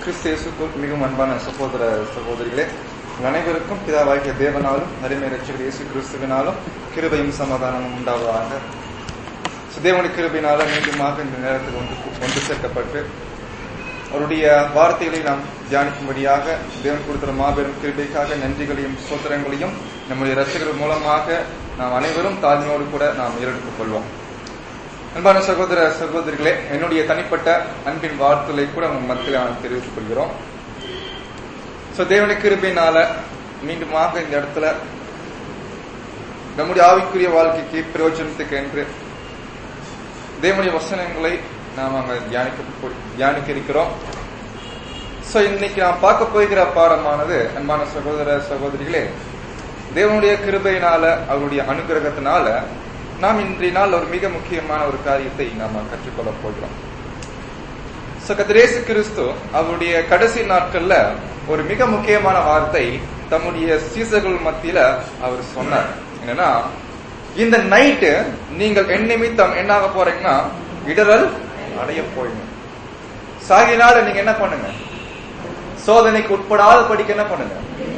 கிறிஸ்து இயேசுக்குள் மிகவும் அன்பான சகோதர சகோதரிகளே உங்கள் அனைவருக்கும் பிதாவாகிய தேவனாலும் நடுமை ரட்சகர் இயேசு கிறிஸ்துவினாலும் கிருபையும் சமாதானமும் உண்டாவதாக So, தேவனுடைய கிருபையினால மீண்டுமாக இந்த நேரத்தில் ஒன்று ஒன்று சேர்க்கப்பட்டு அவருடைய வார்த்தைகளை நாம் தியானிக்கும்படியாக தேவன் கொடுத்த மாபெரும் கிருபைக்காக நன்றிகளையும் சோத்திரங்களையும் நம்முடைய ரசிகர்கள் மூலமாக நாம் அனைவரும் தாழ்மையோடு கூட நாம் ஏறெடுத்துக் கொள்வோம் அன்பான சகோதர சகோதரிகளே என்னுடைய தனிப்பட்ட அன்பின் வார்த்தைகளை கூட உங்க மத்தியில் நான் தெரிவித்துக் கொள்கிறோம் சோ தேவனுடைய கிருபையினால மீண்டுமாக இந்த இடத்துல நம்முடைய ஆவிக்குரிய வாழ்க்கைக்கு பிரயோஜனத்துக்கு என்று தேவனுடைய வசனங்களை நாம் அங்க தியானிக்க தியானிக்க இருக்கிறோம் சோ இன்னைக்கு நாம் பார்க்க போகிற பாடமானது அன்பான சகோதர சகோதரிகளே தேவனுடைய கிருபையினால அவருடைய அனுகிரகத்தினால நாம் இன்றைய நாள் ஒரு மிக முக்கியமான ஒரு காரியத்தை நாம் கற்றுக்கொள்ள போகிறோம் சோ கதிரேசு கிறிஸ்து அவருடைய கடைசி நாட்கள்ல ஒரு மிக முக்கியமான வார்த்தை தம்முடைய சீசர்கள் மத்தியில அவர் சொன்னார் என்னன்னா இந்த நைட்டு நீங்கள் என் நிமித்தம் என்ன ஆக போறீங்கன்னா இடரல் அடைய போறீங்க சாகினால நீங்க என்ன பண்ணுங்க சோதனைக்கு உட்படாத படிக்க என்ன பண்ணுங்க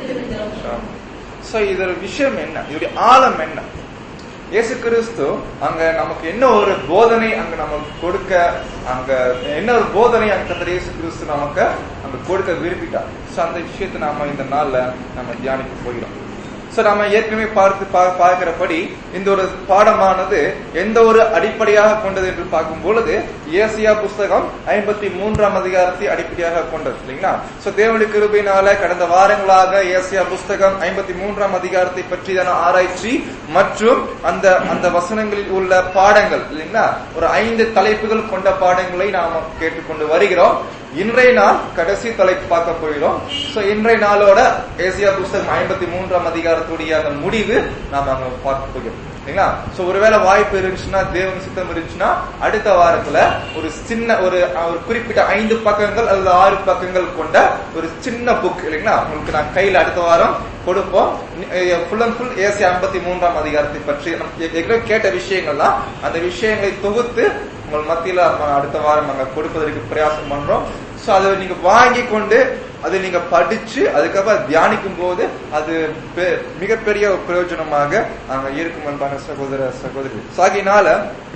சோ இதோட விஷயம் என்ன இதோடைய ஆழம் என்ன இயேசு கிறிஸ்து அங்க நமக்கு என்ன ஒரு போதனை அங்க நமக்கு கொடுக்க அங்க என்ன ஒரு போதனை அங்க கத்தர் இயேசு கிறிஸ்து நமக்கு அங்க கொடுக்க விரும்பிட்டார் சோ அந்த விஷயத்தை நாம இந்த நாள்ல நம்ம தியானிக்க போகிறோம் சோ நாம ஏற்கனவே பார்த்து பார்க்கிறபடி இந்த ஒரு பாடமானது எந்த ஒரு அடிப்படையாக கொண்டது என்று பார்க்கும் பொழுது ஏசியா புஸ்தகம் ஐம்பத்தி மூன்றாம் அதிகாரத்தை அடிப்படையாக கொண்டது இல்லைங்களா சோ தேவனுடைய கிருபையினால கடந்த வாரங்களாக ஏசியா புஸ்தகம் ஐம்பத்தி மூன்றாம் அதிகாரத்தை பற்றியான ஆராய்ச்சி மற்றும் அந்த அந்த வசனங்களில் உள்ள பாடங்கள் இல்லைங்களா ஒரு ஐந்து தலைப்புகள் கொண்ட பாடங்களை நாம கேட்டுக்கொண்டு வருகிறோம் இன்றைய நாள் கடைசி தலைப்பு பார்க்க போகிறோம் சோ இன்றைய நாளோட ஏசியா புஸ்தகம் ஐம்பத்தி மூன்றாம் அதிகாரத்துடைய அந்த முடிவு நாம அங்க பார்க்க போகிறோம் சரிங்களா சோ ஒருவேளை வாய்ப்பு இருந்துச்சுன்னா தேவன் சித்தம் இருந்துச்சுன்னா அடுத்த வாரத்துல ஒரு சின்ன ஒரு ஒரு குறிப்பிட்ட ஐந்து பக்கங்கள் அல்லது ஆறு பக்கங்கள் கொண்ட ஒரு சின்ன புக் இல்லைங்களா உங்களுக்கு நான் கையில அடுத்த வாரம் கொடுப்போம் ஃபுல் அண்ட் ஃபுல் ஏசி ஐம்பத்தி மூன்றாம் அதிகாரத்தை பற்றி ஏற்கனவே கேட்ட விஷயங்கள்லாம் அந்த விஷயங்களை தொகுத்து உங்கள் மத்தியில அடுத்த வாரம் நாங்க கொடுப்பதற்கு பிரயாசம் பண்றோம் சோ அதை நீங்க வாங்கி கொண்டு அதை நீங்க படிச்சு அதுக்கப்புறம் தியானிக்கும் போது அது மிகப்பெரிய பிரயோஜனமாக அங்க இருக்கும் அன்பான சகோதர சகோதரி சாகினால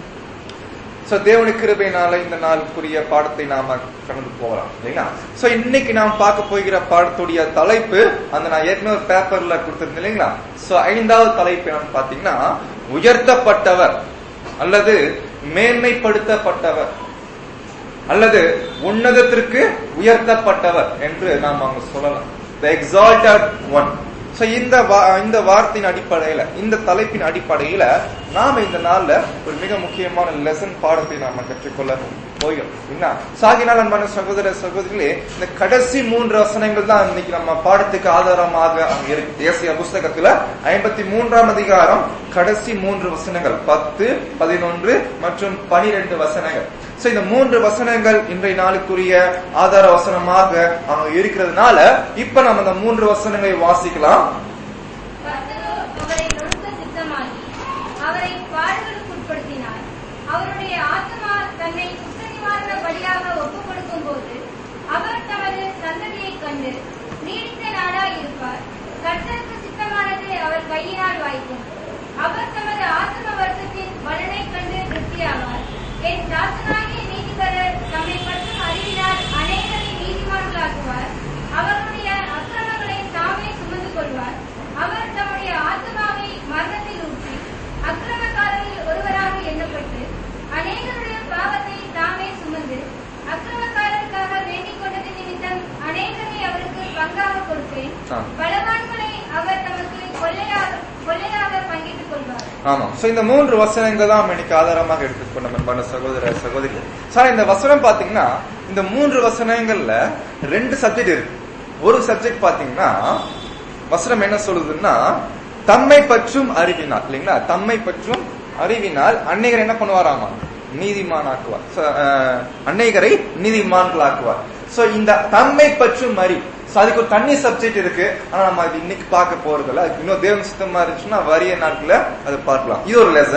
சோ தேவனுக்கு கிருபையினால இந்த நாளுக்குரிய பாடத்தை நாம கடந்து போகலாம் இல்லைங்களா சோ இன்னைக்கு நாம் பார்க்க போகிற பாடத்துடைய தலைப்பு அந்த நான் ஏற்கனவே பேப்பர்ல கொடுத்திருந்தேன் இல்லைங்களா சோ ஐந்தாவது தலைப்பு என்னன்னு பாத்தீங்கன்னா உயர்த்தப்பட்டவர் அல்லது மேன்மைப்படுத்தப்பட்டவர் அல்லது உன்னதத்திற்கு உயர்த்தப்பட்டவர் என்று நாம் அங்க சொல்லலாம் த எக்ஸால்டட் ஒன் சோ இந்த இந்த வார்த்தையின் அடிப்படையில இந்த தலைப்பின் அடிப்படையில நாம இந்த நாள்ல ஒரு மிக முக்கியமான லெசன் பாடத்தை நாம கற்றுக்கொள்ள போயும் என்ன சாகினால் அன்பான சகோதர சகோதரிகளே இந்த கடைசி மூன்று வசனங்கள் தான் இன்னைக்கு நம்ம பாடத்துக்கு ஆதாரமாக அங்க இருக்கு தேசிய புஸ்தகத்துல ஐம்பத்தி மூன்றாம் அதிகாரம் கடைசி மூன்று வசனங்கள் பத்து பதினொன்று மற்றும் பனிரெண்டு வசனங்கள் சோ இந்த மூன்று வசனங்கள் இன்றைய நாளுக்குரிய ஆதார வசனமாக அங்க இருக்கிறதுனால இப்ப நம்ம இந்த மூன்று வசனங்களை வாசிக்கலாம் அவரை பாடுகளுக்கு உட்படுத்தினார் அவருடைய ஆத்மா தன்னை குற்ற நிவாரண பலியாக ஒப்புக் கொடுக்கும் போது அவர் தமது சந்ததியை கண்டு நீடித்த நாடாய் இருப்பார் கர்த்தருக்கு சித்தமானது அவர் கையினால் வாய்க்கும் அவர் தமது ஆத்ம வருத்தத்தின் பலனை கண்டு திருப்தியாவார் என் தாசனாகிய நீதிபரர் தம்மை பற்றும் அறிவினால் அநேகரை நீதிமான்களாக்குவார் அவருடைய அக்கிரமங்களை தாமே சுமந்து கொள்வார் அவர் தம்முடைய ஆத்மாவை மரணத்தில் ஊற்றி அக்கிரமக்காரரில் ஒருவராக எண்ணப்பட்டு அநேகருடைய பாவத்தை தாமே சுமந்து அக்கிரமக்காரருக்காக வேண்டிக் கொண்டது நிமித்தம் அநேகரை அவருக்கு பங்காக கொடுப்பேன் பலவான்களை அவர் தமக்கு கொள்ளையாக கொள்ளையாக பங்கிட்டுக் கொள்வார் ஆமா சோ இந்த மூன்று வசனங்கள் தான் இன்னைக்கு ஆதாரமாக எடுத்துக்கொண்ட அன்பான சகோதர சகோதரி சார் இந்த வசனம் பாத்தீங்கன்னா இந்த மூன்று வசனங்கள்ல ரெண்டு சப்ஜெக்ட் இருக்கு ஒரு சப்ஜெக்ட் பாத்தீங்கன்னா வசனம் என்ன சொல்லுதுன்னா தம்மை பற்றும் அறிவினால் இல்லைங்களா தம்மை பற்றும் அறிவினால் அன்னைகர் என்ன பண்ணுவாராமா நீதிமான் ஆக்குவார் அன்னைகரை நீதிமான்கள் ஆக்குவார் சோ இந்த தம்மை பற்றும் அறி சோ அதுக்கு ஒரு தண்ணி சப்ஜெக்ட் இருக்கு ஆனா நம்ம அது இன்னைக்கு பார்க்க போறது இல்ல இன்னும் தேவன் சித்தமா இருந்துச்சுன்னா வரிய நாட்கள அதை பார்க்கலாம் இது ஒரு லெசன்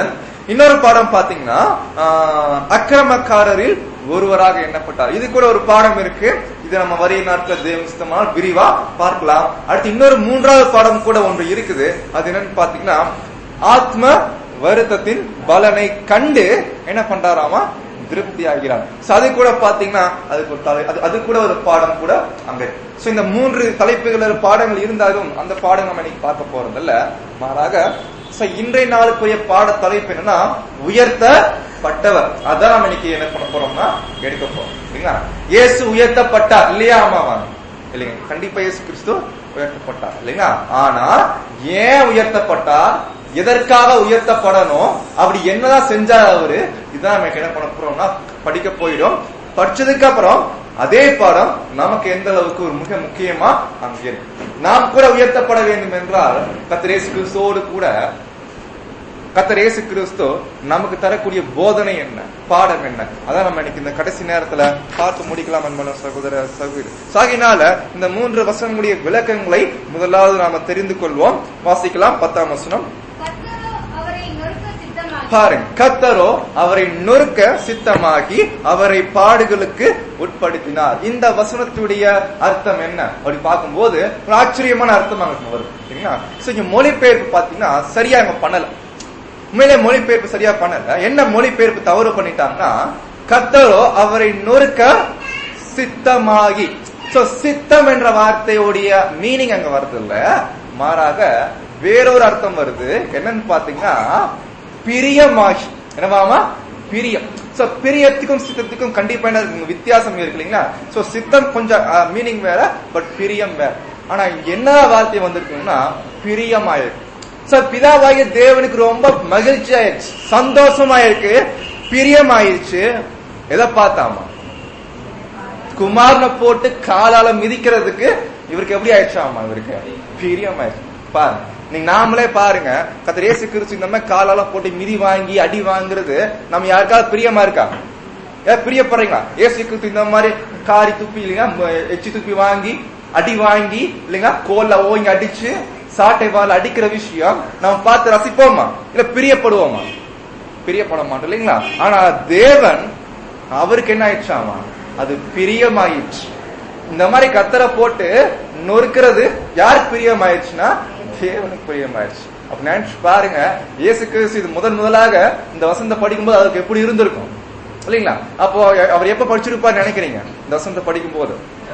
இன்னொரு பாடம் பாத்தீங்கன்னா ஆஹ், அக்கிரமக்காரரில் ஒருவராக எண்ணப்பட்டார் இது கூட ஒரு பாடம் இருக்கு இது நம்ம வரிய நாட்கள் தேவஸ்தமால் விரிவா பார்க்கலாம் அடுத்து இன்னொரு மூன்றாவது பாடம் கூட ஒன்று இருக்குது அது என்னன்னு பாத்தீங்கன்னா ஆத்ம வருத்தத்தின் பலனை கண்டு என்ன பண்றாராமா திருப்தி ஆகிறார் So, அது கூட பாத்தீங்கன்னா அதுக்கு ஒரு தலை அது- அது கூட ஒரு பாடம் கூட அங்க சோ இந்த மூன்று தலைப்புகள் பாடங்கள் இருந்தாலும் அந்த பாடம் நம்ம இன்னைக்கு பார்க்க போறதில்ல மாறாக so, இன்றைய நாளுக்குரிய பாட தலைப்பு என்னன்னா உயர்த்தப்பட்டவர் அதான் நம்ம இன்னைக்கு என்ன பண்ண போறோம்னா எடுக்க போறோம் இல்லைங்களா இயேசு உயர்த்தப்பட்டார் இல்லையா ஆமாவா இல்லைங்க கண்டிப்பா இயேசு கிறிஸ்து உயர்த்தப்பட்டார் இல்லைங்களா ஆனா ஏன் உயர்த்தப்பட்டார் எதற்காக உயர்த்தப்படணும் அப்படி என்னதான் செஞ்சார் அவரு இதான் நம்ம என்ன பண்ண போறோம்னா படிக்க போயிடும் படிச்சதுக்கு அப்புறம் அதே பாடம் நமக்கு எந்த அளவுக்கு ஒரு மிக முக்கியமா அங்க இருக்கு நாம் கூட உயர்த்தப்பட வேண்டும் என்றால் கத்திரேசு கிறிஸ்துவோடு கூட கத்தர் இயேசு கிறிஸ்து நமக்கு தரக்கூடிய போதனை என்ன பாடம் என்ன அதான் நம்ம இன்னைக்கு இந்த கடைசி நேரத்துல பார்த்து முடிக்கலாம் அன்பான சகோதர சகோதரி சாகினால இந்த மூன்று வசனங்களுடைய விளக்கங்களை முதலாவது நாம தெரிந்து கொள்வோம் வாசிக்கலாம் பத்தாம் வசனம் கர்த்தரோ அவரை நொறுக்க சித்தமாகி பாருங்க கத்தரோ அவரை நொறுக்க சித்தமாகி அவரை பாடுகளுக்கு உட்படுத்தினார் இந்த வசனத்துடைய அர்த்தம் என்ன அப்படி பார்க்கும்போது ஒரு ஆச்சரியமான அர்த்தம் அங்க வரும் சரிங்களா சோ இங்க மொழிபெயர்ப்பு பாத்தீங்கன்னா சரியா இங்க பண்ணல உண்மையிலே மொழிபெயர்ப்பு சரியா பண்ணல என்ன மொழிபெயர்ப்பு தவறு பண்ணிட்டாங்கன்னா கத்தரோ அவரை நொறுக்க சித்தமாகி சோ சித்தம் என்ற வார்த்தையுடைய மீனிங் அங்க வருது இல்ல மாறாக வேறொரு அர்த்தம் வருது என்னன்னு பாத்தீங்கன்னா பிரியமாகி என்னவாமா பிரியம் சோ பிரியத்துக்கும் சித்தத்துக்கும் கண்டிப்பா என்ன இருக்கு? வித்தியாசம் இருக்கு இல்லைங்களா சோ சித்தம் கொஞ்சம் மீனிங் வேற பட் பிரியம் வேற ஆனா இங்க என்ன வார்த்தை வந்திருக்குன்னா பிரியமாயிருக்கு சோ பிதாவாகிய தேவனுக்கு ரொம்ப மகிழ்ச்சி ஆயிடுச்சு சந்தோஷமாயிருக்கு பிரியமாயிருச்சு எதை பார்த்தாமா குமாரனை போட்டு காலால மிதிக்கிறதுக்கு இவருக்கு எப்படி ஆயிடுச்சாமா இவருக்கு பிரியம் ஆயிடுச்சு பாருங்க நீங்க நாமளே பாருங்க கத்திர இயேசு கிறிஸ்து இந்த மாதிரி காலால போட்டு மிதி வாங்கி அடி வாங்குறது நம்ம யாருக்காவது பிரியமா இருக்கா ஏன் பிரியப்படுறீங்களா ஏசு கிறிஸ்து இந்த மாதிரி காரி துப்பி இல்லைங்க ம- எச்சி துப்பி வாங்கி அடி வாங்கி இல்லைங்க கோல்ல ஓங்கி அடிச்சு சாட்டை வால் அடிக்கிற விஷயம் நம்ம பார்த்து ரசிப்போமா இல்ல பிரியப்படுவோமா பிரியப்பட மாட்டோம் இல்லைங்களா ஆனா தேவன் அவருக்கு என்ன ஆயிடுச்சாமா அது பிரியமாயிடுச்சு இந்த மாதிரி கத்தரை போட்டு நொறுக்கிறது யாருக்கு பிரியமாயிடுச்சுன்னா தேவனுக்கு பிரியமாயிடுச்சு அப்ப நினைச்சு பாருங்க இயேசு கிறிஸ்து இது முதன் முதலாக இந்த வசந்த படிக்கும்போது அதுக்கு எப்படி இருந்திருக்கும் இல்லைங்களா அப்போ அவர் எப்ப படிச்சிருப்பார் நினைக்கிறீங்க இந்த வசந்த படிக்கும் போது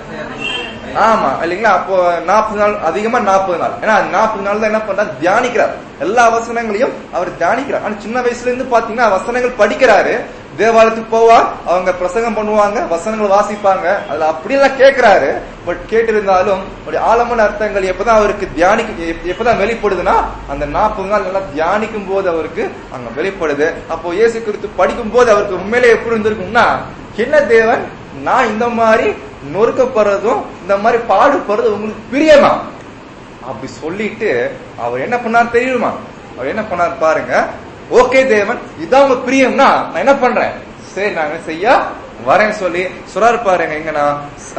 ஆமா இல்லைங்களா அப்போ நாற்பது நாள் அதிகமா நாற்பது நாள் ஏன்னா நாற்பது நாள் தான் என்ன பண்றாரு தியானிக்கிறார் எல்லா வசனங்களையும் அவர் தியானிக்கிறார் ஆனா சின்ன வயசுல இருந்து பாத்தீங்கன்னா வசனங்கள் படிக்கிறாரு தேவாலயத்துக்கு போவார் அவங்க பிரசங்கம் பண்ணுவாங்க வசனங்கள் வாசிப்பாங்க அதுல அப்படியெல்லாம் கேட்கிறாரு பட் கேட்டிருந்தாலும் ஒரு ஆழமான அர்த்தங்கள் எப்பதான் அவருக்கு தியானிக்க எப்- எப்பதான் வெளிப்படுதுன்னா அந்த நாற்பது நாள் நல்லா தியானிக்கும் போது அவருக்கு அங்க வெளிப்படுது அப்போ இயேசு கிறிஸ்து படிக்கும் போது அவருக்கு உண்மையிலே எப்படி இருந்திருக்கும்னா என்ன தேவன் நான் இந்த மாதிரி நொறுக்கப்படுறதும் இந்த மாதிரி பாடுபடுறதும் உங்களுக்கு பிரியமா அப்படி சொல்லிட்டு அவர் என்ன பண்ணார் தெரியுமா அவர் என்ன பண்ணார் பாருங்க ஓகே தேவன் இதான் உங்க பிரியம்னா நான் என்ன பண்றேன் சரி நான் என்ன செய்ய வரேன்னு சொல்லி சொல்றாரு பாருங்க எங்கன்னா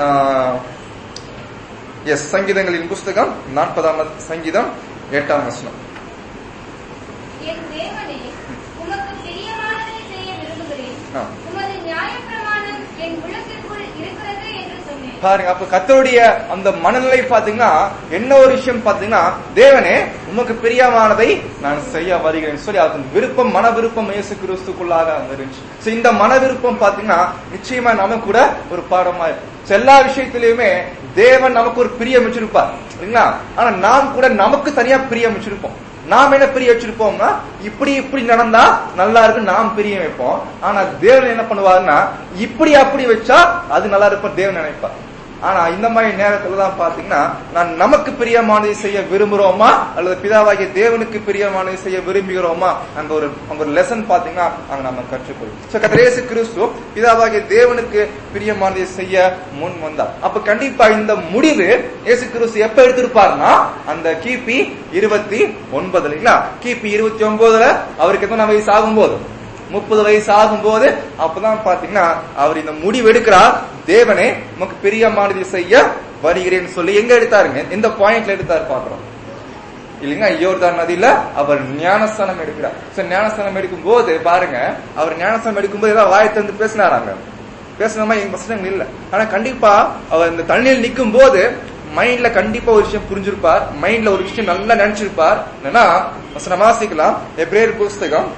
எஸ் சங்கீதங்களின் புஸ்தகம் நாற்பதாம் சங்கீதம் எட்டாம் வசனம் என் தேவனே உமக்கு பிரியமானதை செய்ய விரும்புகிறேன் ஆ. உமது நியாயப்பிரமாணம் என் உள்ளத்திற்குள் இருக்கிறது என்று சொன்னேன் பாருங்க அப்ப கத்தருடைய அந்த மனநிலை பாத்தீங்கன்னா என்ன ஒரு விஷயம் பாத்தீங்கன்னா தேவனே உமக்கு பிரியமானதை நான் செய்ய வருகிறேன் சொல்லி அது விருப்பம் மன விருப்பம் இயேசு கிறிஸ்துக்குள்ளாக அங்க இருந்துச்சு So, இந்த மன விருப்பம் பாத்தீங்கன்னா நிச்சயமா நமக்கு கூட ஒரு பாடமா இருக்கு So, எல்லா விஷயத்திலயுமே தேவன் நமக்கு ஒரு பிரியம் வச்சிருப்பார் சரிங்களா ஆனா நாம் கூட நமக்கு தனியா பிரியம் வச்சிருப்போம் நாம் என்ன பிரிய வச்சிருப்போம்னா இப்படி இப்படி நடந்தா நல்லா இருக்கு நாம் பிரிய வைப்போம் ஆனா தேவன் என்ன பண்ணுவாருன்னா இப்படி அப்படி வச்சா அது நல்லா இருக்கும் தேவன் நினைப்பார் ஆனா இந்த மாதிரி நேரத்துல தான் பாத்தீங்கன்னா நான் நமக்கு பிரியமானதை செய்ய விரும்புறோமா அல்லது பிதாவாகிய தேவனுக்கு பிரியமானதை செய்ய விரும்புகிறோமா அங்க ஒரு அங்க ஒரு லெசன் பாத்தீங்கன்னா அங்க நம்ம கற்றுக்கொள்ளும் சோ கதிரேசு கிறிஸ்து பிதாவாகிய தேவனுக்கு பிரியமானதை செய்ய முன் வந்தார் அப்ப கண்டிப்பா இந்த முடிவு இயேசு கிறிஸ்து எப்ப எடுத்திருப்பாருன்னா அந்த கிபி இருபத்தி ஒன்பது இல்லைங்களா கிபி இருபத்தி ஒன்பதுல அவருக்கு எத்தனை வயசு ஆகும்போது முப்பது வயசு ஆகும்போது அப்பதான் பாத்தீங்கன்னா அவர் இந்த முடிவு எடுக்கிறார் தேவனே உமக்கு பிரியமானதை செய்ய வருகிறேன்னு சொல்லி எங்க எடுத்தாருங்க எந்த பாயிண்ட்ல எடுத்தாரு பாக்குறோம் இல்லைங்களா யோர்தான் நதியில அவர் ஞானஸ்தானம் எடுக்கிறார் சோ ஞானஸ்தானம் எடுக்கும் போது பாருங்க அவர் ஞானஸ்தானம் எடுக்கும் போது ஏதாவது வாயை திறந்து பேசினாராங்க பேசுன மாதிரி எங்க வசனங்கள் இல்ல ஆனா கண்டிப்பா அவர் இந்த தண்ணியில் நிக்கும் போது மைண்ட்ல கண்டிப்பா ஒரு விஷயம் புரிஞ்சிருப்பார் மைண்ட்ல ஒரு விஷயம் நல்லா நினைச்சிருப்பார் என்னன்னா வசனம் வாசிக்கலாம் எப்ரேர் புஸ்தகம்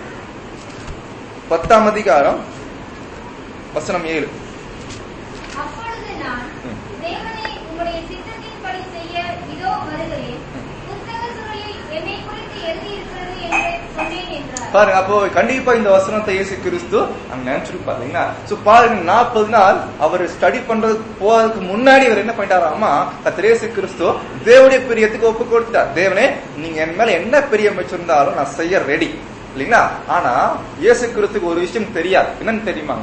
பத்தாம் அதிகாரம் வசனம் ஏழு அப்பொழுது நான் ம். தேவனே உம்முடைய சித்தத்தின்படி செய்ய இதோ வருகிறேன் புத்தக சுருளில் என்னை குறித்து எழுதியிருக்கிறது என்று சொன்னேன் என்றார் பாருங்க அப்போ கண்டிப்பா இந்த வசனத்தை இயேசு கிறிஸ்து அங்க நினைச்சிருப்பாரு இல்லைங்களா சோ பாருங்க நாற்பது நாள் அவர் ஸ்டடி பண்றது போறதுக்கு முன்னாடி அவர் என்ன பண்ணிட்டாராமா கர்த்தர் இயேசு கிறிஸ்து தேவனுடைய பிரியத்துக்கு ஒப்பு கொடுத்தார் தேவனே நீங்க என் மேல என்ன பிரியம் வச்சிருந்தாலும் நான் செய்ய ரெடி இல்லைங்களா ஆனா இயேசு கிறிஸ்துக்கு ஒரு விஷயம் தெரியாது என்னன்னு தெரியுமாங்க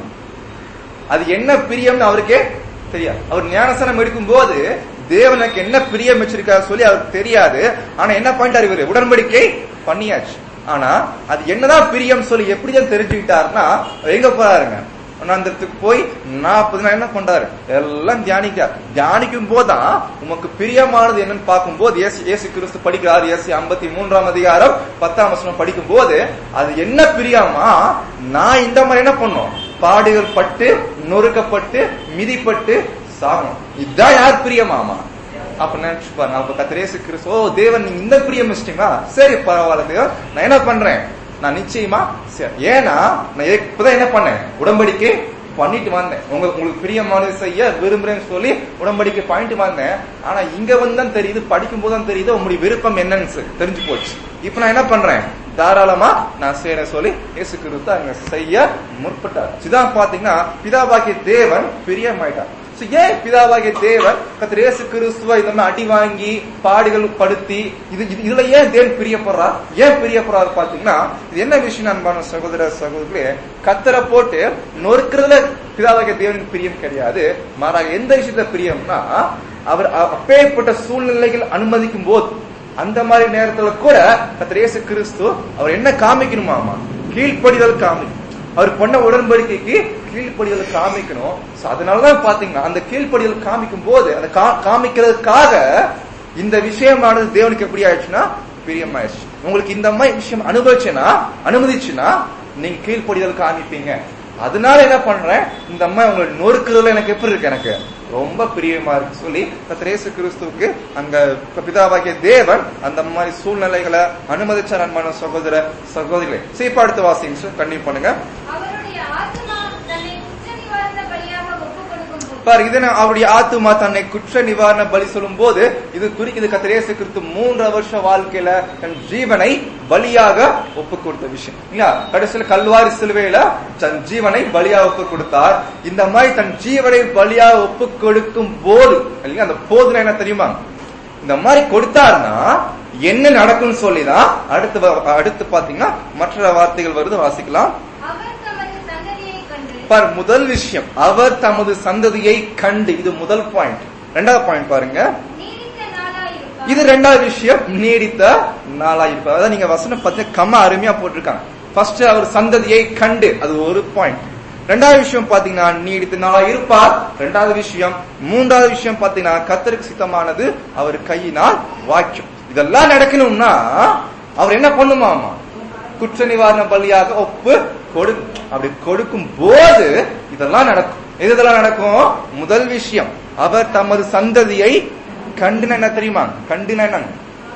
அது என்ன பிரியம்னு அவருக்கே தெரியாது அவர் ஞானசனம் எடுக்கும் போது தேவனுக்கு என்ன பிரியம் வச்சிருக்காரு சொல்லி அவருக்கு தெரியாது ஆனா என்ன பண்ணிட்டாரு இவரு உடன்படிக்கை பண்ணியாச்சு ஆனா அது என்னதான் பிரியம் சொல்லி எப்படிதான் தெரிஞ்சுக்கிட்டாருன்னா அவர் எங்க போறாருங்க வனாந்தரத்துக்கு போய் நாற்பது நாள் என்ன பண்றாரு எல்லாம் தியானிக்கிறார் தியானிக்கும் போதுதான் உமக்கு பிரியமானது என்னன்னு பார்க்கும்போது இயேசு இயேசு கிறிஸ்து படிக்கிறார் இயேசு ஐம்பத்தி மூன்றாம் அதிகாரம் பத்தாம் வசனம் படிக்கும் போது அது என்ன பிரியமா நான் இந்த மாதிரி என்ன பண்ணோம் பாடுகள் பட்டு நொறுக்கப்பட்டு மிதிப்பட்டு சாகணும் இதுதான் யார் பிரியமாமா அப்ப நினைச்சு பாருங்க அப்ப கத்திரேசு கிறிஸ்து ஓ தேவன் நீங்க இந்த பிரியம் வச்சிட்டீங்களா சரி பரவாயில்ல தேவன் நான் என்ன பண்றேன் நான் நிச்சயமா சரி. ஏன்னா நான் இப்பதான் என்ன பண்ணேன் உடம்படிக்கை பண்ணிட்டு வந்தேன் உங்க உங்களுக்கு பிரியமானது செய்ய விரும்புறேன்னு சொல்லி உடம்படிக்கை பண்ணிட்டு வந்தேன் ஆனா இங்க வந்து தான் தெரியுது படிக்கும் போது தான் தெரியுது உங்களுடைய விருப்பம் என்னன்னு சொல்லி தெரிஞ்சு போச்சு இப்ப நான் என்ன பண்றேன் தாராளமா நான் செய்யறேன் சொல்லி இயேசு கிறிஸ்து அங்க செய்ய முற்பட்டார் இதான் பாத்தீங்கன்னா பிதாபாக்கிய தேவன் பிரியமாயிட்டார் So, ஏன் பிதாவாகிய தேவன் கத்திர இயேசு கிறிஸ்துவ இந்த மாதிரி அடி வாங்கி பாடுகள் படுத்தி இது இது- இதுல ஏன் தேவன் பிரியப்படுறார் ஏன் பிரியப்படுறாரு பாத்தீங்கன்னா இது என்ன விஷயம் அன்பான சகோதர சகோதரர்களே கத்தரை போட்டு நொறுக்கிறதுல பிதாவாகிய தேவனுக்கு பிரியம் கிடையாது மாறாக எந்த விஷயத்துல பிரியம்னா அவர் அ- அப்பேற்பட்ட சூழ்நிலைகள் அனுமதிக்கும் போது அந்த மாதிரி நேரத்துல கூட கத்திர இயேசு கிறிஸ்து அவர் என்ன காமிக்கணுமாமா கீழ்ப்படிதல் காமிக்கணும் அவர் பண்ண உடன்படிக்கைக்கு கீழ்ப்படிதல் காமிக்கணும் So, அதனாலதான் பாத்தீங்கன்னா அந்த கீழ்ப்படிதல் காமிக்கும் போது அந்த கா- காமிக்கிறதுக்காக இந்த விஷயமானது தேவனுக்கு எப்படி ஆயிடுச்சுன்னா பிரியமாயிடுச்சு உங்களுக்கு இந்த மாதிரி விஷயம் அனுபவிச்சுன்னா அனுமதிச்சுன்னா நீங்க கீழ்ப்படிதல் காமிப்பீங்க அதனால என்ன பண்றேன் இந்த அம்மா உங்களை நொறுக்குறதுல எனக்கு எப்படி இருக்கு எனக்கு ரொம்ப பிரியமா இருக்கு சொல்லி கர்த்தர் இயேசு கிறிஸ்துவுக்கு அங்க பிதாவாகிய தேவன் அந்த மாதிரி சூழ்நிலைகளை அனுமதிச்சார் அன்பான சகோதர சகோதரிகளே சீப்பா அடுத்த வாசிங்க கண்டிப்பா பண்ணுங்க அவருடைய ஆத்மா தன்னை குற்ற நிவாரண பலியாக ஒப்புக் கொடுக்கும் போது பாரு இது நான் அவருடைய ஆத்துமா தன்னை குற்ற நிவாரண பலி சொல்லும் போது இது குறிக்குது கர்த்தர் இயேசு கிறிஸ்து மூன்றரை வருஷ வாழ்க்கையில தன் ஜீவனை பலியாக ஒப்பு கொடுத்த விஷயம் இல்லையா கடைசியில் கல்வாரி சிலுவையில தன் ஜீவனை பலியாக ஒப்பு கொடுத்தார் இந்த மாதிரி தன் ஜீவனை பலியாக ஒப்பு கொடுக்கும் போது இல்லையா அந்த போதுனா என்ன தெரியுமா இந்த மாதிரி கொடுத்தாருன்னா என்ன நடக்கும்னு சொல்லிதான் அடுத்து வ- அடுத்து பாத்தீங்கன்னா மற்ற வார்த்தைகள் வருது வாசிக்கலாம் அவர் தமது சந்ததியை கண்டு பார் முதல் விஷயம் அவர் தமது சந்ததியை கண்டு இது முதல் பாயிண்ட் ரெண்டாவது பாயிண்ட் பாருங்க நீடித்த நாளாயிருப்பார் இது ரெண்டாவது விஷயம் நீடித்த நாளாயிருப்பார் அதாவது நீங்க வசனம் பத்தி கம்ம அருமையா போட்டிருக்காங்க ஃபர்ஸ்ட் அவர் சந்ததியை கண்டு அது ஒரு பாயிண்ட் ரெண்டாவது விஷயம் பாத்தீங்கன்னா நீடித்த நாளா இருப்பார் ரெண்டாவது விஷயம் மூன்றாவது விஷயம் பாத்தீங்கன்னா கத்தருக்கு சித்தமானது அவர் கையினால் வாக்கியம் இதெல்லாம் நடக்கணும்னா அவர் என்ன பண்ணுமாமா குற்ற நிவாரண பலியாக ஒப்பு கொடு அப்படி கொடுக்கும் போது இதெல்லாம் நடக்கும் எது இதெல்லாம் நடக்கும் முதல் விஷயம் அவர் தமது சந்ததியை கண்டுன என்ன தெரியுமா கண்டுன என்னங்க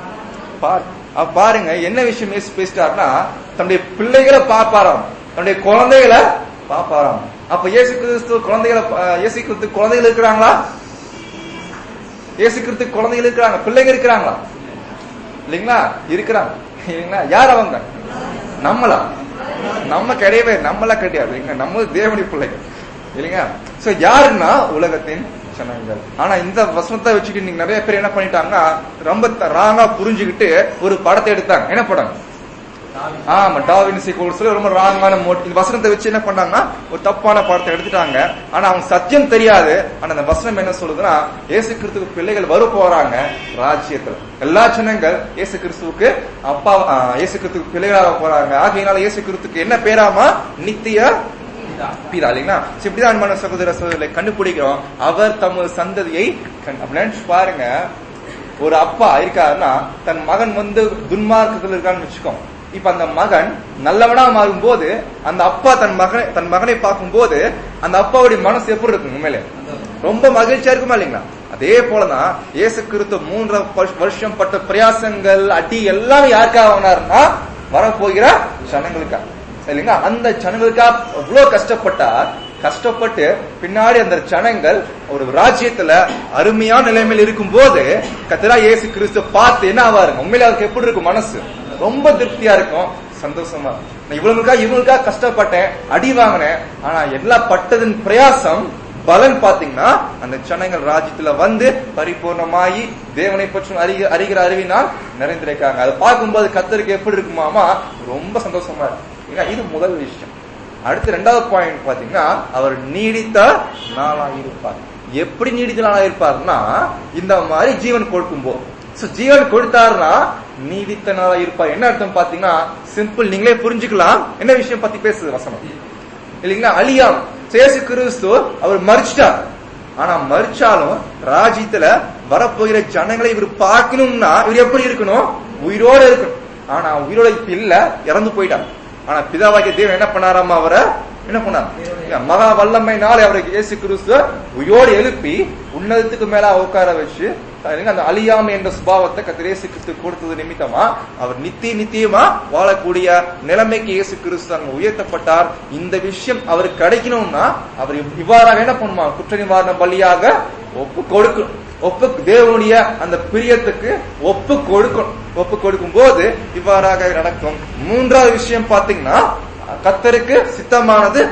பார் அப்ப பாருங்க என்ன விஷயம் இயேசு பேசிட்டாருன்னா தன்னுடைய பிள்ளைகளை பார்ப்பாராம் தன்னுடைய குழந்தைகளை பார்ப்பாராம் அப்ப இயேசு கிறிஸ்து குழந்தைகளை அஹ், இயேசு கிறிஸ்து குழந்தைகள் இருக்கிறாங்களா இயேசு கிறிஸ்து குழந்தைகள் இருக்கிறாங்க பிள்ளைங்க இருக்கிறாங்களா இல்லைங்களா இருக்கிறாங்க இல்லைங்களா யார் அவங்க நம்மளா நம்ம கிடையவே நம்மளா கிடையாது இல்லைங்க நம்ம தேவனுடைய பிள்ளைகள் இல்லைங்க சோ யாருன்னா உலகத்தின் ஜனங்கள் ஆனா இந்த வசனத்தை வச்சுட்டு நீங்க நிறைய பேர் என்ன பண்ணிட்டாங்கன்னா ரொம்ப ராங்கா புரிஞ்சுக்கிட்டு ஒரு படத்தை எடுத்தாங்க என்ன படம் ஆமா டாவின் சீக்வல் சொல்லி ரொம்ப ராங்கான மோட் இந்த வசனத்தை வச்சு என்ன பண்ணாங்கன்னா ஒரு தப்பான படத்தை எடுத்துட்டாங்க ஆனா அவங்க சத்தியம் தெரியாது ஆனா அந்த வசனம் என்ன சொல்லுதுன்னா இயேசு கிறிஸ்துவுக்கு பிள்ளைகள் வர போறாங்க ராஜ்யத்துல எல்லா ஜனங்கள் இயேசு கிறிஸ்துவுக்கு அப்பா ஆ, இயேசு கிறிஸ்துவுக்கு பிள்ளைகளாக போறாங்க ஆகையினால இயேசு கிறிஸ்துக்கு என்ன பேராமா நித்திய பிதா இல்லைங்களா So, இப்படிதான் அன்பான சகோதர சகோதரர்களை கண்டுபிடிக்கிறோம் அவர் தமது சந்ததியை கண்- அப்படி நினைச்சு பாருங்க ஒரு அப்பா இருக்காருன்னா தன் மகன் வந்து துன்மார்க்கத்துல இருக்கான்னு வச்சுக்கோ இப்ப அந்த மகன் நல்லவனா மாறும்போது அந்த அப்பா தன் மகனை தன் மகனை பார்க்கும்போது அந்த அப்பாவுடைய மனசு எப்படி இருக்கும் உண்மையிலே ரொம்ப மகிழ்ச்சியா இருக்குமா இல்லைங்களா அதே போலதான் இயேசு கிறிஸ்து மூன்று வருஷ- வருஷம் பட்ட பிரயாசங்கள் அடி எல்லாம் யாருக்காக வாங்கினாருன்னா வரப்போகிற ஜனங்களுக்கா இல்லைங்களா அந்த ஜனங்களுக்கா எவ்வளவு கஷ்டப்பட்டார் கஷ்டப்பட்டு பின்னாடி அந்த ஜனங்கள் ஒரு ராஜ்யத்துல அருமையான நிலைமையில் இருக்கும் போது கத்தரா இயேசு கிறிஸ்து பார்த்து என்ன ஆவாருங்க உண்மையில அவருக்கு எப்படி இருக்கும் மனசு ரொம்ப திருப்தியா இருக்கும் சந்தோஷமா இருக்கும். நான் இவங்களுக்கா இவங்களுக்கா கஷ்டப்பட்டேன் அடி வாங்கினேன் ஆனா எல்லா பட்டதின் பிரயாசம் பலன் பாத்தீங்கன்னா அந்த ஜனங்கள் ராஜ்யத்துல வந்து பரிபூர்ணமாயி தேவனை பற்றும் அறிக அறிகிற அறிவினால் நிறைந்திருக்காங்க அதை பார்க்கும்போது கத்தருக்கு எப்படி இருக்குமாமா ரொம்ப சந்தோஷமா இருக்கு ஏன்னா, இது முதல் விஷயம் அடுத்து ரெண்டாவது பாயிண்ட் பாத்தீங்கன்னா அவர் நீடித்த நாளா இருப்பார் எப்படி நீடித்த நாளா இருப்பார்னா இந்த மாதிரி ஜீவன் கொடுக்கும்போது So, ஜீவன் கொடுத்தாருன்னா நீடித்த நாளா இருப்பார் என்ன அர்த்தம் பாத்தீங்கன்னா சிம்பிள் நீங்களே புரிஞ்சுக்கலாம் என்ன விஷயம் பத்தி பேசுது வசனம் இல்லைங்களா அழியாம் சேசு கிறிஸ்து அவர் மறிச்சிட்டார் ஆனா மறிச்சாலும் ராஜ்யத்துல வரப்போகிற ஜனங்களை இவர் பார்க்கணும்னா இவர் எப்படி இருக்கணும் உயிரோட இருக்கணும் ஆனா உயிரோட இப்ப இல்ல இறந்து போயிட்டார் ஆனா பிதாவாகிய தேவன் என்ன பண்ணாராமா அவரை என்ன பண்ணார் மகா வல்லமையினால் அவருக்கு இயேசு கிறிஸ்து உயிரோடு எழுப்பி உன்னதத்துக்கு மேல உட்கார வச்சு இல்லைங்களா, அந்த அழியாமை என்ற சுபாவத்தை கத்திர இயேசு கிறிஸ்து கொடுத்தது நிமித்தமா அவர் நித்திய நித்தியமா வாழக்கூடிய நிலைமைக்கு இயேசு கிறிஸ்து அங்க உயர்த்தப்பட்டார் இந்த விஷயம் அவருக்கு கிடைக்கணும்னா அவர் இவ்- இவ்வாறாக என்ன பண்ணுமா குற்ற நிவாரண பலியாக ஒப்பு கொடுக்கணும் ஒப்பு தேவனுடைய அந்த பிரியத்துக்கு ஒப்பு கொடுக்கணும் ஒப்பு கொடுக்கும் போது இவ்வாறாக நடக்கும் மூன்றாவது விஷயம் பாத்தீங்கன்னா கத்தருக்கு சித்தமானது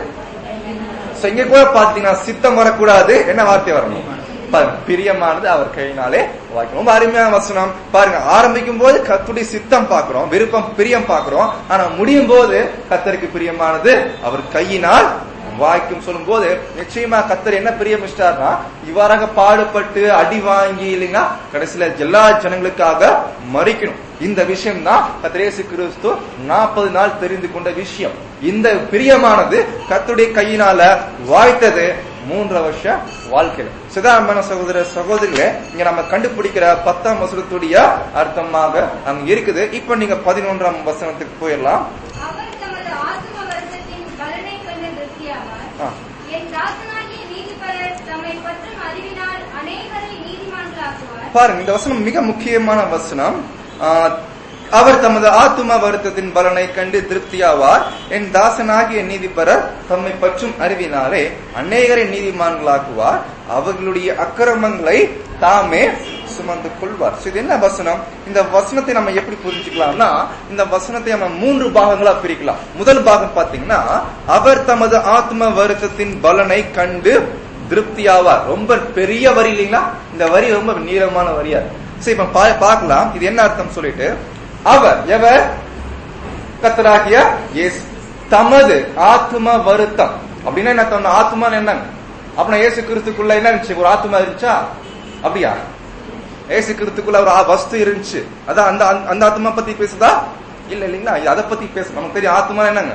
So, இங்க கூட பாத்தீங்கன்னா சித்தம் வரக்கூடாது என்ன வார்த்தை வரணும் பாருங்க பிரியமானது அவர் கையினாலே வாய்க்கும் ரொம்ப அருமையான வசனம் பாருங்க ஆரம்பிக்கும் போது கத்துடைய சித்தம் பாக்குறோம் விருப்பம் பிரியம் பாக்குறோம் ஆனா முடியும் போது கத்தருக்கு பிரியமானது அவர் கையினால் வாய்க்கும் சொல்லும் போது நிச்சயமா கத்தர் என்ன பிரியம் இஷ்டார்னா இவ்வாறாக பாடுபட்டு அடி வாங்கி இல்லைன்னா கடைசியில எல்லா ஜனங்களுக்காக மறிக்கணும் இந்த விஷயம் தான் கத்திரேசு கிறிஸ்து நாற்பது நாள் தெரிந்து கொண்ட விஷயம் இந்த பிரியமானது கத்துடைய கையினால வாய்த்தது மூன்றரை வருஷ வாழ்க்கையில சிதாரம்பன சகோதர சகோதரிகளே இங்க நம்ம கண்டுபிடிக்கிற பத்தாம் வசனத்துடைய அர்த்தமாக அங்க இருக்குது இப்ப நீங்க பதினொன்றாம் வசனத்துக்கு போயிடலாம் அவர் தமது ஆத்தும வருத்தத்தின் பலனை கண்டு திருப்தியாவார் ஆ. என் தாசனாகிய நீதிபரர் தம்மை பற்றும் அறிவினால் அநேகரை நீதிமான்களாக்குவார் பாருங்க இந்த வசனம் மிக முக்கியமான வசனம் ஆஹ், அவர் தமது ஆத்தும வருத்தத்தின் பலனை கண்டு திருப்தியாவார் என் தாசனாகிய நீதிபரர் தம்மை பற்றும் அறிவினாலே அநேகரை நீதிமான்களாக்குவார் அவர்களுடைய அக்கிரமங்களை தாமே சுமந்து கொள்வார் So, இது என்ன வசனம் இந்த வசனத்தை நம்ம எப்படி புரிஞ்சுக்கலாம்னா இந்த வசனத்தை நம்ம மூன்று பாகங்களா பிரிக்கலாம் முதல் பாகம் பாத்தீங்கன்னா அவர் தமது ஆத்ம வருத்தத்தின் பலனை கண்டு திருப்தியாவார் ரொம்ப பெரிய வரி இல்லைங்களா இந்த வரி ரொம்ப நீளமான வரியா இருக்கு. சரி இப்ப பா- பார்க்கலாம் இது என்ன அர்த்தம் சொல்லிட்டு அவர் எவர் கத்தராகிய இயேசு தமது ஆத்ம வருத்தம் அப்படின்னா என்ன அர்த்தம் ஆத்மா என்னங்க அப்படின்னா இயேசு கிறிஸ்துக்குள்ள என்ன இருந்துச்சு ஒரு ஆத்மா இருந்துச்சா அப்படியா இயேசு கிறிஸ்துக்குள்ள ஒரு ஆ- வஸ்து இருந்துச்சு அதான் அந்த அந்த- அந்த ஆத்மா பத்தி பேசுதா இல்ல இல்லைங்களா இது அதை பத்தி பேசு நமக்கு தெரியும் ஆத்மா என்னங்க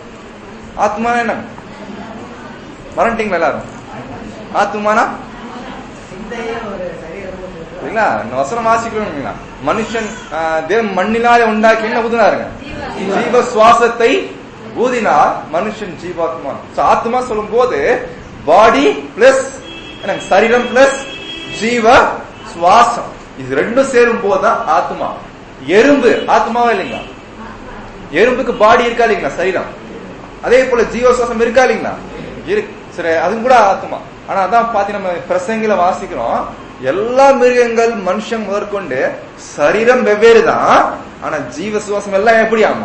ஆத்மா என்னங்க மறந்துட்டீங்களா எல்லாரும் ஆத்மானா இல்லைங்களா இந்த வசனம் வாசிக்கணுங்களா மனுஷன் ஆஹ், தேவன் மண்ணினாலே உண்டாக்கி என்ன ஊதினாருங்க ஜீவ சுவாசத்தை ஊதினார் மனுஷன் ஜீவாத்மா So, ஆத்மா சொல்லும் போது பாடி பிளஸ் சரீரம் பிளஸ் ஜீவ சுவாசம் இது ரெண்டும் சேரும் போதுதான் ஆத்மா எறும்பு ஆத்மாவா இல்லைங்களா எறும்புக்கு பாடி இருக்கா இல்லைங்களா சரீரம் அதே போல ஜீவ சுவாசம் இருக்கா இல்லைங்களா இருக்கு சரி அதுவும் கூட ஆத்மா ஆனா அதான் பாத்தி நம்ம பிரசங்கில வாசிக்கிறோம் எல்லா மிருகங்கள் மனுஷன் முதற்கொண்டு சரீரம் வெவ்வேறு தான் ஆனா ஜீவ சுவாசம் எல்லாம் எப்படி ஆமா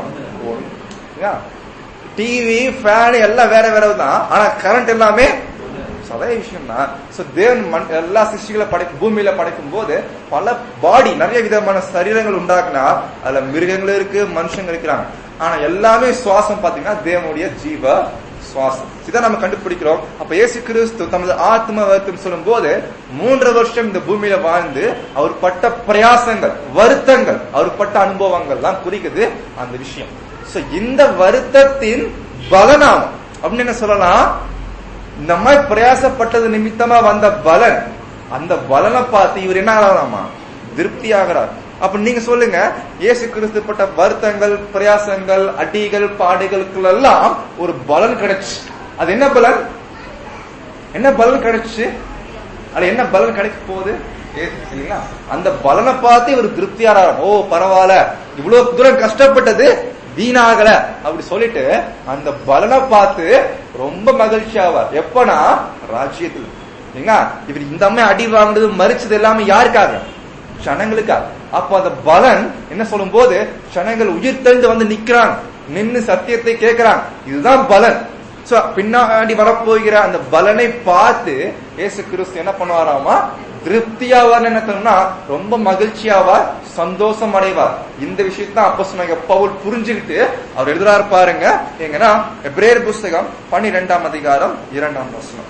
டிவி ஃபேன் எல்லாம் வேற வேற தான் ஆனா கரண்ட் எல்லாமே So, அதே விஷயம் தான் சோ தேவன் மண்- எல்லா சிருஷ்டிகளை படைக்கும் பூமியில படைக்கும் போது பல பாடி நிறைய விதமான சரீரங்கள் உண்டாக்குனா அதுல மிருகங்கள் இருக்கு மனுஷங்க இருக்கிறாங்க ஆனா எல்லாமே சுவாசம் பாத்தீங்கன்னா தேவனுடைய ஜீவ சுவாசம் இதான் நம்ம கண்டுபிடிக்கிறோம் அப்ப இயேசு கிறிஸ்து தமது ஆத்ம வருத்தம் சொல்லும் போது மூன்று வருஷம் இந்த பூமியில வாழ்ந்து அவர் பட்ட பிரயாசங்கள் வருத்தங்கள் அவர் பட்ட அனுபவங்கள் தான் குறிக்குது அந்த விஷயம் சோ இந்த வருத்தத்தின் பலனாம் அப்படின்னு என்ன சொல்லலாம் இந்த மாதிரி பிரயாசப்பட்டது நிமித்தமா வந்த பலன் அந்த பலனை பார்த்து இவர் என்ன ஆகலாமா திருப்தி ஆகிறார் அப்ப நீங்க சொல்லுங்க இயேசு கிறிஸ்து பட்ட வருத்தங்கள் பிரயாசங்கள் அடிகள் பாடுகளுக்கு எல்லாம் ஒரு பலன் கிடைச்சு அது என்ன பலன் என்ன பலன் கிடைச்சு அது என்ன பலன் கிடைக்க போகுது ஏ- இல்லைங்களா அந்த பலனை பார்த்து இவர் திருப்தியாரா ஓ பரவாயில்ல இவ்வளவு தூரம் கஷ்டப்பட்டது வீணாகல அப்படி சொல்லிட்டு அந்த பலனை பார்த்து ரொம்ப மகிழ்ச்சி ஆவார் எப்பனா ராஜ்யத்தில் இல்லைங்களா இவர் இந்த அம்மை அடி வாங்கினது மறிச்சது எல்லாமே யாருக்காக ஜனங்களுக்காக அப்ப அந்த பலன் என்ன சொல்லும் போது ஜனங்கள் உயிர் தெழுந்து வந்து நிக்கிறாங்க நின்னு சத்தியத்தை கேட்கிறாங்க இதுதான் பலன் சோ பின்னாடி வரப்போகிற அந்த பலனை பார்த்து இயேசு கிறிஸ்து என்ன பண்ணுவாராமா திருப்தியாவார் என்ன சொன்னா ரொம்ப மகிழ்ச்சியாவார் சந்தோஷம் அடைவார் இந்த விஷயத்தை அப்போ சொன்னாங்க பவுல் புரிஞ்சுக்கிட்டு அவர் எழுதுறாரு பாருங்க எங்கன்னா எப்ரேயர் புஸ்தகம் பன்னிரெண்டாம் அதிகாரம் இரண்டாம் வசனம்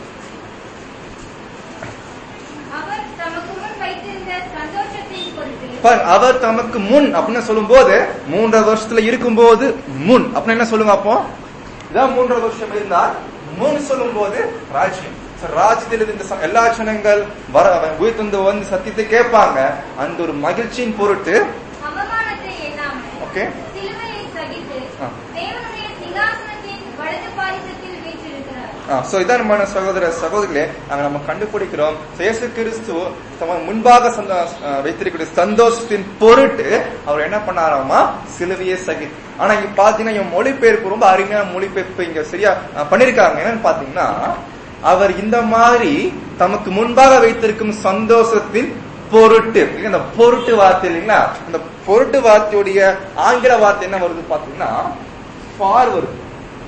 அவர் தமக்கு முன் வைத்திருந்த சந்தோஷத்தின் பொருட்டு பாருங்க, அவர் தமக்கு முன் அப்படின்னு சொல்லும்போது மூன்றரை வருஷத்துல இருக்கும்போது முன் அப்படின்னு என்ன சொல்லுங்க அப்போ இதான் மூன்றரை வருஷம் இருந்தா முன் சொல்லும்போது ராஜ்யம் So, ராஜ்யத்தில் இருந்த ச- எல்லா ஜனங்கள் வர உயிர்த்து வந்து சத்தியத்தை கேட்பாங்க அந்த ஒரு மகிழ்ச்சியின் பொருட்டு அவமானத்தை எண்ணாமல் ஓகே சிலுவையை சகித்து ஆ. தேவனுடைய சிங்காசனத்தின் வலது பாரிசத்தில் வீற்றிருக்கிறார் சோ இதான் நம்ம சகோதர சகோதரிகளே நாங்க நம்ம கண்டுபிடிக்கிறோம் இயேசு கிறிஸ்து தமக்கு முன்பாக சந்த- அஹ் வைத்திருக்கிற சந்தோஷத்தின் பொருட்டு அவர் என்ன பண்ணாராமா சிலுவையை சகி ஆனா இங்க பாத்தீங்கன்னா இவன் மொழிபெயர்ப்பு ரொம்ப அருமையான மொழிபெயர்ப்பு இங்க சரியா அஹ், பண்ணிருக்காங்க என்னன்னு பாத்தீங்கன்னா அவர் இந்த மாதிரி தமக்கு முன்பாக வைத்திருக்கும் சந்தோஷத்தின் பொருட்டு இல்லையா? இந்த பொருட்டு வார்த்தை இல்லைங்களா அந்த பொருட்டு வார்த்தையுடைய ஆங்கில வார்த்தை என்ன வருது பாத்தீங்கன்னா ஃபார் வருது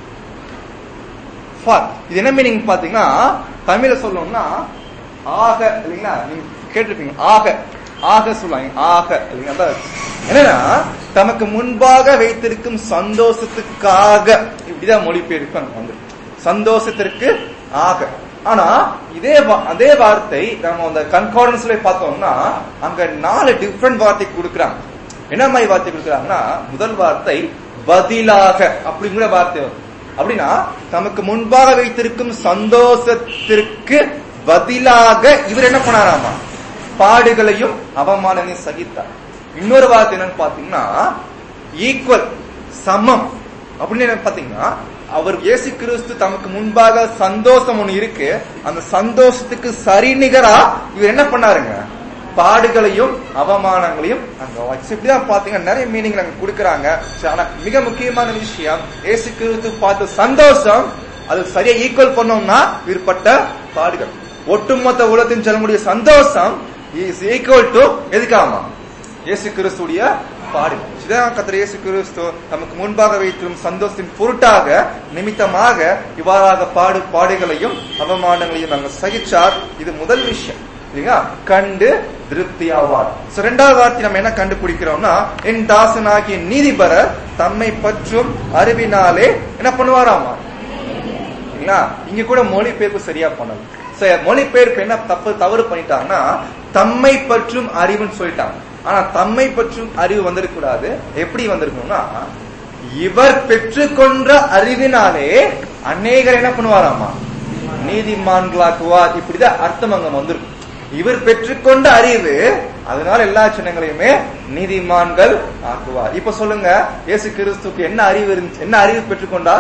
ஃபார் இது என்ன மீனிங் பாத்தீங்கன்னா தமிழ்ல சொல்லணும்னா ஆக இல்லைங்களா நீங்க கேட்டிருப்பீங்க ஆக ஆக சொல்லுவாங்க ஆக இல்லைங்களா அதான் என்னன்னா தமக்கு முன்பாக வைத்திருக்கும் சந்தோஷத்துக்காக இப்படிதான் மொழிபெயர்ப்பு அங்க வந்து சந்தோஷத்திற்கு ஆக ஆனா இதே வா- அதே வார்த்தை நம்ம அந்த கன்கார்டன்ஸ்ல பார்த்தோம்னா அங்க நாலு டிஃப்ரெண்ட் வார்த்தை கொடுக்குறாங்க என்ன மாதிரி வார்த்தை கொடுக்குறாங்கன்னா முதல் வார்த்தை பதிலாக அப்படிங்கிற வார்த்தை வரும். அப்படின்னா தமக்கு முன்பாக வைத்திருக்கும் சந்தோஷத்திற்கு பதிலாக இவர் என்ன பண்ணாராமா பாடுகளையும் அவமானங்களையும் சகித்தார் இன்னொரு வார்த்தை என்னன்னு பாத்தீங்கன்னா ஈக்குவல் சமம் அப்படின்னு என்ன பாத்தீங்கன்னா அவர் இயேசு கிறிஸ்து தமக்கு முன்பாக சந்தோஷம் ஒண்ணு இருக்கு அந்த சந்தோஷத்துக்கு சரிநிகரா இவர் என்ன பண்ணாருங்க பாடுகளையும் அவமானங்களையும் அங்க வச்சு இப்படிதான் பாத்தீங்கன்னா நிறைய மீனிங் அங்க கொடுக்கறாங்க சரி, ஆனா மிக முக்கியமான விஷயம் இயேசு கிறிஸ்து பார்த்த சந்தோஷம் அது சரியா ஈக்குவல் பண்ணோம்னா விற்பட்ட பாடுகள் ஒட்டுமொத்த உலகத்தின் சொல்லக்கூடிய சந்தோஷம் இஸ் ஈக்குவல் டு எதுக்காமா இயேசு கிறிஸ்துடைய பாடுகள் இதான் கத்திர இயேசு கிறிஸ்து நமக்கு முன்பாக வைத்திரும் சந்தோஷத்தின் பொருட்டாக நிமித்தமாக இவ்வாறாக பாடு பாடுகளையும் அவமானங்களையும் நாங்கள் சகிச்சார் இது முதல் விஷயம் இல்லைங்களா கண்டு திருப்தி ஆவார் So, இரண்டாவது வார்த்தை நம்ம என்ன கண்டுபிடிக்கிறோம்னா என் தாசனாகிய நீதிபரர் தம்மை பற்றும் அறிவினாலே என்ன பண்ணுவாராமா இல்லைங்களா இங்க கூட மொழிபெயர்ப்பு சரியா பண்ணல சரி மொழிபெயர்ப்பு என்ன தப்பு தவறு பண்ணிட்டாங்கன்னா தம்மை பற்றும் அறிவுன்னு சொல்லிட்டாங்க ஆனா தம்மை பற்றும் அறிவு வந்திருக்கூடாது எப்படி வந்திருக்கணும்னா இவர் பெற்றுக்கொண்ட அறிவினாலே அநேகர் என்ன பண்ணுவாராமா நீதிமான்களாக்குவார் இப்படிதான் அர்த்தம் அங்க வந்திருக்கும் இவர் பெற்றுக்கொண்ட அறிவு அதனால எல்லா சின்னங்களையுமே நீதிமான்கள் ஆக்குவார் இப்ப சொல்லுங்க இயேசு கிறிஸ்துக்கு என்ன அறிவு இருந்துச்சு என்ன அறிவு பெற்றுக்கொண்டா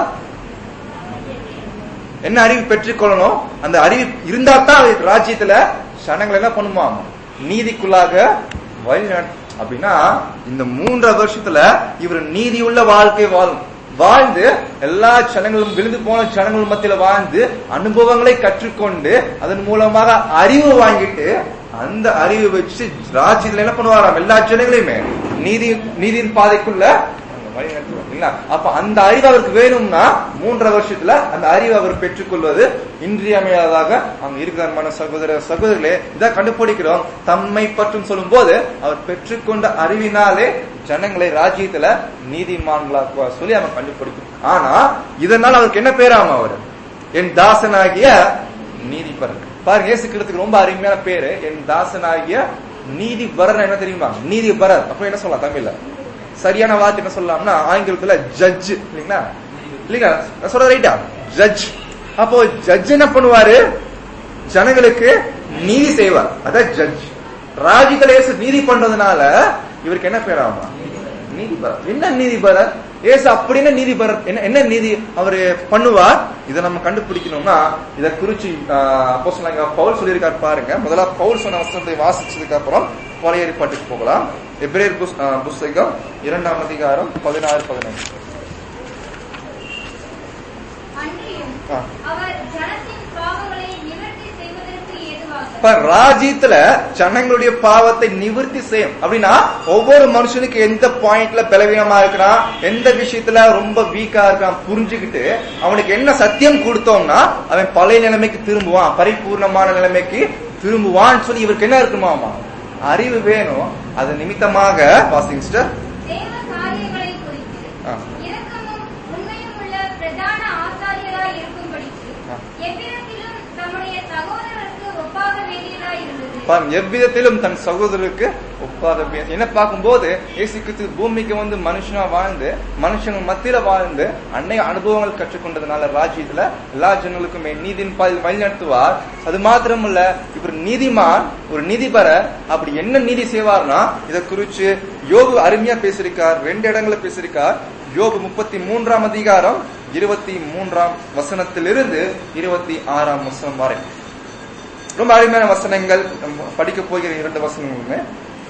என்ன அறிவு பெற்றுக்கொள்ளணும் அந்த அறிவு இருந்தா தான் அது ராஜ்யத்துல சனங்கள் என்ன பண்ணுமாம் நீதிக்குள்ளாக வழி நட- அப்படின்னா இந்த மூன்றரை வருஷத்துல இவர் நீதியுள்ள வாழ்க்கை வாழும் வாழ்ந்து எல்லா ஜனங்களும் விழுந்து போன ஜனங்கள் மத்தியில வாழ்ந்து அனுபவங்களை கற்றுக்கொண்டு அதன் மூலமாக அறிவு வாங்கிட்டு அந்த அறிவு வச்சு ராஜ்யத்துல என்ன பண்ணுவாராம் எல்லா ஜனங்களையுமே நீதி நீதியின் பாதைக்குள்ள அந்த வழி நடத்துவார் இல்லைங்களா? அப்ப அந்த அறிவு அவருக்கு வேணும்னா மூன்றரை வருஷத்துல அந்த அறிவு அவர் பெற்றுக்கொள்வது இன்றியமையாததாக அங்க இருக்கிற சகோதர சகோதரர்களே இதான் கண்டுபிடிக்கிறோம் தம்மை பற்றும் சொல்லும் போது அவர் பெற்றுக்கொண்ட அறிவினாலே ஜனங்களை ராஜ்யத்துல நீதிமான்களாக்குவார் சொல்லி அவன் கண்டுபிடிக்கும் ஆனா இதனால அவருக்கு என்ன பேராம அவர் என் தாசனாகிய நீதிபரர் பாருங்க இயேசு கிறிஸ்துக்கு ரொம்ப அருமையான பேரு என் தாசனாகிய நீதிபரர் என்ன தெரியுமா நீதிபரர் அப்ப என்ன சொல்லலாம் தமிழ்ல சரியான வார்த்தை என்ன சொல்லலாம்னா ஆங்கிலத்துல ஜட்ஜ் இல்லைங்களா இல்லைங்களா நான் சொல்றது ரைட்டா ஜட்ஜ் அப்போ ஜட்ஜ் என்ன பண்ணுவாரு ஜனங்களுக்கு நீதி செய்வார் அதான் ஜட்ஜ் ராஜ்யத்துல இயேசு நீதி பண்றதுனால இவருக்கு என்ன பேராமா நீதிபரர் என்ன நீதிபரர் ஏசு அப்படின்னு நீதிபரர் என்ன என்ன நீதி அவரு பண்ணுவார் இதை நம்ம கண்டுபிடிக்கணும்னா இதை குறிச்சு அப்போ சொன்னாங்க பவுல் சொல்லியிருக்காரு பாருங்க முதல்ல பவுல் சொன்ன வசனத்தை வாசிச்சதுக்கு அப்புறம் பழைய ஏற்பாட்டுக்கு போகலாம் எப்ரேர் புஸ்- ஆ, புஸ்தகம் இரண்டாம் அதிகாரம் பதினாறு பதினைந்து அன்றியும் ஆ. அவர் ஜனத்தின் பாவங்களை நிவர்த்தி செய்வதற்கு ஏதுவாக இப்ப ராஜ்யத்துல ஜனங்களுடைய பாவத்தை நிவர்த்தி செய்யும் அப்படின்னா ஒவ்வொரு மனுஷனுக்கு எந்த பாயிண்ட்ல பலவீனமா இருக்கிறான் எந்த விஷயத்துல ரொம்ப வீக்கா இருக்கான் புரிஞ்சுக்கிட்டு அவனுக்கு என்ன சத்தியம் கொடுத்தோம்னா அவன் பழைய நிலைமைக்கு திரும்புவான் பரிபூர்ணமான நிலைமைக்கு திரும்புவான்னு சொல்லி இவருக்கு என்ன இருக்குமாமா அறிவு வேணும் அது நிமித்தமாக வாசிங் சிஸ்டர் தேவ காரியங்களை குறித்து ஆ. இரக்கமும் உண்மையும் உள்ள பிரதான ஆசாரியராய் இருக்கும்படிக்கு ஆ. எவ்விதத்திலும் தம்முடைய சகோதரருக்கு ஒப்பாக வேண்டியதாய் இருந்தது பாருங்க, எவ்விதத்திலும் தன் சகோதரருக்கு ஒப்பாக பே- என்ன பார்க்கும்போது இயேசு கிறிஸ்து பூமிக்கு வந்து மனுஷனா வாழ்ந்து மனுஷங்க மத்தியில வாழ்ந்து அன்னைய அனுபவங்கள் கற்றுக்கொண்டதுனால ராஜ்யத்துல எல்லா ஜனங்களுக்குமே நீதியின் பாதையில் வழிநடத்துவார் அது மாத்திரமல்ல இவர் நீதிமான் ஒரு நீதிபர அப்படி என்ன நீதி செய்வார்னா இதை குறிச்சு யோபு அருமையா பேசியிருக்கார் ரெண்டு இடங்களை பேசியிருக்கார் யோபு முப்பத்தி மூன்றாம் அதிகாரம் இருபத்தி மூன்றாம் வசனத்திலிருந்து இருபத்தி ஆறாம் வசனம் வரை ரொம்ப அருமையான வசனங்கள் நம்ம படிக்க போகிற இரண்டு வசனங்களுமே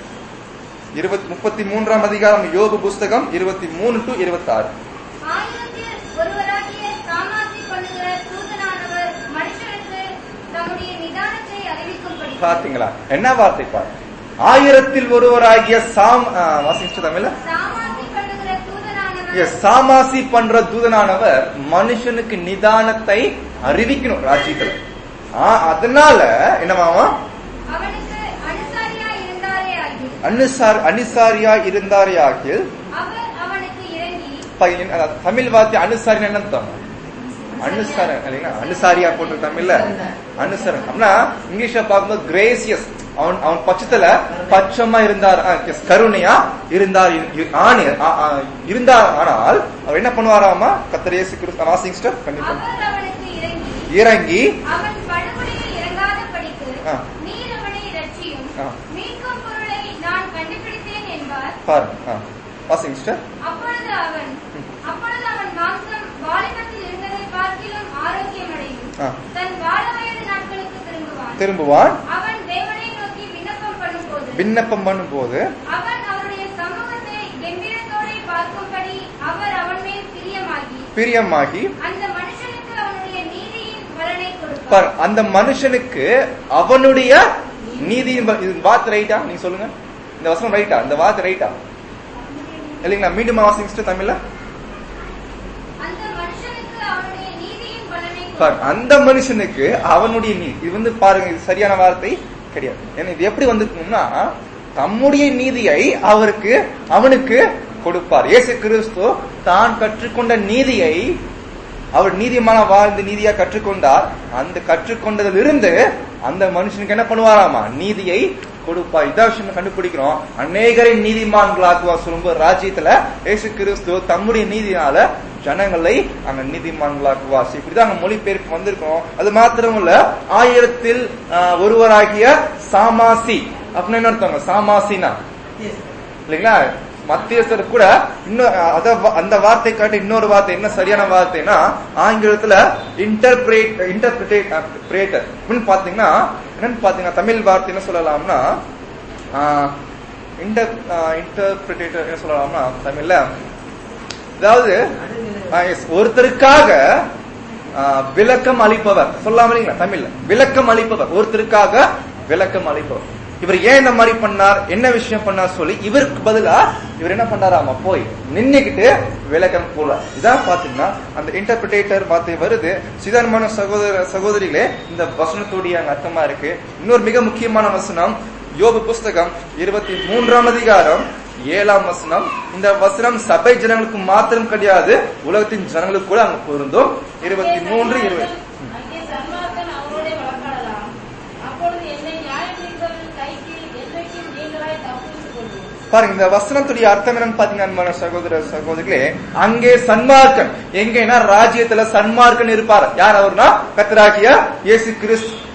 இருபத்தி முப்பத்தி மூன்றாம் அதிகாரம் யோபு புஸ்தகம் இருபத்தி மூணு டு இருபத்தி ஆறு ஆயிரத்தில் ஒருவராகிய சாமாசி பண்ணுகிற தூதனானவர் மனுஷனுக்கு தம்முடைய நிதானத்தை அறிவிக்கும்படி பாத்தீங்களா என்ன வார்த்தை பாருங்க ஆயிரத்தில் ஒருவராகிய சாம் ஆ, வாசிச்சு தமிழ்ல சாமாசி பண்ணுகிற தூதனானவர் Yes, சாமாசி பண்ற தூதனானவர் மனுஷனுக்கு நிதானத்தை அறிவிக்கணும் ராஜ்யத்துல ஆ, அதனால என்னமாமா அவனுக்கு அனுசாரியா இருந்தாரே ஆகிய அனுசார் அனுசாரியா இருந்தாரே ஆகில் அவர் அவனுக்கு இறங்கி பையன் அதாவது தமிழ் வார்த்தை அனுசாரின்னு என்ன அர்த்தம் அனுசாரன் இல்லைங்களா அனுசாரியா போட்டு தமிழ்ல அனுசரன் அப்படின்னா இங்கிலீஷ்ல பார்க்கும்போது கிரேசியஸ் அவன் அவன் பட்சத்துல பட்சமா இருந்தார் ஆ, yes, கருணையா இருந்தார் இ- இ- ஆணி ஆ, ஆ, இருந்தார் ஆனால் அவர் என்ன பண்ணுவாராமா கத்தர் இயேசு கிறிஸ்து வாசிங் ஸ்டர் கண்டிப்பா அவர் அவனுக்கு இறங்கி இறங்கி அவன் படுகொலையில் இறங்காதபடிக்கு ஆ. நீர் அவனை ரட்சியும் ஆ. மீட்கும் பொருளை நான் கண்டுபிடித்தேன் என்பார் பாருங்க வாசிங் ஸ்டர் அப்பொழுது அவன் அப்பொழுது அவன் மாம்சம் வாலிபத்தில் இருந்ததை பார்க்கிலும் ஆரோக்கியமடையும் ஆ. தன் வாழ வயது நாட்களுக்கு திரும்புவான் திரும்புவான் அவன் தேவனை நோக்கி விண்ணப்பம் பண்ணும்போது விண்ணப்பம் பண்ணும்போது அவன் அவருடைய சமூகத்தை கம்பீரத்தோടെ பார்க்கும்படி அவர் அவன் மேல் பிரியமாகி பிரியமாகி அந்த மனுஷனுக்கு அவனுடைய நீதியின் பலனை கொடுப்பார் பார் அந்த மனுஷனுக்கு அவனுடைய நீதியின் ப- இது வார்த்தை ரைட்டா நீங்க சொல்லுங்க இந்த வசனம் ரைட்டா இந்த வார்த்தை ரைட்டா இல்லைங்களா மீண்டும் வாசிங்க தமிழ்ல அந்த மனுஷனுக்கு அவனுடைய நீதியின் பலனை பார் கொடுப்பார் அந்த மனுஷனுக்கு அவனுடைய நீதி இது வந்து பாருங்க இது சரியான வார்த்தை கிடையாது ஏன்னா இது எப்படி வந்துருக்கும்னா தம்முடைய நீதியை அவருக்கு அவனுக்கு கொடுப்பார் இயேசு கிறிஸ்து தான் கற்றுக்கொண்ட நீதியை அவர் நீதிமான வாழ்ந்து நீதியா கற்றுக்கொண்டார் அந்த கற்றுக்கொண்டதிலிருந்து அந்த மனுஷனுக்கு என்ன பண்ணுவாராமா நீதியை கொடுப்பார் இதான் விஷயம் கண்டுபிடிக்கிறோம் அநேகரை நீதிமான்களாக்குவார் சொல்லும்போது ராஜ்யத்துல இயேசு கிறிஸ்து தம்முடைய நீதினால ஜனங்களை அங்க நீதிமான்களாக்குவார் So, இப்படிதான் அங்க மொழிபெயர்ப்பு வந்திருக்கோம் அது மாத்திரமல்ல ஆயிரத்தில் ஆஹ், ஒருவராகிய சாமாசி அப்படின்னு என்ன அர்த்தங்க சாமாசினா இல்லைங்களா மத்தியஸ்தர் கூட இன்னும் அத அந்த வார்த்தை காட்டி இன்னொரு வார்த்தை என்ன சரியான வார்த்தைனா ஆங்கிலத்துல இன்டர்பிரேட் இன்டர்பிரேட்டர் அப்படின்னு பாத்தீங்கன்னா என்னன்னு பாத்தீங்கன்னா தமிழ் வார்த்தை என்ன சொல்லலாம்னா இன்டர் இன்டர்பிரேட்டர் என்ன சொல்லலாம்னா தமிழ்ல அதாவது ஆ, yes, ஒருத்தருக்காக ஆ, விளக்கம் அளிப்பவர் சொல்லாம இல்லைங்களா தமிழ்ல விளக்கம் அளிப்பவர் ஒருத்தருக்காக விளக்கம் அளிப்பவர் இவர் ஏன் இந்த மாதிரி பண்ணார் என்ன விஷயம் பண்ணார் சொல்லி இவருக்கு பதிலா இவர் என்ன பண்ணாராமா போய் நின்னுக்கிட்டு விளக்கம் போடுறார் இதான் பாத்தீங்கன்னா அந்த இன்டர்பிரேட்டர் வார்த்தை வருது சிதானமான சகோதர சகோதரிகளே இந்த வசனத்துடைய அங்க அர்த்தமா இருக்கு இன்னொரு மிக முக்கியமான வசனம் யோபு புஸ்தகம் இருபத்தி மூன்றாம் அதிகாரம் ஏழாம் வசனம் இந்த வசனம் சபை ஜனங்களுக்கு மாத்திரம் கிடையாது உலகத்தின் ஜனங்களுக்கு கூட அங்க பொருந்தும் இருபத்தி மூன்று இருபது அங்கே சன்மார்க்கன் அவரோடே வழக்காடலாம் அப்பொழுது என்னை நியாயத்தீர்ப்பவரின் கைக்கு என்றைக்கும் நீங்களாய் தப்புவித்துக் கொள்வோம் பாருங்க இந்த வசனத்துடைய அர்த்தம் என்னன்னு பாத்தீங்கன்னா அன்பான சகோதர சகோதரிகளே அங்கே சன்மார்க்கன் எங்கன்னா ராஜ்யத்துல சன்மார்க்கன் இருப்பார் யார் அவர்னா கத்தராகிய இயேசு கிறிஸ்து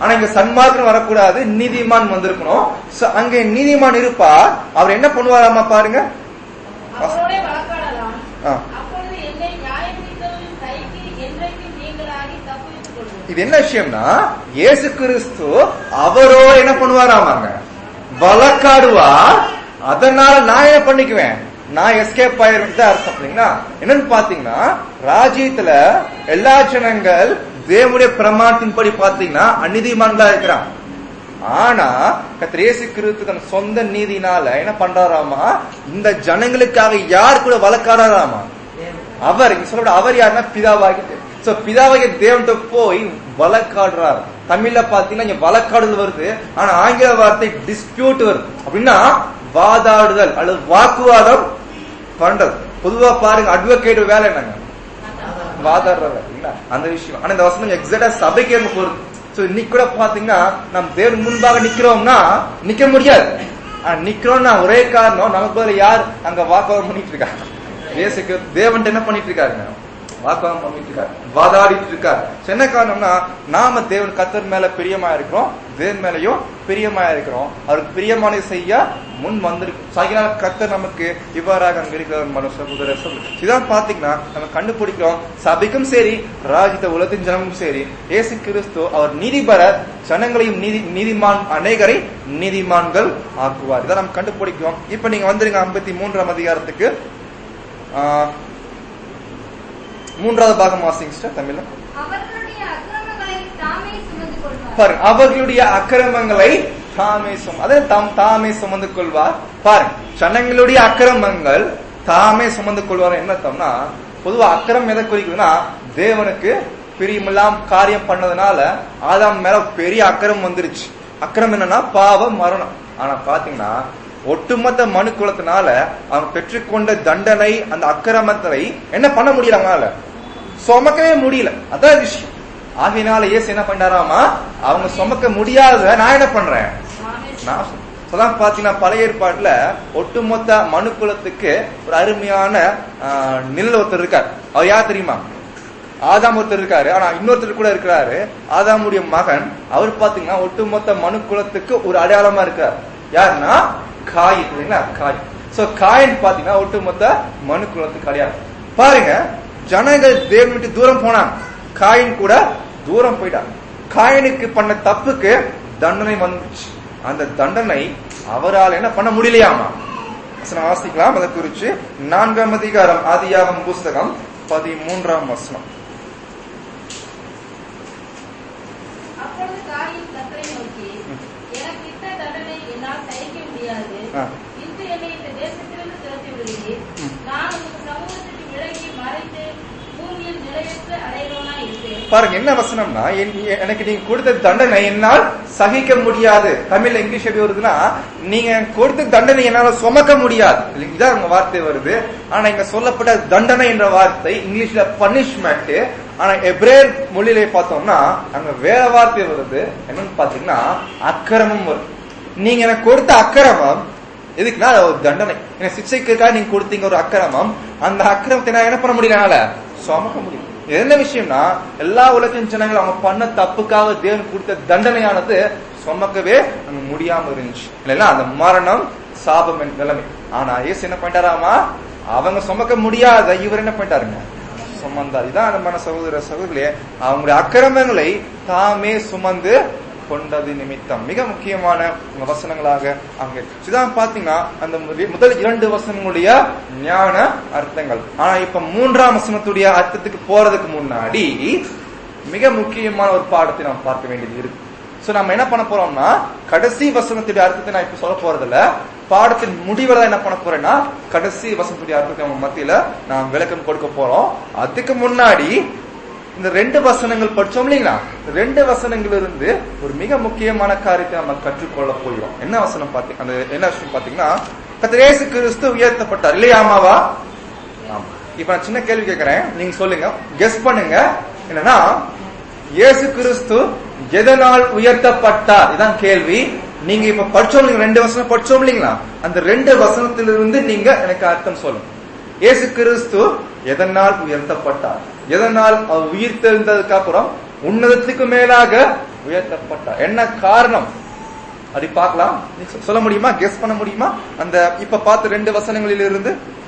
ஆனா இங்க சன்மார்க்கன் வரக்கூடாது நீதிமான் வந்திருக்கணும் So, அங்க நீதிமான் இருப்பா அவர் என்ன பண்ணுவாராமா பாருங்க அவரோட வழக்காடலாம் ஆ. அப்பொழுது என்னை நியாயம் தீர்க்கிறவரின் கைக்கு என்றைக்கும் நீங்களாகி தப்புவித்துக் கொள்வோம் இது என்ன விஷயம்னா இயேசு கிறிஸ்து அவரோ என்ன பண்ணுவாராமாங்க வழக்காடுவா அதனால நான் என்ன பண்ணிக்குவேன் நான் எஸ்கேப் ஆயிருவேன் தான் அர்த்தம் இல்லைங்களா என்னன்னு பாத்தீங்கன்னா ராஜ்யத்துல எல்லா ஜனங்கள் தேவனுடைய பிரமாணத்தின்படி பாத்தீங்கன்னா அநீதிமான்களா இருக்கிறான் ஆனா கர்த்தர் இயேசு கிறிஸ்து தன் சொந்த நீதினால என்ன பண்றாராமா இந்த ஜனங்களுக்காக யார் கூட வழக்காடாராமா அவர் இங்க சொல்லப்பட அவர் யாருன்னா பிதாவாகி சோ பிதாவாகிய தேவன்கிட்ட போய் வழக்காடுறார் தமிழ்ல பாத்தீங்கன்னா இங்க வழக்காடுதல் வருது ஆனா ஆங்கில வார்த்தை டிஸ்பியூட் வருது அப்படின்னா வாதாடுதல் அல்லது வாக்குவாதம் பண்றது பொதுவா பாருங்க அட்வொகேட் வேலை என்னங்க வாதாடுறவர் இல்லைங்களா அந்த விஷயம் ஆனா இந்த வசனம் எக்ஸாக்டா சபைக்கு அங்க போறது சோ இன்னைக்கு கூட பாத்தீங்கன்னா நம்ம தேவன் முன்பாக நிக்கிறோம்னா நிக்க முடியாது ஆனா நிக்கிறோம்னா ஒரே காரணம் நமக்கு பதிலா யார் அங்க வாக்குவாதம் பண்ணிட்டு இருக்காங்க இயேசுக்கு தேவன் என்ன பண்ணிட்டு இருக்காருங்க வாக்குவாதம் பண்ணிட்டு இருக்காரு வாதாடிட்டு இருக்காரு So, என்ன காரணம்னா நாம தேவன் கத்தர் மேல பிரியமா இருக்கிறோம் தேவன் மேலயும் பிரியமா இருக்கிறோம் அவருக்கு பிரியமானதை செய்ய முன் வந்திருக்கும் சாகினால் கத்தர் நமக்கு இவ்வாறாக அங்க இருக்கிற மனு சகோதர சகோதரி. இதான் பாத்தீங்கன்னா நம்ம கண்டுபிடிக்கிறோம் சபைக்கும் சரி ராஜ்யத்த உலகத்தின் ஜனமும் சரி இயேசு கிறிஸ்து அவர் நீதிபர ஜனங்களையும் நீதி நீதிமான் அநேகரை நீதிமான்கள் ஆக்குவார் இதை நம்ம கண்டுபிடிக்கிறோம் இப்ப நீங்க வந்துருங்க ஐம்பத்தி மூன்றாம் அதிகாரத்துக்கு ஆஹ், மூன்றாவது பாகம் வாசிங்க sister, தமிழ்ல அவர்களுடைய அக்கிரமங்களை தாமே சுமந்து கொள்வார் பாருங்க அவர்களுடைய அக்கிரமங்களை தாமே சும அதை தாம் தாமே சுமந்து கொள்வார் பாருங்க ஜனங்களுடைய அக்கிரமங்கள் தாமே சுமந்து கொள்வார் என்ன அர்த்தம்னா பொதுவா அக்கிரம் எதை குறிக்குதுன்னா தேவனுக்கு பிரியமில்லாம் காரியம் பண்ணதுனால ஆதாம் மேல பெரிய அக்கிரம் வந்துருச்சு அக்கிரம் என்னன்னா பாவம் மரணம் ஆனா பாத்தீங்கன்னா ஒட்டுமொத்த மனு குலத்தினால அவன் பெற்றுக்கொண்ட தண்டனை அந்த அக்கிரமத்தை என்ன பண்ண முடியல அவங்களால சுமக்கவே முடியல அதான் விஷயம் ஆகையினால இயேசு என்ன பண்ணாராமா அவங்க சுமக்க முடியாத நான் என்ன பண்றேன் நான் சொ- அதான் பாத்தீங்கன்னா பழைய ஏற்பாட்டுல ஒட்டுமொத்த மனு குலத்துக்கு ஒரு அருமையான ஆஹ், நிழல் ஒருத்தர் இருக்கார் அவர் யார் தெரியுமா ஆதாம் ஒருத்தர் இருக்காரு ஆனா இன்னொருத்தர் கூட இருக்கிறாரு ஆதாமுடைய மகன் அவர் பாத்தீங்கன்னா ஒட்டுமொத்த மனு குலத்துக்கு ஒரு அடையாளமா இருக்கார் யாருன்னா காய் இல்லைங்களா காய் சோ காயின் பாத்தீங்கன்னா ஒட்டுமொத்த மனு குலத்துக்கு அடையாளம் பாருங்க ஜனங்கள் தேவன் விட்டு தூரம் போனாங்க காயின் கூட தூரம் போயிட்டாங்க காயினுக்கு பண்ண தப்புக்கு தண்டனை வந்துச்சு அந்த தண்டனை அவரால் என்ன பண்ண முடியலையாமா வசனம் வாசிக்கலாம் அதை குறிச்சு நான்காம் அதிகாரம் ஆதியாகம் புஸ்தகம் பதிமூன்றாம் வசனம் அப்பொழுது காயின் கத்தரை நோக்கி எனக்கு இட்ட தண்டனை என்னால் சகிக்க முடியாது ஆ. இன்று என்னை இந்த தேசத்திலிருந்து துரத்தி விடுகிறீர் நான் உங்கள் சமூகத்துக்கு விலகி மறைத்து பூமியில் நிலையற்ற அடையலோனா இருப்பேன் பாருங்க என்ன வசனம்னா என்- எனக்கு நீங்க கொடுத்த தண்டனை என்னால் சகிக்க முடியாது தமிழ்ல இங்கிலீஷ் எப்படி வருதுன்னா நீங்க கொடுத்த தண்டனை என்னால சுமக்க முடியாது இதான் உங்க வார்த்தை வருது ஆனா இங்க சொல்லப்பட்ட தண்டனை என்ற வார்த்தை இங்கிலீஷ்ல பனிஷ்மெண்ட் ஆனா எப்ரேல் மொழியில பார்த்தோம்னா அங்க வேற வார்த்தை வருது என்னன்னு பாத்தீங்கன்னா அக்கிரமம் வருது நீங்க எனக்கு கொடுத்த அக்கிரமம் எதுக்குன்னா அது ஒரு தண்டனை எனக்கு சிக்ஷைக்காக நீங்க கொடுத்தீங்க ஒரு அக்கிரமம் அந்த அக்கிரமத்தை நான் என்ன பண்ண முடியல என்னால சுமக்க முடியும் இது என்ன விஷயம்னா எல்லா உலகின் ஜனங்கள் அவங்க பண்ண தப்புக்காக தேவன் கொடுத்த தண்டனையானது சுமக்கவே அங்க முடியாம இருந்துச்சு இல்லைன்னா அந்த மரணம் சாபம் என்ற நிலைமை ஆனா இயேசு என்ன பண்ணிட்டாராமா அவங்க சுமக்க முடியாத இவர் என்ன பண்ணிட்டாருங்க சுமந்தார் இதான் அந்த மன சகோதர சகோதரியே அவங்களுடைய அக்கிரமங்களை தாமே சுமந்து கொண்டது நிமித்தம் மிக முக்கியமான வசனங்களாக அங்க இருக்கு. இதான் பாத்தீங்கன்னா அந்த முதல் முதல் இரண்டு வசனங்களுடைய ஞான அர்த்தங்கள் ஆனா இப்ப மூன்றாம் வசனத்துடைய அர்த்தத்துக்கு போறதுக்கு முன்னாடி மிக முக்கியமான ஒரு பாடத்தை நாம் பார்க்க வேண்டியது இருக்கு சோ நம்ம என்ன பண்ண போறோம்னா கடைசி வசனத்துடைய அர்த்தத்தை நான் இப்ப சொல்ல போறதில்ல பாடத்தின் முடிவுல தான் என்ன பண்ண போறேன்னா கடைசி வசனத்துடைய அர்த்தத்தை நம்ம மத்தியில நான் விளக்கம் கொடுக்க போறோம் அதுக்கு முன்னாடி இந்த ரெண்டு வசனங்கள் படிச்சோம் இல்லைங்களா இந்த ரெண்டு வசனங்கள் இருந்து ஒரு மிக முக்கியமான காரியத்தை நம்ம கற்றுக்கொள்ள போகிறோம் என்ன வசனம் பாத்தீங்க அந்த என்ன விஷயம் பாத்தீங்கன்னா கர்த்தர் இயேசு கிறிஸ்து உயர்த்தப்பட்டார் இல்லையா ஆமாவா ஆமா இப்ப நான் சின்ன கேள்வி கேட்கிறேன் நீங்க சொல்லுங்க கெஸ் பண்ணுங்க என்னன்னா இயேசு கிறிஸ்து எதனால் உயர்த்தப்பட்டார் இதான் கேள்வி நீங்க இப்ப படிச்சோம் இல்லைங்களா? ரெண்டு வசனம் படிச்சோம் இல்லைங்களா அந்த ரெண்டு வசனத்திலிருந்து நீங்க எனக்கு அர்த்தம் சொல்லுங்க இயேசு கிறிஸ்து எதனால் உயர்த்தப்பட்டார் எதனால் அவர் உயிர் தெரிந்ததுக்கு அப்புறம் உன்னதத்துக்கு மேலாக உயர்த்தப்பட்டார் என்ன காரணம் அப்படி பார்க்கலாம் சொல்ல முடியுமா கெஸ் பண்ண முடியுமா அந்த இப்ப பார்த்த ரெண்டு வசனங்களில் இருந்து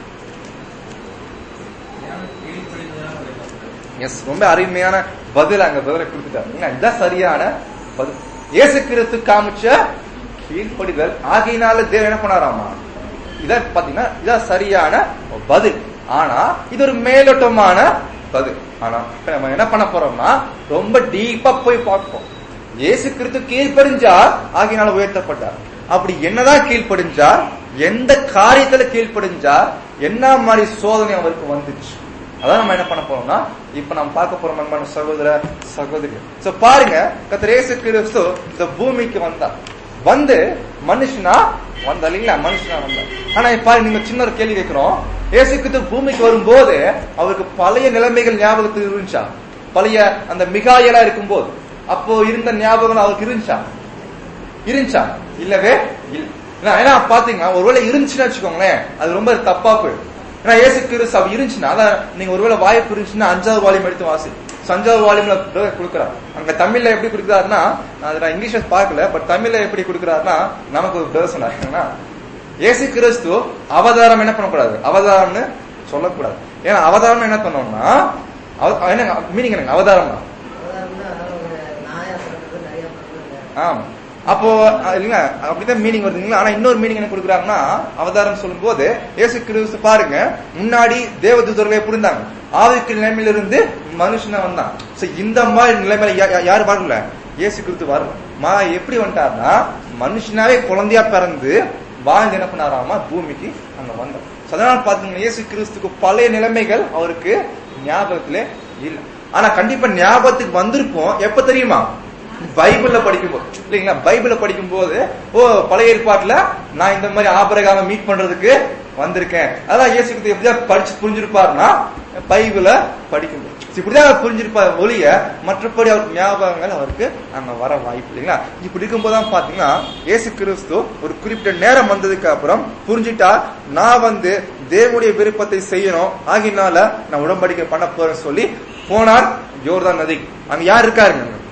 எஸ் ரொம்ப அருமையான பதில் அங்க பதில கொடுத்துட்டாரு இல்லைங்களா? இதுதான் சரியான பதில் இயேசு கிறிஸ்து காமிச்ச கீழ்ப்படிதல் ஆகையினால தேவன் என்ன பண்ணாராமா இதான் பாத்தீங்கன்னா இதான் சரியான பதில் ஆனா இது ஒரு மேலோட்டமான பதில் ஆனா இப்ப நம்ம என்ன பண்ண போறோம்னா ரொம்ப டீப்பா போய் பார்ப்போம் இயேசு கிறிஸ்து கீழ்ப்படிஞ்சார் ஆகையினால உயர்த்தப்பட்டார் அப்படி என்னதான் கீழ்ப்படிஞ்சார் எந்த காரியத்துல கீழ்ப்படிஞ்சார் என்ன மாதிரி சோதனை அவருக்கு வந்துச்சு அதான் நம்ம என்ன பண்ண போறோம்னா இப்ப நம்ம பார்க்க போறோம் அன்பான சகோதர சகோதரி சோ பாருங்க கர்த்தர் இயேசு கிறிஸ்து இந்த பூமிக்கு வந்தார் வந்து மனுஷனா வந்தா இல்லைங்களா மனுஷனா வந்தார் ஆனா இப்ப பாருங்க நீங்க சின்ன ஒரு கேள்வி கேட்கிறோம் இயேசு கிறிஸ்து பூமிக்கு வரும்போது அவருக்கு பழைய நிலைமைகள் ஞாபகத்தில் இருந்துச்சா பழைய அந்த மிகாயலா இருக்கும்போது அப்போ இருந்த ஞாபகம் அவருக்கு இருந்துச்சா இருந்துச்சா இல்லவே இல்ல ஏன்னா- ஏன்னா பாத்தீங்கன்னா ஒருவேளை இருந்துச்சுன்னு வச்சுக்கோங்களேன் அது ரொம்ப தப்பா போயிடும் ஏன்னா ஏசு கிறிஸ்து அப்படி இருந்துச்சுன்னா அதான் நீங்க ஒருவேளை வாய்ப்பு இருந்துச்சுன்னா அஞ்சாவது வால்யூம் எடுத்து வாசி அஞ்சாவது வால்யூம்ல கொடுக்குறாரு அங்க தமிழ்ல எப்படி கொடுக்குறாருன்னா அது நான் இங்கிலீஷ்ல பார்க்கல பட் தமிழ்ல எப்படி கொடுக்குறாருன்னா நமக்கு ஒரு பிரதர் சொன்னாருன்னா ஏசு கிறிஸ்து அவதாரம் என்ன பண்ணக்கூடாது அவதாரம்னு சொல்லக்கூடாது ஏன்னா அவதாரம் என்ன பண்ணோம்னா அவ- என்ன மீனிங் என்னங்க அவதாரம்னா உதாரணம்னா ஒரு நாயா பிறந்தது நிறைய பிறந்தது ஆமா அப்போ அஹ், இல்லைங்க அப்படிதான் மீனிங் வருதுங்களா ஆனா இன்னொரு மீனிங் என்ன கொடுக்குறாங்கன்னா அவதாரம் சொல்லும்போது இயேசு கிறிஸ்து பாருங்க முன்னாடி தேவதூதர்களே புரிந்தாங்க ஆவிக்கு நிலைமையிலிருந்து மனுஷனா வந்தான் சோ இந்த மாதிரி நிலைமையில யா- யா- யாரு வரல இயேசு கிறிஸ்து வரல மா எப்படி வந்துட்டாருன்னா மனுஷனாவே குழந்தையா பிறந்து வாழ்ந்து என்ன பண்ணாராமா பூமிக்கு அங்க வந்தார் So, அதனால பாத்தீங்கன்னா இயேசு கிறிஸ்துக்கு பழைய நிலைமைகள் அவருக்கு ஞாபகத்திலே இல்ல ஆனா கண்டிப்பா ஞாபகத்துக்கு வந்திருக்கும் எப்ப தெரியுமா பைபிள்ல படிக்கும்போது இல்லைங்களா பைபிள்ல படிக்கும்போது ஓ பழைய ஏற்பாட்டுல நான் இந்த மாதிரி ஆபரகாம மீட் பண்றதுக்கு வந்திருக்கேன் அதான் இயேசு கிறிஸ்து எப்படிதான் படிச்சு புரிஞ்சிருப்பாருன்னா பைபிள படிக்கும்போது So, இப்படிதான் அவர் புரிஞ்சிருப்பார் ஒழிய மற்றபடி அவருக்கு ஞாபகங்கள் அவருக்கு அங்க வர வாய்ப்பு இல்லைங்களா இப்படி இருக்கும்போது தான் பாத்தீங்கன்னா இயேசு கிறிஸ்து ஒரு குறிப்பிட்ட நேரம் வந்ததுக்கு அப்புறம் புரிஞ்சிட்டா நான் வந்து தேவனுடைய விருப்பத்தை செய்யணும் ஆகினால நான் உடன்படிக்கை பண்ண போறேன்னு சொல்லி போனார் யோர்தான் நதி அங்க யார் இருக்காருங்க அங்க?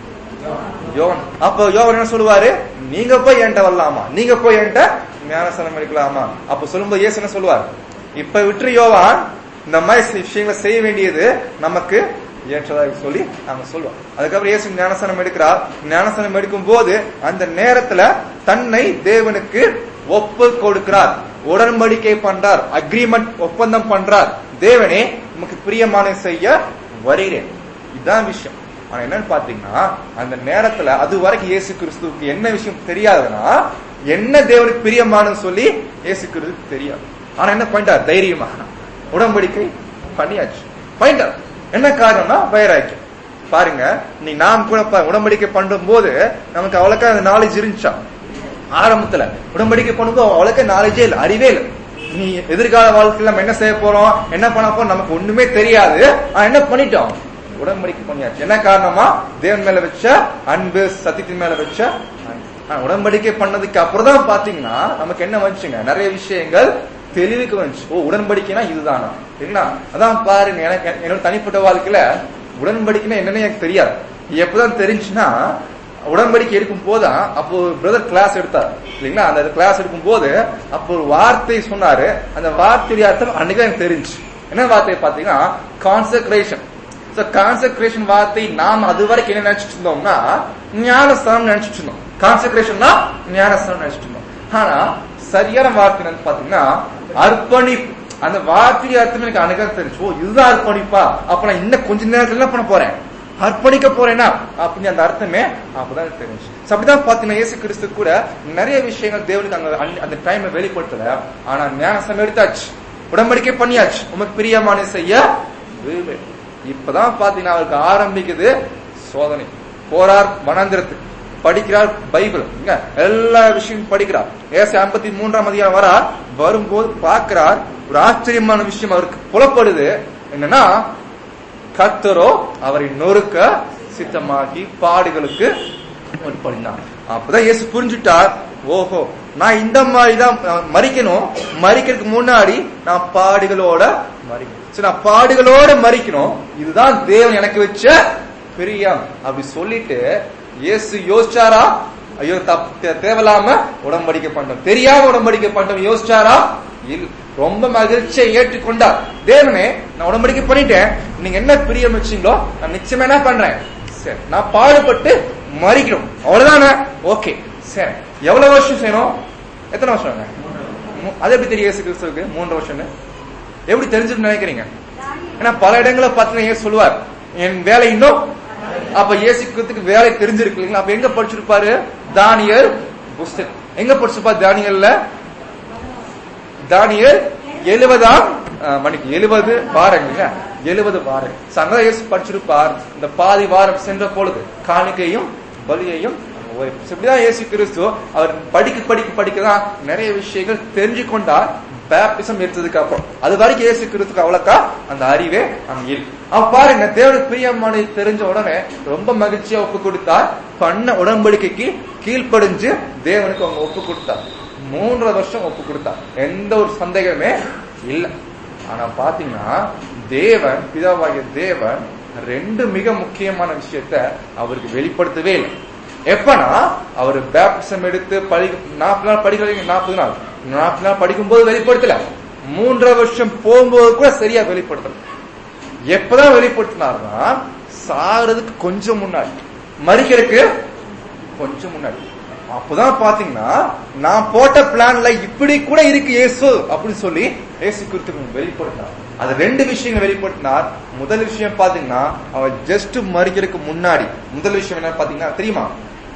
யோவன் அப்ப யோவன் என்ன சொல்லுவாரு நீங்க போய் என்கிட்ட வரலாமா நீங்க போய் என்கிட்ட ஞானசனம் எடுக்கலாமா அப்ப சொல்லும்போது இயேசு என்ன சொல்லுவார் இப்ப விட்டு யோவான் இந்த மாதிரி விஷயங்களை செய்ய வேண்டியது நமக்கு ஏற்றதாக சொல்லி நாங்க சொல்லுவோம் அதுக்கப்புறம் இயேசு ஞானசனம் எடுக்கிறார் ஞானசனம் எடுக்கும் போது அந்த நேரத்துல தன்னை தேவனுக்கு ஒப்பு கொடுக்கிறார் உடன்படிக்கை பண்றார் அக்ரிமெண்ட் ஒப்பந்தம் பண்றார் தேவனே நமக்கு பிரியமான செய்ய வருகிறேன் இதுதான் விஷயம் ஆனா என்னன்னு பாத்தீங்கன்னா அந்த நேரத்துல அது வரைக்கும் இயேசு கிறிஸ்துவுக்கு என்ன விஷயம் தெரியாதுன்னா என்ன தேவனுக்கு பிரியமானு சொல்லி இயேசு கிறிஸ்துக்கு தெரியாது ஆனா என்ன பண்ணிட்டார் தைரியமா உடன்படிக்கை பண்ணியாச்சு பண்ணிட்டார் என்ன காரணம்னா வைராக்கியம் பாருங்க நீ நாம் கூட ப- உடன்படிக்கை பண்ணும் போது நமக்கு அவ்வளோக்கா அந்த நாலேஜ் இருந்துச்சா ஆரம்பத்துல உடன்படிக்கை பண்ணும்போது அவ்வளோக்கா நாலேஜே இல்லை அறிவே இல்லை நீ எதிர்கால வாழ்க்கையில நம்ம என்ன செய்ய போறோம் என்ன பண்ண போறோம் நமக்கு ஒண்ணுமே தெரியாது ஆனா என்ன பண்ணிட்டோம் உடன்படிக்கை பண்ணியாச்சு என்ன காரணமா தேவன் மேல வச்ச அன்பு சத்தியத்தின் மேல வச்ச அன்பு. ஆனா, உடன்படிக்கை பண்ணதுக்கு அப்புறம் தான் பாத்தீங்கன்னா நமக்கு என்ன வந்துச்சுங்க நிறைய விஷயங்கள் தெளிவுக்கு வந்துச்சு ஓ உடன்படிக்கைனா இதுதானா சரிங்களா அதான் பாருங்க எனக்கு என்னோட தனிப்பட்ட வாழ்க்கையில உடன்படிக்கைனா என்னன்னு எனக்கு தெரியாது எப்பதான் தெரிஞ்சுன்னா உடன்படிக்கை எடுக்கும் போதுதான் அப்போ பிரதர் கிளாஸ் எடுத்தார் இல்லைங்களா அந்த கிளாஸ் எடுக்கும் போது அப்போ ஒரு வார்த்தை சொன்னாரு அந்த வார்த்தையுடைய அர்த்தம் அன்னைக்கு எனக்கு தெரிஞ்சு என்ன வார்த்தை பாத்தீங்கன்னா கான்செக்ரேஷன் சோ கான்செக்ரேஷன் வார்த்தை நாம் அது வரைக்கும் என்ன நினைச்சிட்டு இருந்தோம்னா ஞானஸ்தானம் நினைச்சிட்டு இருந்தோம் கான்செக்ரேஷன்னா ஞானஸ்தானம் நினைச்சிட்டு இருந்தோம் ஆனா சரியான வார்த்தை என்னன்னு பாத்தீங்கன்னா அர்ப்பணிப்பு அந்த வார்த்தையுடைய அர்த்தம் எனக்கு அன்னைக்கு தெரிஞ்சு ஓ இதுதான் அர்ப்பணிப்பா அப்ப நான் இன்னும் கொஞ்ச நேரத்துல என்ன பண்ண போறேன் அர்ப்பணிக்க போறேனா அப்படின்னு அந்த அர்த்தமே அப்பதான் எனக்கு தெரிஞ்சு So, அப்படிதான் பாத்தீங்கன்னா இயேசு கிறிஸ்து கூட நிறைய விஷயங்கள் தேவனுக்கு அங்க அந்த- அந்த டைம் வெளிப்படுத்தல ஆனா ஞானசம் எடுத்தாச்சு உடன்படிக்கை பண்ணியாச்சு உமக்கு பிரியமான செய்ய விரும்பு. இப்பதான் பாத்தீங்கன்னா அவருக்கு ஆரம்பிக்குது சோதனை போறார் வனாந்திரத்துக்கு படிக்கிறார் பைபிள் இங்க எல்லா விஷயம் படிக்கிறார் ஏசு ஐம்பத்தி மூன்றாம் அதிகாரம் வரா வரும்போது பார்க்கிறார் ஒரு ஆச்சரியமான விஷயம் அவருக்கு புலப்படுது என்னன்னா கர்த்தரோ அவரை நொறுக்க சித்தமாகி பாடுகளுக்கு உட்படினார் அப்பதான் இயேசு புரிஞ்சுட்டார் ஓஹோ நான் இந்த மாதிரி தான் அஹ், மறிக்கணும் மறிக்கிறதுக்கு முன்னாடி நான் பாடுகளோட மறிக்கணும் சரி நான் பாடுகளோட மறிக்கணும் இதுதான் தேவன் எனக்கு வச்ச பிரியம் அப்படி சொல்லிட்டு இயேசு யோசிச்சாரா ஐயோ தப் தே- தேவையில்லாம உடம்படிக்கை பண்ணோம் தெரியாம உடம்படிக்கை பண்ணோம் யோசிச்சாரா இல்ல ரொம்ப மகிழ்ச்சியை ஏற்றுக்கொண்டார் தேவனே நான் உடம்படிக்கை பண்ணிட்டேன் நீங்க என்ன பிரியம் வச்சீங்களோ நான் நிச்சயமா என்ன பண்றேன் சரி நான் பாடுபட்டு மறிக்கணும் அவ்வளவுதானே ஓகே சரி எவ்வளவு வருஷம் செய்யணும் எத்தனை வருஷம் மூ- அது எப்படி தெரியும் இயேசு கிறிஸ்துவுக்கு மூன்று வருஷம்னு எப்படி தெரிஞ்சுன்னு நினைக்கிறீங்க ஏன்னா பல இடங்களை பார்த்தீங்கன்னா ஏன் சொல்லுவார் என் வேலை இன்னும் அப்ப இயேசுக்கிறதுக்கு வேலை தெரிஞ்சிருக்கு இல்லைங்களா அப்ப எங்க படிச்சிருப்பாரு தானியல் புஸ்தகம் எங்க படிச்சிருப்பாரு தானியல்ல தானியல் எழுபதாம் மணிக்கு எழுபது வாரங்க எழுபது வாரம் சங்கர இயேசு படிச்சிருப்பார் இந்த பாதி வாரம் சென்ற பொழுது காணிக்கையும் பலியையும் ஒரு- இப்படிதான் இயேசு கிறிஸ்து அவர் படிக்க படிக்க படிக்க தான் நிறைய விஷயங்கள் தெரிஞ்சு கொண்டார் பேப்டிசம் எடுத்ததுக்கு அப்புறம் அது வரைக்கும் இயேசு கிறிஸ்துக்கு அவ்வளோக்கா அந்த அறிவே அங்க இல்லை அவ பாருங்க தேவனுக்கு பிரியமானது தெரிஞ்ச உடனே ரொம்ப மகிழ்ச்சியா ஒப்பு கொடுத்தார் பண்ண உடன்படிக்கைக்கு கீழ்ப்படிஞ்சு தேவனுக்கு அவங்க ஒப்பு கொடுத்தார் மூன்றரை வருஷம் ஒப்பு கொடுத்தார் எந்த ஒரு சந்தேகமே இல்லை ஆனா பாத்தீங்கன்னா தேவன் பிதாவாகிய தேவன் ரெண்டு மிக முக்கியமான விஷயத்த அவருக்கு வெளிப்படுத்தவே இல்லை எப்பனா அவர் பேப்டிசம் எடுத்து படி நாற்பது நாள் படிக்கிறீங்க நாற்பது நாள் நாற்பது நாள் படிக்கும்போது வெளிப்படுத்தல மூன்றரை வருஷம் போகும்போது கூட சரியா வெளிப்படுத்தல எப்பதான் வெளிப்படுத்தினார்னா சாகிறதுக்கு கொஞ்சம் முன்னாடி மறிக்கிறதுக்கு கொஞ்சம் முன்னாடி அப்பதான் பாத்தீங்கன்னா நான் போட்ட பிளான்ல இப்படி கூட இருக்கு இயேசு அப்படின்னு சொல்லி இயேசு குறித்து வெளிப்படுத்தினார் அது ரெண்டு விஷயங்கள் வெளிப்படுத்தினார் முதல் விஷயம் பாத்தீங்கன்னா அவர் ஜஸ்ட் மறிக்கிறதுக்கு முன்னாடி முதல் விஷயம் என்ன பாத்தீங்கன்னா தெரியுமா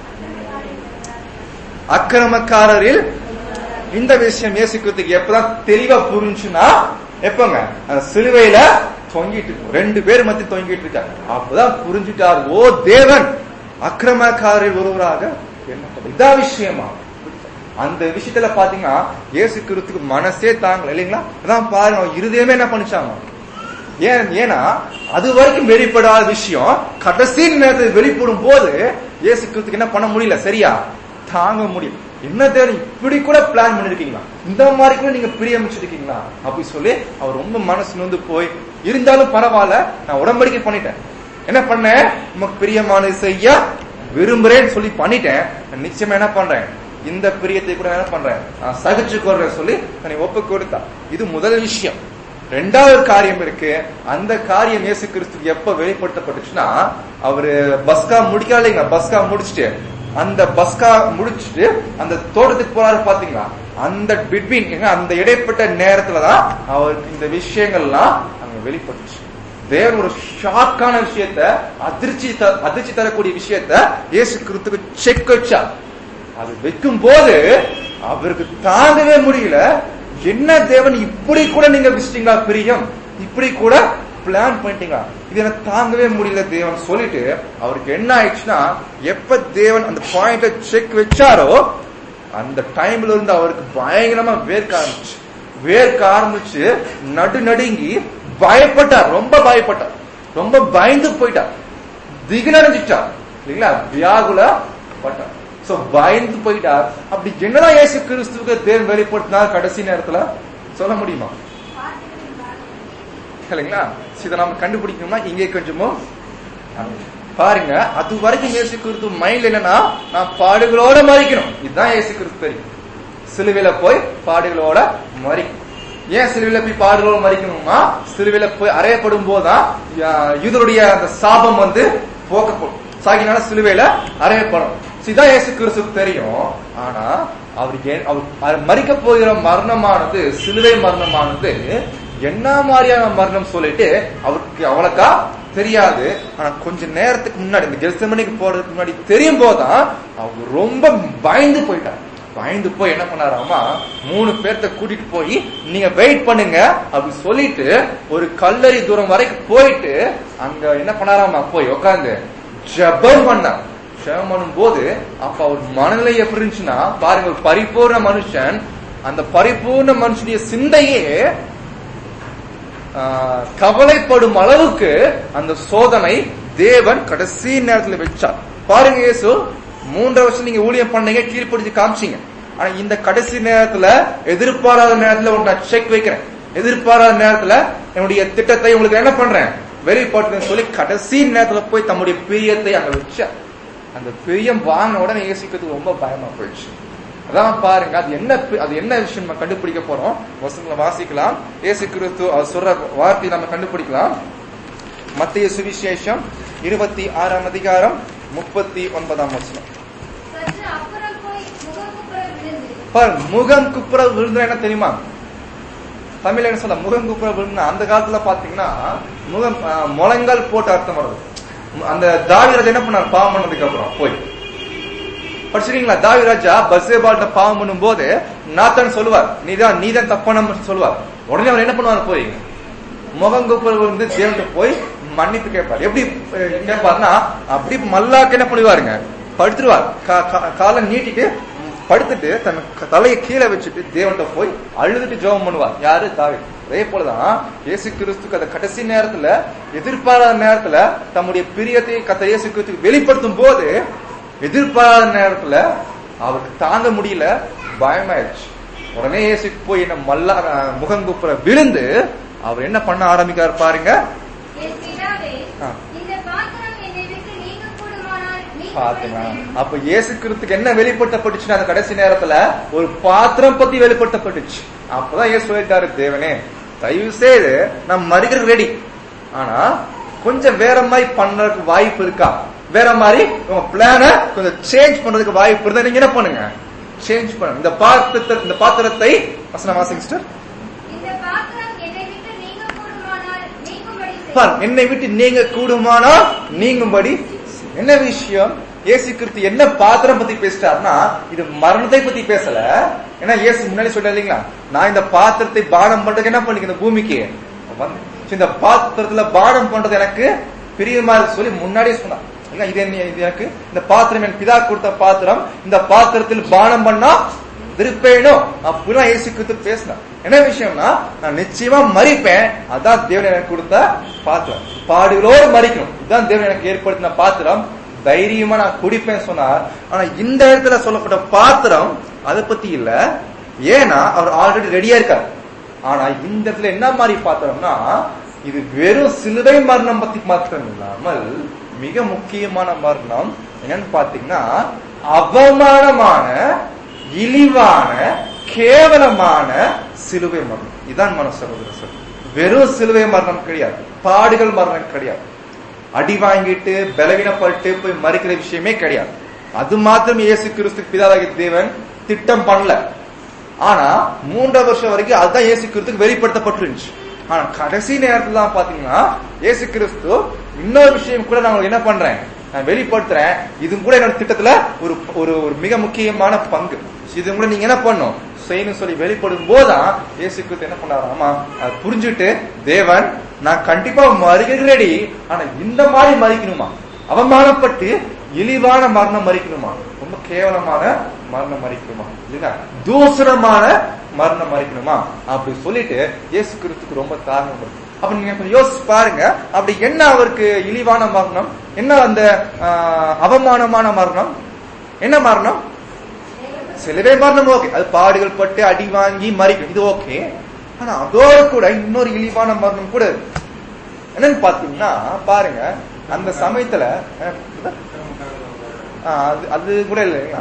அக்கிரமக்காரரில் இந்த விஷயம் இயேசுக்கிறதுக்கு எப்பதான் தெளிவா புரிஞ்சுன்னா எப்பங்க அந்த சிலுவையில தொங்கிட்டு இருக்கும். ரெண்டு பேர் மத்திய தொங்கிட்டு இருக்காங்க அப்பதான் புரிஞ்சுட்டார் ஓ தேவன் அக்கிரமக்காரரில் ஒருவராக என்ன இதான் விஷயமா அந்த விஷயத்துல பாத்தீங்கன்னா இயேசு கிறிஸ்துக்கு மனசே தாங்கல இல்லைங்களா அதான் பாருங்க அவன் இருதயமே என்ன பண்ணிச்சாங்க ஏன் ஏன்னா அது வரைக்கும் வெளிப்படாத விஷயம் கடைசி நேரத்தில் வெளிப்படும் போது இயேசு கிறிஸ்துக்கு என்ன பண்ண முடியல சரியா தாங்க முடியும் என்ன தேவை இப்படி கூட பிளான் பண்ணிருக்கீங்களா இந்த மாதிரி கூட நீங்க பிரியமிச்சிருக்கீங்களா அப்படி சொல்லி அவர் ரொம்ப மனசு நொந்து போய் இருந்தாலும் பரவாயில்ல நான் உடம்படிக்கை பண்ணிட்டேன் என்ன பண்ணேன் உமக்கு பிரியமானது செய்ய விரும்புறேன்னு சொல்லி பண்ணிட்டேன் நான் நிச்சயமா என்ன பண்றேன் இந்த பிரியத்தை கூட நான் என்ன பண்றேன் நான் சகிச்சு கொள்றேன் சொல்லி தன்னை ஒப்பு கொடுத்தா இது முதல் விஷயம் ரெண்டாவது காரியம் இருக்கு அந்த காரியம் இயேசு கிறிஸ்து எப்ப வெளிப்படுத்தப்பட்டுச்சுன்னா அவரு பஸ்கா முடிக்கலைங்க பஸ்கா முடிச்சுட்டு அந்த பஸ்கா முடிச்சுட்டு அந்த தோட்டத்துக்கு போறாரு பாத்தீங்களா அந்த பிட்வீன் அந்த இடைப்பட்ட நேரத்துலதான் அவருக்கு இந்த விஷயங்கள்லாம் அங்க வெளிப்பட்டுச்சு தேவன் ஒரு ஷாக்கான விஷயத்த அதிர்ச்சி த- அதிர்ச்சி தரக்கூடிய விஷயத்த இயேசு கிறிஸ்துக்கு செக் வச்சா அது வைக்கும் போது அவருக்கு தாங்கவே முடியல என்ன தேவன் இப்படி கூட நீங்க வச்சிட்டீங்களா பிரியம் இப்படி கூட பிளான் பண்ணிட்டீங்களா இது எனக்கு தாங்கவே முடியல தேவன் சொல்லிட்டு அவருக்கு என்ன ஆயிடுச்சுன்னா எப்ப தேவன் அந்த பாயிண்ட செக் வச்சாரோ அந்த டைம்ல இருந்து அவருக்கு பயங்கரமா வேர்க்க ஆரம்பிச்சு வேர்க்க ஆரம்பிச்சு நடு நடுங்கி பயப்பட்டார் ரொம்ப பயப்பட்டார் ரொம்ப பயந்து போயிட்டார் திகிலடைஞ்சிட்டார் இல்லைங்களா வியாகுல பட்டார் சோ பயந்து போயிட்டார் அப்படி என்னதான் இயேசு கிறிஸ்துவுக்கு தேவன் வெளிப்படுத்தினார் கடைசி நேரத்துல சொல்ல முடியுமா இல்லைங்களா So, இதை நாம கண்டுபிடிக்கணும்னா இங்கே கொஞ்சமோ பாருங்க அது வரைக்கும் இயேசு கிறிஸ்து மைண்ட் என்னன்னா நான் பாடுகளோட மறிக்கணும் இதுதான் இயேசு கிறிஸ்து தெரியும் சிலுவையில போய் பாடுகளோட மறிக்கணும் ஏன் சிலுவையில போய் பாடுகளோட மறிக்கணுமா சிலுவையில போய் அறையப்படும் போதுதான் யூதருடைய அந்த சாபம் வந்து போக்கப்படும் சாகினால சிலுவையில அறையப்படும் So, இதான் இயேசு கிறிஸ்துக்கு தெரியும் ஆனா அவருக்கு ஏன்- அவர் அவர் மறிக்க போகிற மரணமானது சிலுவை மரணமானது என்ன மாதிரியான மரணம் சொல்லிட்டு அவருக்கு அவ்வளோக்கா தெரியாது ஆனா கொஞ்ச நேரத்துக்கு முன்னாடி இந்த கெஸ்தமணிக்கு போறதுக்கு முன்னாடி தெரியும் போதுதான் அவர் ரொம்ப பயந்து போயிட்டார் பயந்து போய் என்ன பண்ணாராமா மூணு பேர்த்த கூட்டிட்டு போய் நீங்க வெயிட் பண்ணுங்க அப்படி சொல்லிட்டு ஒரு கல்லறி தூரம் வரைக்கும் போயிட்டு அங்க என்ன பண்ணாராமா போய் உட்காந்து ஜெபம் பண்ணார் ஜெபம் பண்ணும் போது அப்ப அவர் மனநிலை எப்படி இருந்துச்சுன்னா பாருங்க ஒரு பரிபூர்ண மனுஷன் அந்த பரிபூர்ண மனுஷனுடைய சிந்தையே ஆஹ், கவலைப்படும் அளவுக்கு அந்த சோதனை தேவன் கடைசி நேரத்துல வச்சார் பாருங்க இயேசு மூன்றரை வருஷம் நீங்க ஊழியம் பண்ணீங்க கீழ்ப்பிடிச்சு காமிச்சீங்க ஆனா இந்த கடைசி நேரத்துல எதிர்பாராத நேரத்துல உங்களுக்கு நான் செக் வைக்கிறேன் எதிர்பாராத நேரத்துல என்னுடைய திட்டத்தை உங்களுக்கு என்ன பண்றேன் வெளிப்படுத்துறேன்னு சொல்லி கடைசி நேரத்துல போய் தம்முடைய பிரியத்தை அங்க வச்சார் அந்த பிரியம் வாங்கின உடனே இயேசுக்கிறதுக்கு ரொம்ப பயமா போயிடுச்சு அதான் பாருங்க அது என்ன பி- அது என்ன விஷயம் நம்ம கண்டுபிடிக்க போறோம் வசனங்களை வாசிக்கலாம் இயேசு கிறிஸ்து அவர் சொல்ற வார்த்தையை நம்ம கண்டுபிடிக்கலாம் மத்திய சுவிசேஷம் இருபத்தி ஆறாம் அதிகாரம் முப்பத்தி ஒன்பதாம் வசனம் சற்று அப்புறம் போய் முகங்குப்புற விழுந்து பார் முகம் குப்புற விழுந்தா என்ன தெரியுமா தமிழ்ல என்ன சொல்ல முகம் குப்புற விழுந்தா அந்த காலத்துல பாத்தீங்கன்னா முகம் ஆ, முழங்கால் போட்டு அர்த்தம் வருது அந்த தாவிராஜா என்ன பண்ணார் பாவம் பண்ணதுக்கு அப்புறம் போய் படிச்சிருக்கீங்களா தாவிராஜா பஸ்ஸேபால்ட்ட பாவம் பண்ணும் போது நாத்தன் சொல்லுவார் நீதான் நீதான் தப்பான சொல்லுவார் உடனே அவர் என்ன பண்ணுவார் போய் முகங்குப்புற விழுந்து தேவன்கிட்ட போய் மன்னிப்பு கேட்பார் எப்படி அஹ், கேட்பார்னா அப்படி மல்லாக்க என்ன பண்ணுவாருங்க படுத்துருவார் கா- கா- காலை நீட்டிட்டு படுத்துட்டு தன் க- தலையை கீழே வச்சுட்டு தேவன்கிட்ட போய் அழுதுட்டு ஜெபம் பண்ணுவார் யாரு தாவி அதே போலதான் இயேசு கிறிஸ்துக்கு அந்த கடைசி நேரத்துல எதிர்பாராத நேரத்துல தம்முடைய பிரியத்தை கத்த இயேசு கிறிஸ்துக்கு வெளிப்படுத்தும் போது எதிர்பாராத நேரத்துல அவருக்கு தாங்க முடியல பயமாயிடுச்சு உடனே இயேசுக்கு போய் என்ன மல்லா அஹ், முகங்குப்புற விழுந்து அவர் என்ன பண்ண ஆரம்பிக்காரு பாருங்க என் பிதாவே ஆ. இந்த பாத்திரம் என்னை விட்டு நீங்க கூடுமானால் பாத்தீங்களா நீங்க அப்ப இயேசு கிறிஸ்துக்கு என்ன வெளிப்படுத்தப்பட்டுச்சுன்னா அந்த கடைசி நேரத்துல ஒரு பாத்திரம் பத்தி வெளிப்படுத்தப்பட்டுச்சு அப்பதான் இயேசு சொல்லிட்டாரு தேவனே தயவு செய்து நான் மறுக்கிற ரெடி ஆனா கொஞ்சம் வேற மாதிரி பண்றதுக்கு வாய்ப்பு இருக்கா வேற மாதிரி உங்க பிளான கொஞ்சம் சேஞ்ச் பண்றதுக்கு வாய்ப்பு இருந்தா நீங்க என்ன பண்ணுங்க சேஞ்ச் பண்ணுங்க இந்த பாத்திரத்தை இந்த பாத்திரத்தை வசனம் வாசிங்க sister. இந்த பாத்திரம் என்னை விட்டு நீங்க கூடுமானால் நீங்கும்படி பார், செய்யும் என்னை விட்டு நீங்க கூடுமானா நீங்கும்படி என்ன விஷயம் இயேசு கிறிஸ்து என்ன பாத்திரம் பத்தி பேசிட்டாருன்னா இது மரணத்தை பத்தி பேசல ஏன்னா இயேசு முன்னாடி சொல்றாரு இல்லைங்களா நான் இந்த பாத்திரத்தை பானம் பண்றதுக்கு என்ன பண்ணிக்க இந்த பூமிக்கு வந்து. So, இந்த பாத்திரத்துல பானம் பண்றது எனக்கு பிரியமா இருக்கு சொல்லி முன்னாடியே சொன்னான் இல்ல, இது என்ன இது எனக்கு இந்த பாத்திரம் என் பிதா கொடுத்த பாத்திரம் இந்த பாத்திரத்தில் பானம் பண்ணா திருப்பேனும் அப்படிலாம் இயேசு கிறிஸ்து பேசினார் என்ன விஷயம்னா நான் நிச்சயமா மறிப்பேன் அதான் தேவன் எனக்கு கொடுத்த பாத்திரம் பாடுகளோடு மறிக்கணும் இதுதான் தேவன் எனக்கு ஏற்படுத்தின பாத்திரம் தைரியமா நான் குடிப்பேன் சொன்னார் ஆனா இந்த இடத்துல சொல்லப்பட்ட பாத்திரம் அதை பத்தி இல்ல ஏன்னா அவர் ஆல்ரெடி ரெடியா இருக்கார் ஆனா இந்த இடத்துல என்ன மாதிரி பாத்திரம்னா இது வெறும் சிலுவை மரணம் பத்தி மாத்திரம் இல்லாமல் மிக முக்கியமான மரணம் என்னன்னு பாத்தீங்கன்னா அவமானமான இழிவான கேவலமான சிலுவை மரணம் இதான் மன சகோதர சொல் வெறும் சிலுவை மரணம் கிடையாது பாடுகள் மரணம் கிடையாது அடி வாங்கிட்டு பலவீனப்பட்டு போய் மறிக்கிற விஷயமே கிடையாது அது மாத்திரம் இயேசு கிறிஸ்து பிதாவாகிய தேவன் திட்டம் பண்ணல ஆனா மூன்றரை வருஷம் வரைக்கும் அதுதான் இயேசு கிறிஸ்துக்கு வெளிப்படுத்தப்பட்டிருந்துச்சு ஆனா கடைசி நேரத்துல தான் பாத்தீங்கன்னா இயேசு கிறிஸ்து இன்னொரு விஷயம் கூட நான் உங்களுக்கு என்ன பண்றேன் நான் வெளிப்படுத்துறேன் இது கூட என்னோட திட்டத்துல ஒரு ஒரு ஒரு மிக முக்கியமான பங்கு இது கூட நீங்க என்ன பண்ணும் செய்யணும் சொல்லி வெளிப்படும் போதுதான் இயேசு கிறிஸ்து என்ன பண்ணாரு ஆமா அதை புரிஞ்சுட்டு தேவன் நான் கண்டிப்பா மறிக்க ரெடி ஆனா இந்த மாதிரி மறிக்கணுமா அவமானப்பட்டு இழிவான மரணம் மறிக்கணுமா ரொம்ப கேவலமான மரணம் மறிக்கணுமா இல்லைங்களா தூசணமான மரணம் மறிக்கணுமா அப்படி சொல்லிட்டு இயேசு கிறிஸ்துக்கு ரொம்ப தாகம் இருக்கு அப்ப நீங்க கொஞ்சம் யோசிச்சு பாருங்க அப்படி என்ன அவருக்கு இழிவான மரணம் என்ன அந்த ஆஹ், அவமானமான மரணம் என்ன மரணம் சிலவே மரணம் ஓகே அது பாடுகள் பட்டு அடி வாங்கி மறிக்கும் இது ஓகே ஆனா அதோட கூட இன்னொரு இழிவான மரணம் கூட இருக்கு. என்னன்னு பாத்தீங்கன்னா பாருங்க அந்த சமயத்துல அஹ், ஆ, அது அது கூட இல்லைங்களா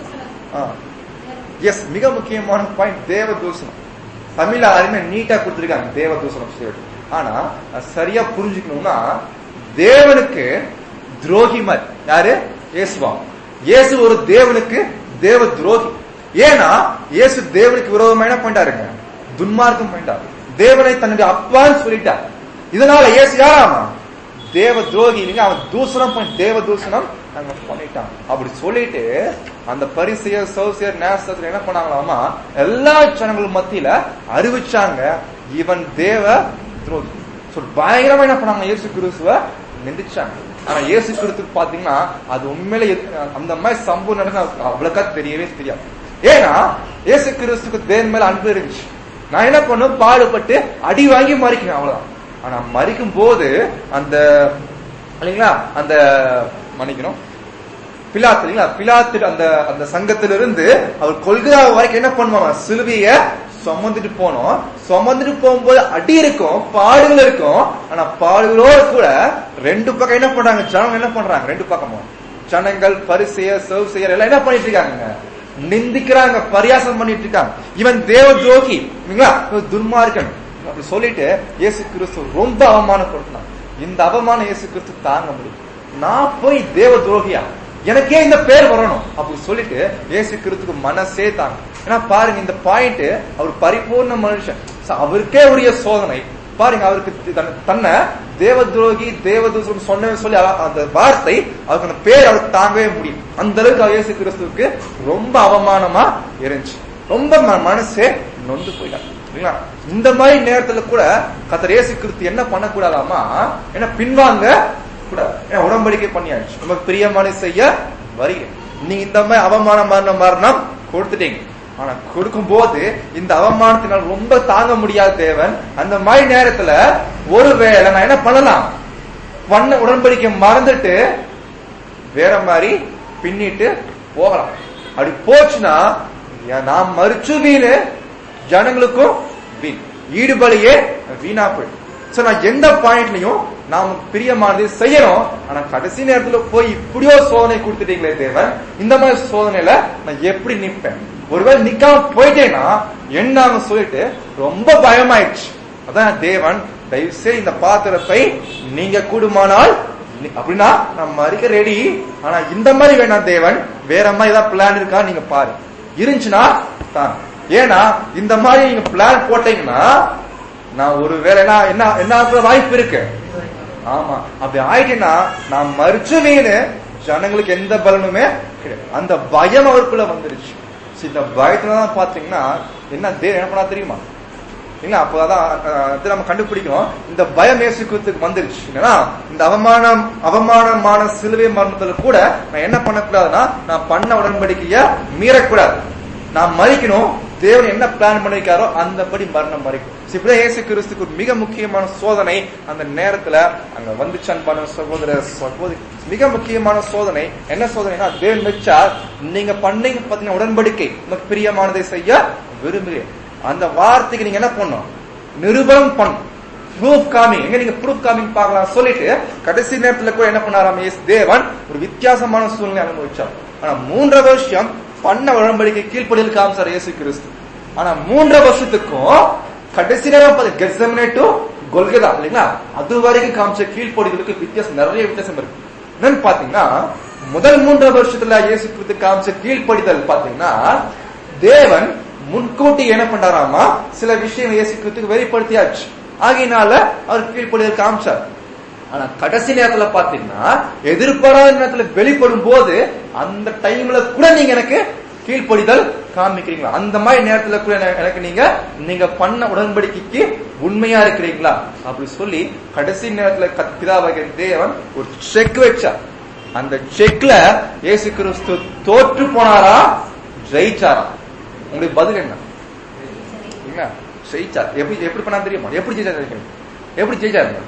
எஸ் மிக முக்கியமான பாயிண்ட் தேவ தூஷணம் தமிழ்ல யாருமே நீட்டா கொடுத்துருக்காங்க தேவ தூஷணம் சொல்லிட்டு ஆனா அது சரியா புரிஞ்சுக்கணும்னா தேவனுக்கு துரோகி மாதிரி யாரு இயேசுவா இயேசு ஒரு தேவனுக்கு தேவ துரோகி ஏன்னா இயேசு தேவனுக்கு விரோதமா என்ன பண்ணிட்டாருங்க துன்மார்க்கம் பண்ணிட்டார் தேவனை தன்னுடைய அப்பான்னு சொல்லிட்டார் இதனால இயேசு யாராமா தேவ துரோகி இல்லைங்க அவன் தூசணம் பண்ணி தேவ தூசணம் நாங்க பண்ணிட்டான் அப்படி சொல்லிட்டு அந்த பரிசெயர் சௌசியர் நேசத்துல என்ன பண்ணாங்களாமா எல்லா ஜனங்கள் மத்தியில அறிவிச்சாங்க இவன் தேவ துரோகி So, பயங்கரமா என்ன பண்ணாங்க இயேசு கிறிஸ்துவ நிந்திச்சாங்க ஆனா இயேசு கிறிஸ்துக்கு பாத்தீங்கன்னா அது உண்மையில எது- அந்த மாதிரி சம்பவம் நடந்தா அவ்வளோக்கா தெரியவே தெரியாது ஏன்னா இயேசு கிறிஸ்துக்கு தேவன் மேல அன்பு இருந்துச்சு நான் என்ன பண்ணும் பாடுபட்டு அடி வாங்கி மறிக்கிறேன் அவ்வளவுதான் ஆனா மறிக்கும் போது அந்த இல்லைங்களா அந்த மன்னிக்கணும் பிலாத்து இல்லைங்களா பிலாத்து அந்த அந்த சங்கத்திலிருந்து அவர் கொள்கை வரைக்கும் என்ன பண்ணுவாங்க சிலுவைய சுமந்துட்டு போனோம் சுமந்துட்டு போகும்போது அடி இருக்கும் பாடுகள் இருக்கும் ஆனா பாடுகளோட கூட ரெண்டு பக்கம் என்ன பண்றாங்க ஜனம் என்ன பண்றாங்க ரெண்டு பக்கமும் ஜனங்கள் பரிசெயர் சவுசெயர் எல்லாம் என்ன பண்ணிட்டு இருக்காங்க நிந்திக்கிறாங்க பரியாசம் பண்ணிட்டு இருக்காங்க இவன் தேவ துரோகி இல்லைங்களா? இவன் துன்மார்க்கன் அப்படி சொல்லிட்டு இயேசு கிறிஸ்து ரொம்ப அவமானப்படுத்தினான் இந்த அவமானம் இயேசு கிறிஸ்து தாங்க முடியும் நான் போய் தேவ துரோகியா எனக்கே இந்த பேர் வரணும் அப்படி சொல்லிட்டு இயேசு கிறிஸ்துக்கு மனசே தாங்க ஏன்னா பாருங்க இந்த பாயிண்ட் அவர் பரிபூர்ண மனுஷன் So, அவருக்கே உரிய சோதனை பாருங்க அவருக்கு தன்னை- தன்னை தேவ துரோகி தேவதூசம் சொன்ன சொல்லி அவ- அந்த வார்த்தை அவருக்கு அந்த பேர் அவருக்கு தாங்கவே முடியும் அந்த அளவுக்கு அவர் இயேசு கிறிஸ்துவுக்கு ரொம்ப அவமானமா இருந்துச்சு ரொம்ப ம- மனசே நொந்து போயிட்டார் இல்லைங்களா இந்த மாதிரி நேரத்துல கூட கத்தர் இயேசு கிறிஸ்து என்ன பண்ணக்கூடாதாமா ஏன்னா பின்வாங்க கூடாது ஏன்னா உடன்படிக்கை பண்ணியாச்சு நமக்கு பிரியமான செய்ய வருகிறேன் நீங்க இந்த மாதிரி அவமானம் மரண மரணம் கொடுத்துட்டீங்க ஆனா கொடுக்கும் போது இந்த அவமானத்தினால் ரொம்ப தாங்க முடியாத தேவன் அந்த மாதிரி நேரத்துல ஒருவேளை நான் என்ன பண்ணலாம் பண்ண உடன்படிக்கை மறந்துட்டு வேற மாதிரி பின்னிட்டு போகலாம் அப்படி போச்சுன்னா ஏன் நான் மறுச்சு வீணு ஜனங்களுக்கும் வீண் ஈடுபலியே வீணா போயிடும் சோ நான் எந்த பாயிண்ட்லயும் நாம் பிரியமானது செய்யறோம் ஆனா கடைசி நேரத்துல போய் இப்படியோ சோதனை கொடுத்துட்டீங்களே தேவன் இந்த மாதிரி சோதனையில நான் எப்படி நிப்பேன் ஒருவேளை நிக்காம போயிட்டேன்னா என்ன சொல்லிட்டு ரொம்ப பயமாயிடுச்சு அதான் தேவன் தயவு செய்து இந்த பாத்திரத்தை நீங்க கூடுமானால் நீ- அப்படின்னா நான் மறிக்க ரெடி ஆனா இந்த மாதிரி வேணாம் தேவன் வேற மாதிரி ஏதாவது பிளான் இருக்கா நீங்க பாரு இருந்துச்சுன்னா தான் ஏன்னா இந்த மாதிரி நீங்க பிளான் போட்டீங்கன்னா நான் ஒரு வேலைனா என்ன என்ன ஆகுற வாய்ப்பு இருக்கு ஆமா அப்படி ஆயிட்டேன்னா நான் மறுச்சுவேன்னு ஜனங்களுக்கு எந்த பலனுமே கிடையாது அந்த பயம் அவருக்குள்ள வந்துருச்சு So, இந்த பயத்துல தான் பாத்தீங்கன்னா என்ன தேவன் என்ன பண்ணா தெரியுமா இல்ல அப்பதான் அஹ், இது நம்ம கண்டுபிடிக்கணும் இந்த பயம் இயேசுக்கு வந்துருச்சு என்னன்னா இந்த அவமானம் அவமானமான சிலுவை மரணத்துல கூட நான் என்ன பண்ணக்கூடாதுன்னா நான் பண்ண உடன்படிக்கைய மீறக்கூடாது நான் மறிக்கணும் தேவன் என்ன பிளான் பண்ணிருக்காரோ அந்தபடி மரணம் மறிக்கும் So, இப்படிதான் இயேசு கிறிஸ்துக்கு ஒரு மிக முக்கியமான சோதனை அந்த நேரத்துல அங்க வந்துச்சு அன்பான சகோதர சகோதரி மிக முக்கியமான சோதனை என்ன சோதனைனா தேவன் வச்சா நீங்க பண்ணீங்க பாத்தீங்கன்னா உடன்படிக்கை உமக்கு பிரியமானதை செய்ய விரும்புகிறேன் அந்த வார்த்தைக்கு நீங்க என்ன பண்ணணும் நிரூபணம் பண்ணும் ப்ரூஃப் காமிங் எங்க நீங்க ப்ரூஃப் காமிங் பார்க்கலாம் சொல்லிட்டு கடைசி நேரத்துல கூட என்ன பண்ணாராம் இயேசு தேவன் ஒரு வித்தியாசமான சூழ்நிலை அனுபவிச்சார் ஆனா மூன்றரை வருஷம் பண்ண உடன்படிக்கை கீழ்ப்படியில் காமிச்சார் இயேசு கிறிஸ்து ஆனா மூன்றரை வருஷத்துக்கும் கடைசி நேரம் பார்த்து கெசமனே டு கொல்கதா இல்லைங்களா அது வரைக்கும் காமிச்ச கீழ்ப்படிகளுக்கு வித்தியாசம் நிறைய வித்தியாசம் இருக்கு என்னன்னு பாத்தீங்கன்னா முதல் மூன்றரை வருஷத்துல இயேசு கிறிஸ்து காமிச்ச கீழ்ப்படிதல் பாத்தீங்கன்னா தேவன் முன்கூட்டி என்ன பண்றாராமா சில விஷயம் இயேசு கிறிஸ்துக்கு வெளிப்படுத்தியாச்சு ஆகையினால அவர் கீழ்ப்படிதல் காமிச்சார் ஆனா கடைசி நேரத்துல பாத்தீங்கன்னா எதிர்பாராத நேரத்துல வெளிப்படும் போது அந்த டைம்ல கூட நீங்க எனக்கு கீழ்ப்படிதல் காமிக்கிறீங்களா அந்த மாதிரி நேரத்துல கூட என- எனக்கு நீங்க நீங்க பண்ண உடன்படிக்கைக்கு உண்மையா இருக்கிறீங்களா அப்படி சொல்லி கடைசி நேரத்துல கத்- பிதாவாகிய தேவன் ஒரு செக் வச்சார் அந்த செக்ல இயேசு கிறிஸ்து தோற்று போனாரா ஜெயிச்சாரா உங்களுக்கு பதில் என்ன என்ன ஜெயிச்சார் எப்படி எப்படி பண்ணா தெரியுமா எப்படி ஜெயிச்சார் எப்படி ஜெயிச்சாருங்க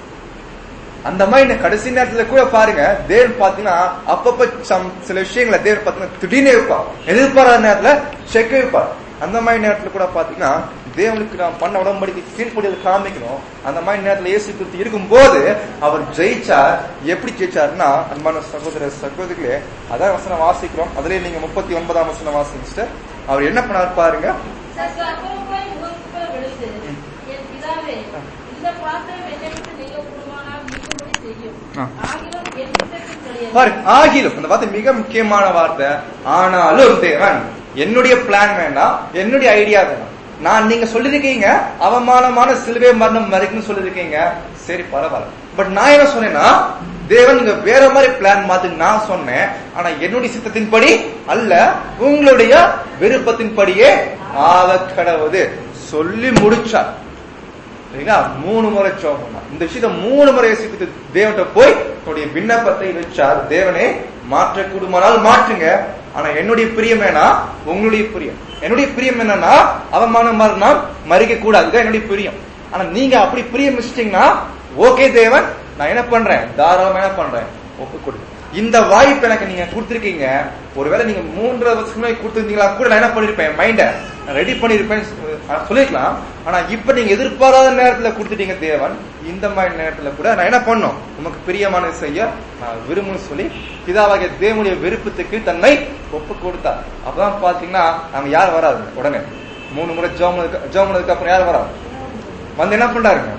அந்த மாதிரி இந்த கடைசி நேரத்துல கூட பாருங்க தேவன் பாத்தீங்கன்னா அப்பப்ப சம் சில விஷயங்களை தேவன் பாத்தீங்கன்னா திடீர்னு வைப்பார் எதிர்பாராத நேரத்துல செக் வைப்பார் அந்த மாதிரி நேரத்துல கூட பாத்தீங்கன்னா தேவனுக்கு நான் பண்ண உடம்படிக்கு கீழ்ப்படியில் காமிக்கணும் அந்த மாதிரி நேரத்துல இயேசு கிறிஸ்து இருக்கும்போது அவர் ஜெயிச்சார் எப்படி ஜெயிச்சாருன்னா அன்பான சகோதர சகோதரிகளே அதான் வசனம் வாசிக்கிறோம் அதுலயே நீங்க முப்பத்தி ஒன்பதாம் வசனம் வாசிச்சுட்டு அவர் என்ன பண்ணார் பாருங்க சற்று அப்புறமாய் முகத்துக்குள்ள விழுந்து, என் பிதாவே, இந்த பாத்திரம் என்னை விட்டு நீங்க கூடுமானால் நீங்கும்படி செய்யும். ஆ. ஆகிலும் என் சித்தத்தில் கிடையாது. பாருங்க ஆகிலும் அந்த வார்த்தை மிக முக்கியமான வார்த்தை ஆனாலும் தேவன் என்னுடைய பிளான் வேண்டாம் என்னுடைய ஐடியா வேண்டாம் நான் நீங்க சொல்லிருக்கீங்க அவமானமான சிலுவை மரணம் வரைக்கும் சொல்லிருக்கீங்க சரி பரவாயில்ல பட் நான் என்ன சொன்னேன்னா தேவன் நீங்க வேற மாதிரி பிளான் மாத்துங்க நான் சொன்னேன் ஆனா என்னுடைய சித்தத்தின்படி அல்ல உங்களுடைய விருப்பத்தின்படியே ஆக கடவுது சொல்லி முடிச்சார் சரிங்களா மூணு முறை ஜெபம் பண்ணார் இந்த விஷயத்தை மூணு முறை யோசித்து தேவன்கிட்ட போய் தன்னுடைய விண்ணப்பத்தை வச்சார் தேவனே மாற்ற கூடுமானால் மாற்றுங்க ஆனா என்னுடைய பிரியம் வேணா உங்களுடைய பிரியம் என்னுடைய பிரியம் என்னன்னா அவமானம் மரணா மறிக்க கூடாது இதுதான் என்னுடைய பிரியம் ஆனா நீங்க அப்படி பிரியம் வச்சிட்டீங்கன்னா ஓகே தேவன் நான் என்ன பண்றேன் தாராளமா என்ன பண்றேன் ஒப்பு கொடு இந்த வாய்ப்பு எனக்கு நீங்க கொடுத்திருக்கீங்க ஒருவேளை நீங்க மூன்றரை வருஷம் முன்னாடி கொடுத்திருந்தீங்களா கூட நான் என்ன பண்ணிருப்பேன் மைண்ட ரெடி பண்ணிருப்பேன் சொல்லிருக்கலாம் ஆனா இப்ப நீங்க எதிர்பாராத நேரத்துல கொடுத்துட்டீங்க தேவன் இந்த மாதிரி நேரத்துல கூட நான் என்ன பண்ணும் உமக்கு பிரியமானது செய்ய நான் விரும்புன்னு சொல்லி பிதாவாகிய தேவனுடைய விருப்பத்துக்கு தன்னை ஒப்பு கொடுத்தார் அப்பதான் பாத்தீங்கன்னா நாங்க யார் வராது உடனே மூணு முறை ஜோமனதுக்கு ஜோமனதுக்கு அப்புறம் யார் வராது வந்து என்ன பண்றாருங்க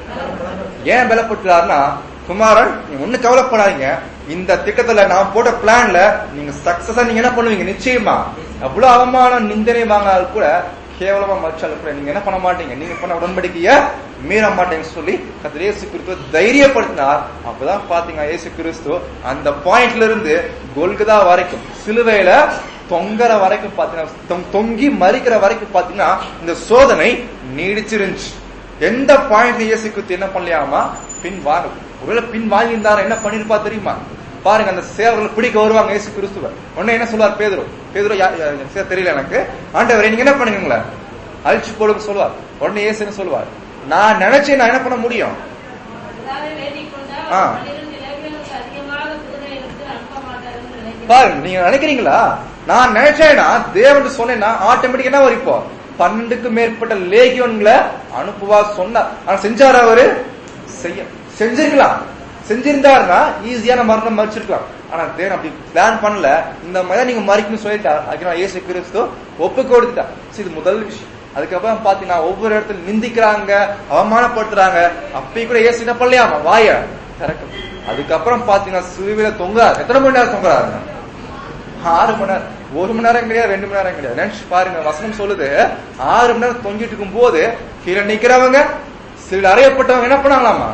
ஏன் பலப்பட்டுறாருன்னா குமாரன் நீங்க ஒண்ணு கவலைப்படாதீங்க இந்த திட்டத்துல நான் போட்ட பிளான்ல நீங்க சக்சஸா நீங்க என்ன பண்ணுவீங்க நிச்சயமா அவ்வளவு அவமானம் நிந்தனை வாங்கினாலும் கூட கேவலமா மச்சாலும் கூட நீங்க என்ன பண்ண மாட்டீங்க நீங்க பண்ண உடன்படிக்கைய மீற மாட்டீங்கன்னு சொல்லி கத்திர இயேசு கிறிஸ்துவ தைரியப்படுத்தினார் அப்பதான் பாத்தீங்க இயேசு கிறிஸ்து அந்த பாயிண்ட்ல இருந்து கொல்கதா வரைக்கும் சிலுவையில தொங்கற வரைக்கும் பாத்தீங்கன்னா தொங்- தொங்கி மறிக்கிற வரைக்கும் பாத்தீங்கன்னா இந்த சோதனை நீடிச்சிருந்துச்சு எந்த பாயிண்ட் இயேசு கிறிஸ்து என்ன பண்ணலையாமா பின் வாங்க ஒருவேளை பின் வாங்கியிருந்தாரு என்ன பண்ணிருப்பா தெரியுமா பாருங்க அந்த சேவர்கள் பிடிக்க வருவாங்க இயேசு கிறிஸ்துவ உடனே என்ன சொல்லுவார் பேதுரு பேதுரு யா- யா- சரியா தெரியல எனக்கு ஆண்டவரே நீங்க என்ன பண்ணுங்களேன் அழிச்சு போடுங்க சொல்லுவார் உடனே இயேசு என்ன சொல்லுவார் நான் நினைச்சேன் நான் என்ன பண்ண முடியும் அதாவது வேண்டிக் கொண்டா ஆ. பன்னிரண்டு இளைஞர்களுக்கு அதிகமாக குதிரை எடுத்து அனுப்ப மாட்டாருன்னு நினைக்கிறேன் பாருங்க நீங்க நினைக்கிறீங்களா நான் நினைச்சேன்னா தேவன் சொன்னேன்னா ஆட்டோமேட்டிக் என்ன வரும் இப்போ பன்னெண்டுக்கு மேற்பட்ட லேகியோன்களை அனுப்புவா சொன்னார் ஆனா செஞ்சாரு அவரு செய்ய செஞ்சிருக்கலாம் செஞ்சிருந்தாருன்னா ஈஸியான மரணம் மறிச்சிருக்கலாம் ஆனா தேவன் அப்படி பிளான் பண்ணல இந்த மாதிரி தான் நீங்க மறிக்கணும்னு சொல்லிட்டார் அதுக்கு நான் இயேசு கிறிஸ்து ஒப்பு கொடுத்துட்டா சரி, இது முதல் விஷயம் அதுக்கப்புறம் பாத்தீங்கன்னா ஒவ்வொரு இடத்துல நிந்திக்கிறாங்க அவமானப்படுத்துறாங்க அப்பயும் கூட இயேசு என்ன பண்ணலையாமா வாய திறக்கும் அதுக்கப்புறம் பாத்தீங்கன்னா சிலுவையில தொங்குறாரு எத்தனை மணி நேரம் தொங்குறாருங்க ஆறு மணி நேரம் ஒரு மணி நேரம் கிடையாது ரெண்டு மணி நேரம் கிடையாது நினைச்சு பாருங்க வசனம் சொல்லுது ஆறு மணி நேரம் தொங்கிட்டு இருக்கும் போது கீழே நிக்கிறவங்க சில அறையப்பட்டவங்க என்ன பண்ணாங்களாமா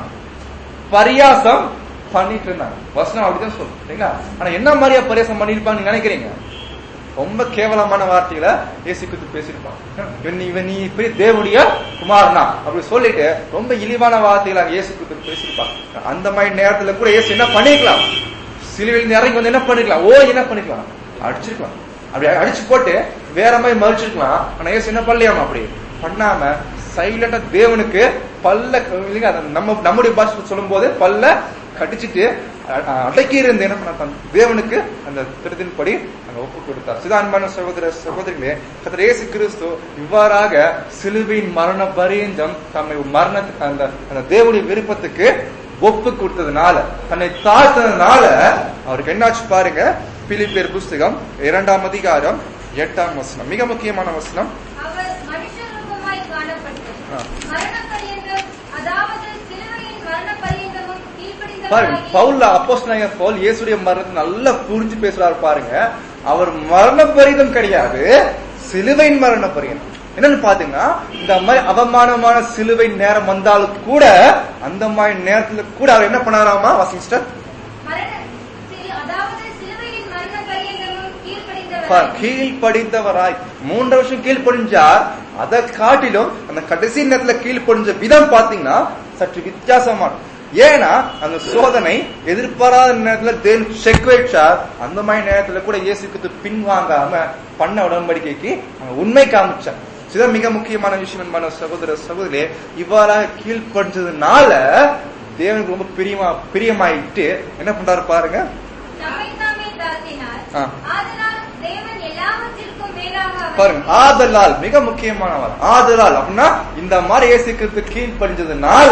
பரியாசம் பண்ணிட்டு இருந்தாங்க வசனம் அப்படிதான் சொல்லும் சரிங்களா ஆனா என்ன மாதிரியா பரியாசம் பண்ணிருப்பாங்க நீங்க நினைக்கிறீங்க ரொம்ப கேவலமான வார்த்தைகளை இயேசு கிறிஸ்து பேசியிருப்பாங்க இவன் நீ- இவன் நீ பெரிய தேவனுடைய குமாரனா அப்படி சொல்லிட்டு ரொம்ப இழிவான வார்த்தைகளை அங்க இயேசு கிறிஸ்து பேசியிருப்பாங்க அந்த மாதிரி நேரத்துல கூட இயேசு என்ன பண்ணிருக்கலாம் சிலுவையில் இறங்கி வந்து என்ன பண்ணிருக்கலாம் ஓ என்ன பண்ணிருக்கலாம் அடிச்சிருக்கலாம் அப்படி அடிச்சு போட்டு வேற மாதிரி மறிச்சிருக்கலாம் ஆனா இயேசு என்ன பண்ணலையாமா அப்படி பண்ணாம சைலண்டா தேவனுக்கு பல்ல இல்லைங்க, அது நம்ம நம்முடைய பாஷை சொல்லும் போது பல்ல கடிச்சிட்டு அ- அ- அடக்கி இருந்து என்ன பண்ண தேவனுக்கு அந்த திட்டத்தின்படி அங்க ஒப்பு கொடுத்தார் சிதான்பான சகோதர சகோதரிகளே கர்த்தர் இயேசு கிறிஸ்து இவ்வாறாக சிலுவையின் மரண பரியந்தம் தம்மை மரண அந்த அந்த தேவனுடைய விருப்பத்துக்கு ஒப்பு கொடுத்ததுனால தன்னை தாழ்த்ததுனால அவருக்கு என்னாச்சு பாருங்க பிலிப்பியர் புஸ்தகம் இரண்டாம் அதிகாரம் எட்டாம் வசனம் மிக முக்கியமான வசனம் அவர் மனுஷ ரூபமாய் காணப்பட்டு ஆ. மரண பரியந்தம் அதாவது சிலுவையின் மரண பரியந்தமும் பாருங்க கீழ்ப்படிந்தவராகி பவுல்ல அப்போஸ் பவுல் இயேசுடைய மரணத்தை நல்லா புரிஞ்சு பேசுறாரு பாருங்க அவர் மரண பரிதம் கிடையாது சிலுவையின் மரண பரியந்தம் என்னன்னு பாத்தீங்கன்னா இந்த மாதிரி அவமானமான சிலுவை நேரம் வந்தாலும் கூட அந்த மாதிரி நேரத்துல கூட அவர் என்ன பண்ணாராமா வாசிஸ்டர் மரண சிலு- அதாவது சிலுவையின் மரண பரியந்தமும் பார், கீழ்ப்படிந்தவராகி கீழ்ப்படிந்தவராய் மூன்று வருஷம் கீழ்ப்படிஞ்சார் அதை காட்டிலும் அந்த கடைசி நேரத்துல கீழ்ப்படிஞ்ச விதம் பாத்தீங்கன்னா சற்று வித்தியாசமான ஏன்னா அந்த சோதனை எதிர்பாராத நேரத்துல தேவன் செக் வச்சார் அந்த மாதிரி நேரத்துல கூட இயேசுக்கு பின்வாங்காம பண்ண உடன்படிக்கைக்கு அங்க உண்மை காமிச்சார் இதுதான் மிக முக்கியமான விஷயம் என்பான சகோதர சகோதரி இவ்வாறாக கீழ்ப்படிஞ்சதுனால தேவனுக்கு ரொம்ப பிரியமா பிரியமாயிட்டு என்ன பண்றாரு பாருங்க நம்மை தாமே தாழ்த்தினார் ஆ. ஆதலால் தேவன் எல்லாவற்றிற்கும் மேலாக அவரை பாருங்க ஆதலால் மிக முக்கியமானவர் ஆதலால் அப்படின்னா இந்த மாதிரி இயேசுக்கு கீழ்ப்படிஞ்சதுனால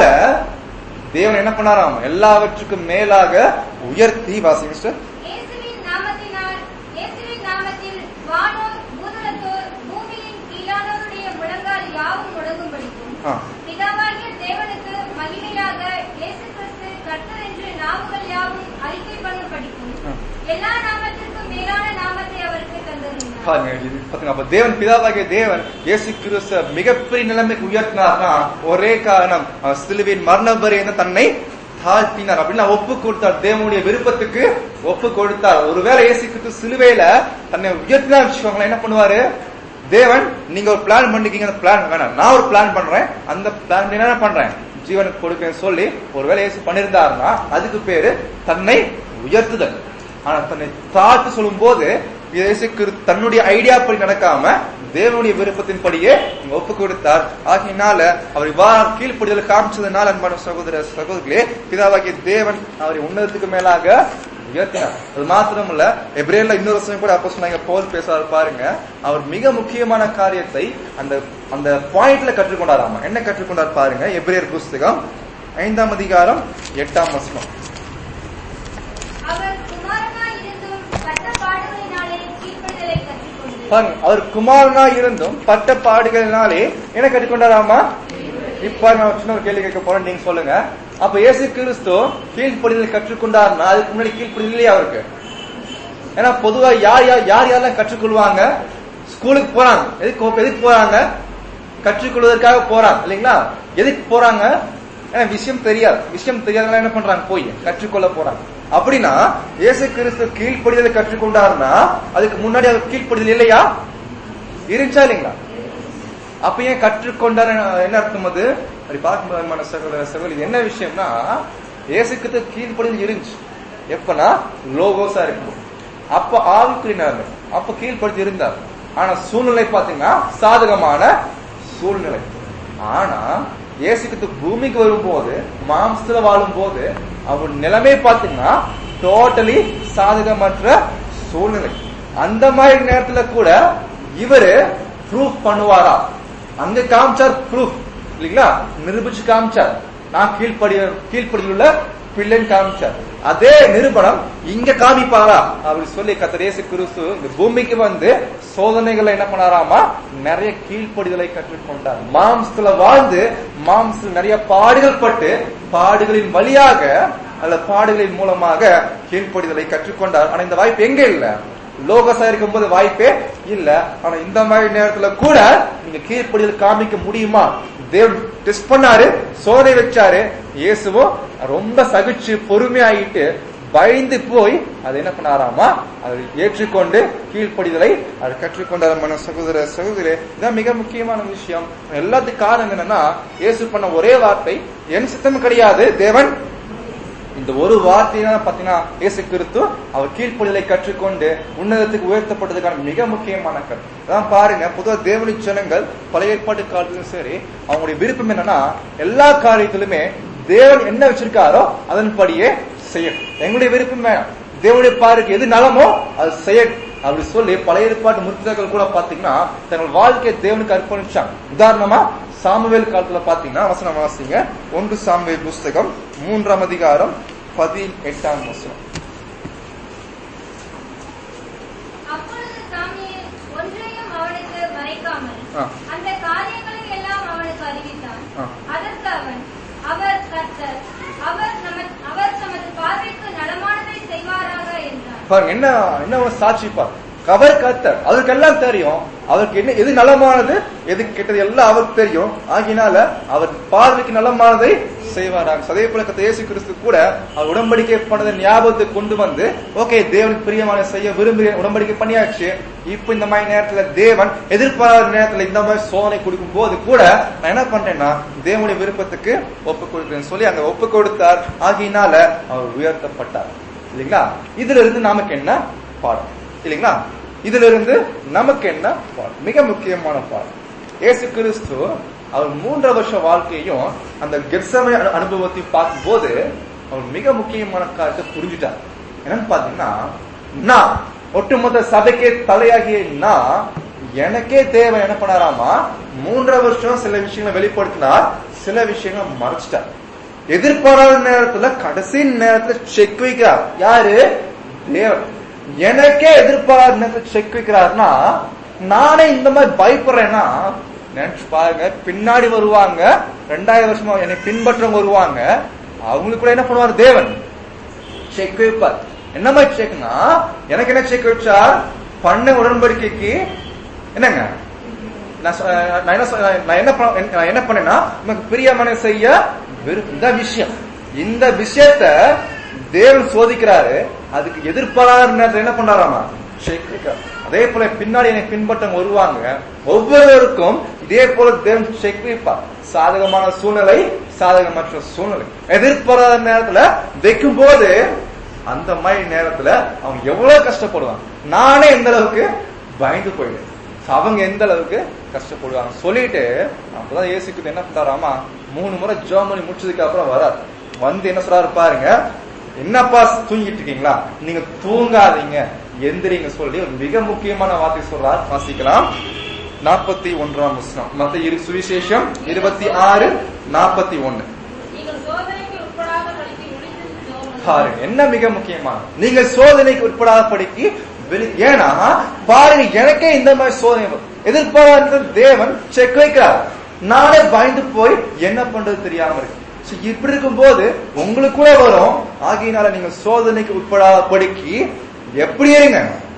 தேவன் என்ன பண்ணாராம் எல்லாவற்றுக்கும் மேலாக உயர்த்தி வாசிங்க sister. இயேசுவின் நாமத்தினால் இயேசுவின் நாமத்தில் வானோர் பூதலத்தோர் பூமியின் கீழானோருடைய முழங்கால் யாவும் முடங்கும்படிக்கும் ஆ. பிதாவாகிய தேவனுக்கு மகிமையாக இயேசு கிறிஸ்து கர்த்தர் என்று நாமங்கள் யாவும் அறிக்கை பண்ணும்படிக்கும் ஆ. எல்லா நாமத்திற்கும் மேலான நாமத்தை அவருக்கு தந்தருளினார் பாருங்க இது பாத்தீங்க அப்ப தேவன் பிதாவாகிய தேவன் இயேசு கிறிஸ்து மிகப்பெரிய நிலைமைக்கு உயர்த்தினார்னா ஒரே காரணம் அவர் சிலுவையின் மரண பரியந்த தன்னை தாழ்த்தினார் அப்படின்னு ஒப்பு கொடுத்தார் தேவனுடைய விருப்பத்துக்கு ஒப்பு கொடுத்தார் ஒருவேளை இயேசு கிறிஸ்து சிலுவையில தன்னை உயர்த்தினார் வச்சுக்கோங்களேன் என்ன பண்ணுவாரு தேவன் நீங்க ஒரு பிளான் பண்ணிக்கீங்க அந்த பிளான் வேணாம் நான் ஒரு பிளான் பண்றேன் அந்த பிளான் என்ன பண்றேன் ஜீவனுக்கு கொடுப்பேன்னு சொல்லி ஒருவேளை இயேசு பண்ணியிருந்தாருன்னா அதுக்கு பேரு தன்னை உயர்த்துதல் ஆனா தன்னை தாழ்த்து சொல்லும் போது இயேசு கிறிஸ்து தன்னுடைய ஐடியா படி நடக்காம தேவனுடைய விருப்பத்தின்படியே இங்க ஒப்பு கொடுத்தார் ஆகையினால அவர் இவ்வாறு கீழ்ப்படிதல் காமிச்சதுனால அன்பான சகோதர சகோதரிகளே பிதாவாகிய தேவன் அவரை உன்னதத்துக்கு மேலாக உயர்த்தினார் அது மாத்திரம் இல்ல எப்ரேல இன்னொரு வருஷம் கூட அப்போ சொன்னாங்க போல் பேசுறாரு பாருங்க அவர் மிக முக்கியமான காரியத்தை அந்த அந்த பாயிண்ட்ல கற்றுக்கொண்டாராமா என்ன கற்றுக்கொண்டார் பாருங்க எப்ரேயர் புஸ்தகம் ஐந்தாம் அதிகாரம் எட்டாம் வசனம் அவர் குமாரனாய் இருந்தும் பட்ட பாடுகளினாலே கீழ்ப்படிதலை கற்றுக்கொண்டு பாருங்க அவர் குமாரனா இருந்தும் பட்ட பாடுகளினாலே என்ன கற்றுக்கொண்டாராமா இப்ப நான் சின்ன ஒரு கேள்வி கேட்க போறேன் நீங்க சொல்லுங்க அப்ப இயேசு கிறிஸ்து கீழ்ப்படிதல் கற்றுக்கொண்டாருன்னா அதுக்கு முன்னாடி கீழ்ப்படிதல் இல்லையா அவருக்கு ஏன்னா பொதுவா யார் யார் யார் யாரெல்லாம் கற்றுக்கொள்வாங்க ஸ்கூலுக்கு போறாங்க எதுக்கு எதுக்கு போறாங்க கற்றுக்கொள்வதற்காக போறாங்க இல்லைங்களா எதுக்கு போறாங்க ஏன்னா விஷயம் தெரியாது விஷயம் தெரியாதனால என்ன பண்றாங்க போய் கற்றுக்கொள்ள போறாங்க அப்படின்னா இயேசு கிறிஸ்து கீழ்ப்படிதலை கற்றுக்கொண்டாருன்னா அதுக்கு முன்னாடி அவர் கீழ்ப்படிதல் இல்லையா இருந்துச்சா இல்லைங்களா அப்ப ஏன் கற்றுக்கொண்டார் என்ன அர்த்தம் அது அப்படி பார்க்கும்போது சகோதர சகோதரி இது என்ன விஷயம்னா இயேசுக்கு கீழ்ப்படிதல் இருந்துச்சு எப்பனா லோகோஸா இருக்கும் அப்ப ஆவிக்குறினார் அப்ப கீழ்ப்படுத்தி இருந்தார் ஆனா சூழ்நிலை பாத்தீங்கன்னா சாதகமான சூழ்நிலை ஆனா இயேசுக்கு பூமிக்கு வரும்போது மாம்சத்துல வாழும் போது அவர் நிலைமை பாத்தீங்கன்னா டோட்டலி சாதகமற்ற சூழ்நிலை அந்த மாதிரி நேரத்துல கூட இவரு ப்ரூஃப் பண்ணுவாரா அங்க காமிச்சார் ப்ரூஃப் இல்லைங்களா நிரூபிச்சு காமிச்சார் நான் கீழ்ப்படி கீழ்ப்படியில் உள்ள பிள்ளைன்னு காமிச்சார் அதே நிரூபணம் இங்க காமிப்பாரா அப்படி சொல்லி கத்தரேசு கிறிஸ்து இந்த பூமிக்கு வந்து சோதனைகளை என்ன பண்ணாராமா நிறைய கீழ்ப்படிதலை கற்றுக்கொண்டார் மாம்சத்துல வாழ்ந்து மாம்சத்துல நிறைய பாடுகள் பட்டு பாடுகளின் வழியாக அல்ல பாடுகளின் மூலமாக கீழ்ப்படிதலை கற்றுக்கொண்டார் ஆனா இந்த வாய்ப்பு எங்க இல்ல லோகசா இருக்கும்போது வாய்ப்பே இல்ல ஆனா இந்த மாதிரி நேரத்துல கூட நீங்க கீழ்ப்படிதல் காமிக்க முடியுமா தேவன் டெஸ்ட் பண்ணாரு சோதனை வச்சாரு இயேசுவும் ரொம்ப சகிச்சு பொறுமையாயிட்டு பயந்து போய் அதை என்ன பண்ணாராமா அதை ஏற்றுக்கொண்டு கீழ்ப்படிதலை அதை கற்றுக்கொண்டார் மன சகோதர சகோதரி இதான் மிக முக்கியமான விஷயம் எல்லாத்துக்கும் காரணம் என்னன்னா இயேசு பண்ண ஒரே வார்த்தை என் சித்தம் கிடையாது தேவன் இந்த ஒரு வார்த்தையினால பாத்தீங்கன்னா இயேசு கிறிஸ்து அவர் கீழ்ப்படிதலை கற்றுக்கொண்டு உன்னதத்துக்கு உயர்த்தப்பட்டதுக்கான மிக முக்கியமான கருத்து அதான் பாருங்க பொதுவா தேவனி ஜனங்கள் பழைய ஏற்பாட்டு காலத்திலும் சரி அவங்களுடைய விருப்பம் என்னன்னா எல்லா காரியத்திலுமே தேவன் என்ன வச்சிருக்காரோ அதன்படியே செய்யணும் எங்களுடைய விருப்பம் வேணாம் தேவனுடைய பாருக்கு எது நலமோ அது செய்யணும் அப்படி சொல்லி பழைய ஏற்பாட்டு முற்பிதாக்கள் கூட பாத்தீங்கன்னா தங்கள் வாழ்க்கையை தேவனுக்கு அர்ப்பணிச்சாங்க உதாரணமா சாமுவேல் காலத்துல பாத்தீங்கன்னா வசனம் வாசிங்க ஒன்று சாமுவேல் புஸ்தகம் மூன்றாம் அதிகாரம் பதினெட்டாம் வசனம் அப்பொழுது சாமியேல் ஒன்றையும் அவனுக்கு மறைக்காமல் ஆ. அந்த காரியங்களை எல்லாம் அவனுக்கு அறிவித்தான் ஆ. அதற்கு அவன் அவர் கர்த்தர் அவர் நம அவர் தமது பார்வைக்கு நலமானதை செய்வாராக என்றான் பாருங்க என்ன என்ன ஒரு சாட்சி பாரு அவர் கத்தர் அவருக்கெல்லாம் தெரியும் அவருக்கு என்ன எது நலமானது எது கெட்டது எல்லாம் அவருக்கு தெரியும் ஆகினால அவர் பார்வைக்கு நலமானதை செய்வாராங்க அதே போல கத்த இயேசு கிறிஸ்து கூட அவர் உடன்படிக்கை பண்ணதை ஞாபகத்தை கொண்டு வந்து ஓகே தேவனுக்கு பிரியமான செய்ய விரும்பி உடன்படிக்கை பண்ணியாச்சு இப்ப இந்த மாதிரி நேரத்துல தேவன் எதிர்பாராத நேரத்துல இந்த மாதிரி சோதனை கொடுக்கும் போது கூட நான் என்ன பண்றேன்னா தேவனுடைய விருப்பத்துக்கு ஒப்பு கொடுக்கிறேன்னு சொல்லி அங்க ஒப்பு கொடுத்தார் ஆகினால அவர் உயர்த்தப்பட்டார் இல்லைங்களா இதுல இருந்து நமக்கு என்ன பாடம் இல்லைங்களா இதுல இருந்து நமக்கு என்ன பாடம் மிக முக்கியமான பாடம் இயேசு கிறிஸ்து அவர் மூன்றரை வருஷ வாழ்க்கையும் அந்த கெர்சமை அனு- அனுபவத்தையும் பார்க்கும்போது அவர் மிக முக்கியமான காரியத்தை புரிஞ்சுட்டார் என்னன்னு பாத்தீங்கன்னா நான் ஒட்டுமொத்த சபைக்கே தலையாகிய நான் எனக்கே தேவை என்ன பண்ணாராமா மூன்றரை வருஷம் சில விஷயங்களை வெளிப்படுத்தினார் சில விஷயங்களை மறைச்சிட்டார் எதிர்பாராத நேரத்துல கடைசி நேரத்துல செக் வைக்கிறார் யாரு தேவன் எனக்கே எதிர்பாராத நேரத்துல செக் வைக்கிறாருன்னா நானே இந்த மாதிரி பயப்படுறேன்னா நினைச்சு பாருங்க பின்னாடி வருவாங்க ரெண்டாயிரம் வருஷமா என்னை பின்பற்றவங்க வருவாங்க அவங்களுக்கு கூட என்ன பண்ணுவார் தேவன் செக் வைப்பார் என்ன மாதிரி செக்னா எனக்கு என்ன செக் வச்சா பண்ண உடன்படிக்கைக்கு என்னங்க நான் சொ- நான் என்ன சொ- நான் என்ன பண்ண- நான் என்ன பண்ணேன்னா உனக்கு பிரியமான செய்ய வெறும் இந்த விஷயம் இந்த விஷயத்த தேவன் சோதிக்கிறாரு அதுக்கு எதிர்பாராத நேரத்துல என்ன பண்றாராமா check வைக்கிறார். அதே போல பின்னாடி என்னை பின்பற்றம் வருவாங்க ஒவ்வொருவருக்கும் இதே போல தேவன் செக் வைப்பார் சாதகமான சூழ்நிலை சாதகமற்ற சூழ்நிலை எதிர்பாராத நேரத்துல வைக்கும் போது அந்த மாதிரி நேரத்துல அவங்க எவ்வளவு கஷ்டப்படுவாங்க நானே எந்த அளவுக்கு பயந்து போயிடுவேன் So, அவங்க எந்த அளவுக்கு கஷ்டப்படுவாங்க சொல்லிட்டு அப்பதான் இயேசுக்கு என்ன பண்றாராமா மூணு முறை ஜோம் பண்ணி முடிச்சதுக்கு அப்புறம் வரார் வந்து என்ன சொல்றாரு பாருங்க என்னப்பா தூங்கிட்டு இருக்கீங்களா நீங்க தூங்காதீங்க எந்திரிங்க சொல்லி ஒரு மிக முக்கியமான வார்த்தை சொல்றார் வாசிக்கலாம் நாற்பத்தி ஒன்றாம் வசனம் மத்த இரு சுவிசேஷம் இருபத்தி ஆறு நாற்பத்தி ஒன்னு நீங்கள் சோதனைக்கு உட்படாத படிக்கு விழித்திருந்து ஜெபம் பண்ணுங்கள். பாருங்க என்ன மிக முக்கியமான நீங்க சோதனைக்கு உட்படாத படிக்கு வெளி- ஏன்னா பாருங்க எனக்கே இந்த மாதிரி சோதனை வரும். எதிர்பாராத தேவன் செக் வைக்கிறார் நானே பயந்து போய் என்ன பண்றது தெரியாம இருக்கு So, இப்படி இருக்கும்போது உங்களுக்குள்ள வரும் ஆகையினால நீங்க சோதனைக்கு உட்படாத படிக்கு எப்படி இருங்க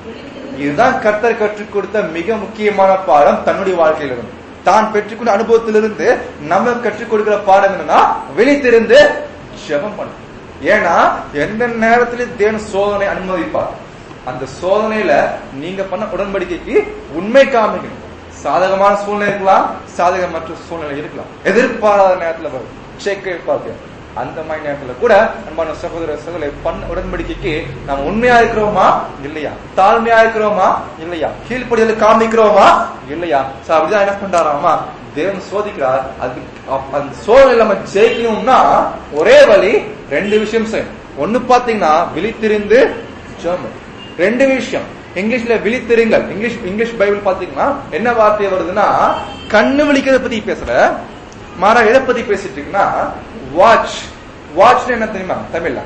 இதுதான் கர்த்தர் கற்றுக் கொடுத்த மிக முக்கியமான பாடம் தன்னுடைய வாழ்க்கையிலிருந்து தான் பெற்றுக்கொண்ட அனுபவத்திலிருந்து நம்ம கற்றுக் கொடுக்கிற பாடம் என்னன்னா விழித்திருந்து ஜெபம் பண்ணணும் ஏன்னா எந்த நேரத்திலும் தேவன் சோதனை அனுமதிப்பார் அந்த சோதனையில நீங்க பண்ண உடன்படிக்கைக்கு உண்மை காமிக்கணும் சாதகமான சூழ்நிலை இருக்கலாம் சாதகமற்ற சூழ்நிலை இருக்கலாம் எதிர்பாராத நேரத்துல வரும் செக் பார்க்க அந்த மாதிரி நேரத்துல கூட அன்பான சகோதர சகோதரி பண்ண உடன்படிக்கைக்கு நாம் உண்மையா இருக்கிறோமா இல்லையா தாழ்மையா இருக்கிறோமா இல்லையா கீழ்ப்படிதல் காமிக்கிறோமா இல்லையா So, அப்படிதான் என்ன பண்றாராமா தேவன் சோதிக்கிறார் அது அப்ப அந்த சோதனை நம்ம ஜெயிக்கணும்னா ஒரே வழி ரெண்டு விஷயம் செய்யணும் ஒண்ணு பாத்தீங்கன்னா விழித்திருந்து ஜெர்மன் ரெண்டு விஷயம் இங்கிலீஷ்ல விழித்திருங்கள் இங்கிலீஷ் இங்கிலீஷ் பைபிள் பாத்தீங்கன்னா என்ன வார்த்தை வருதுன்னா கண்ணு விழிக்கிறத பத்தி பேசல மாறா எதை பத்தி பேசிட்டு இருக்குன்னா வாட்ச் வாட்ச் என்ன தெரியுமா தமிழ்ல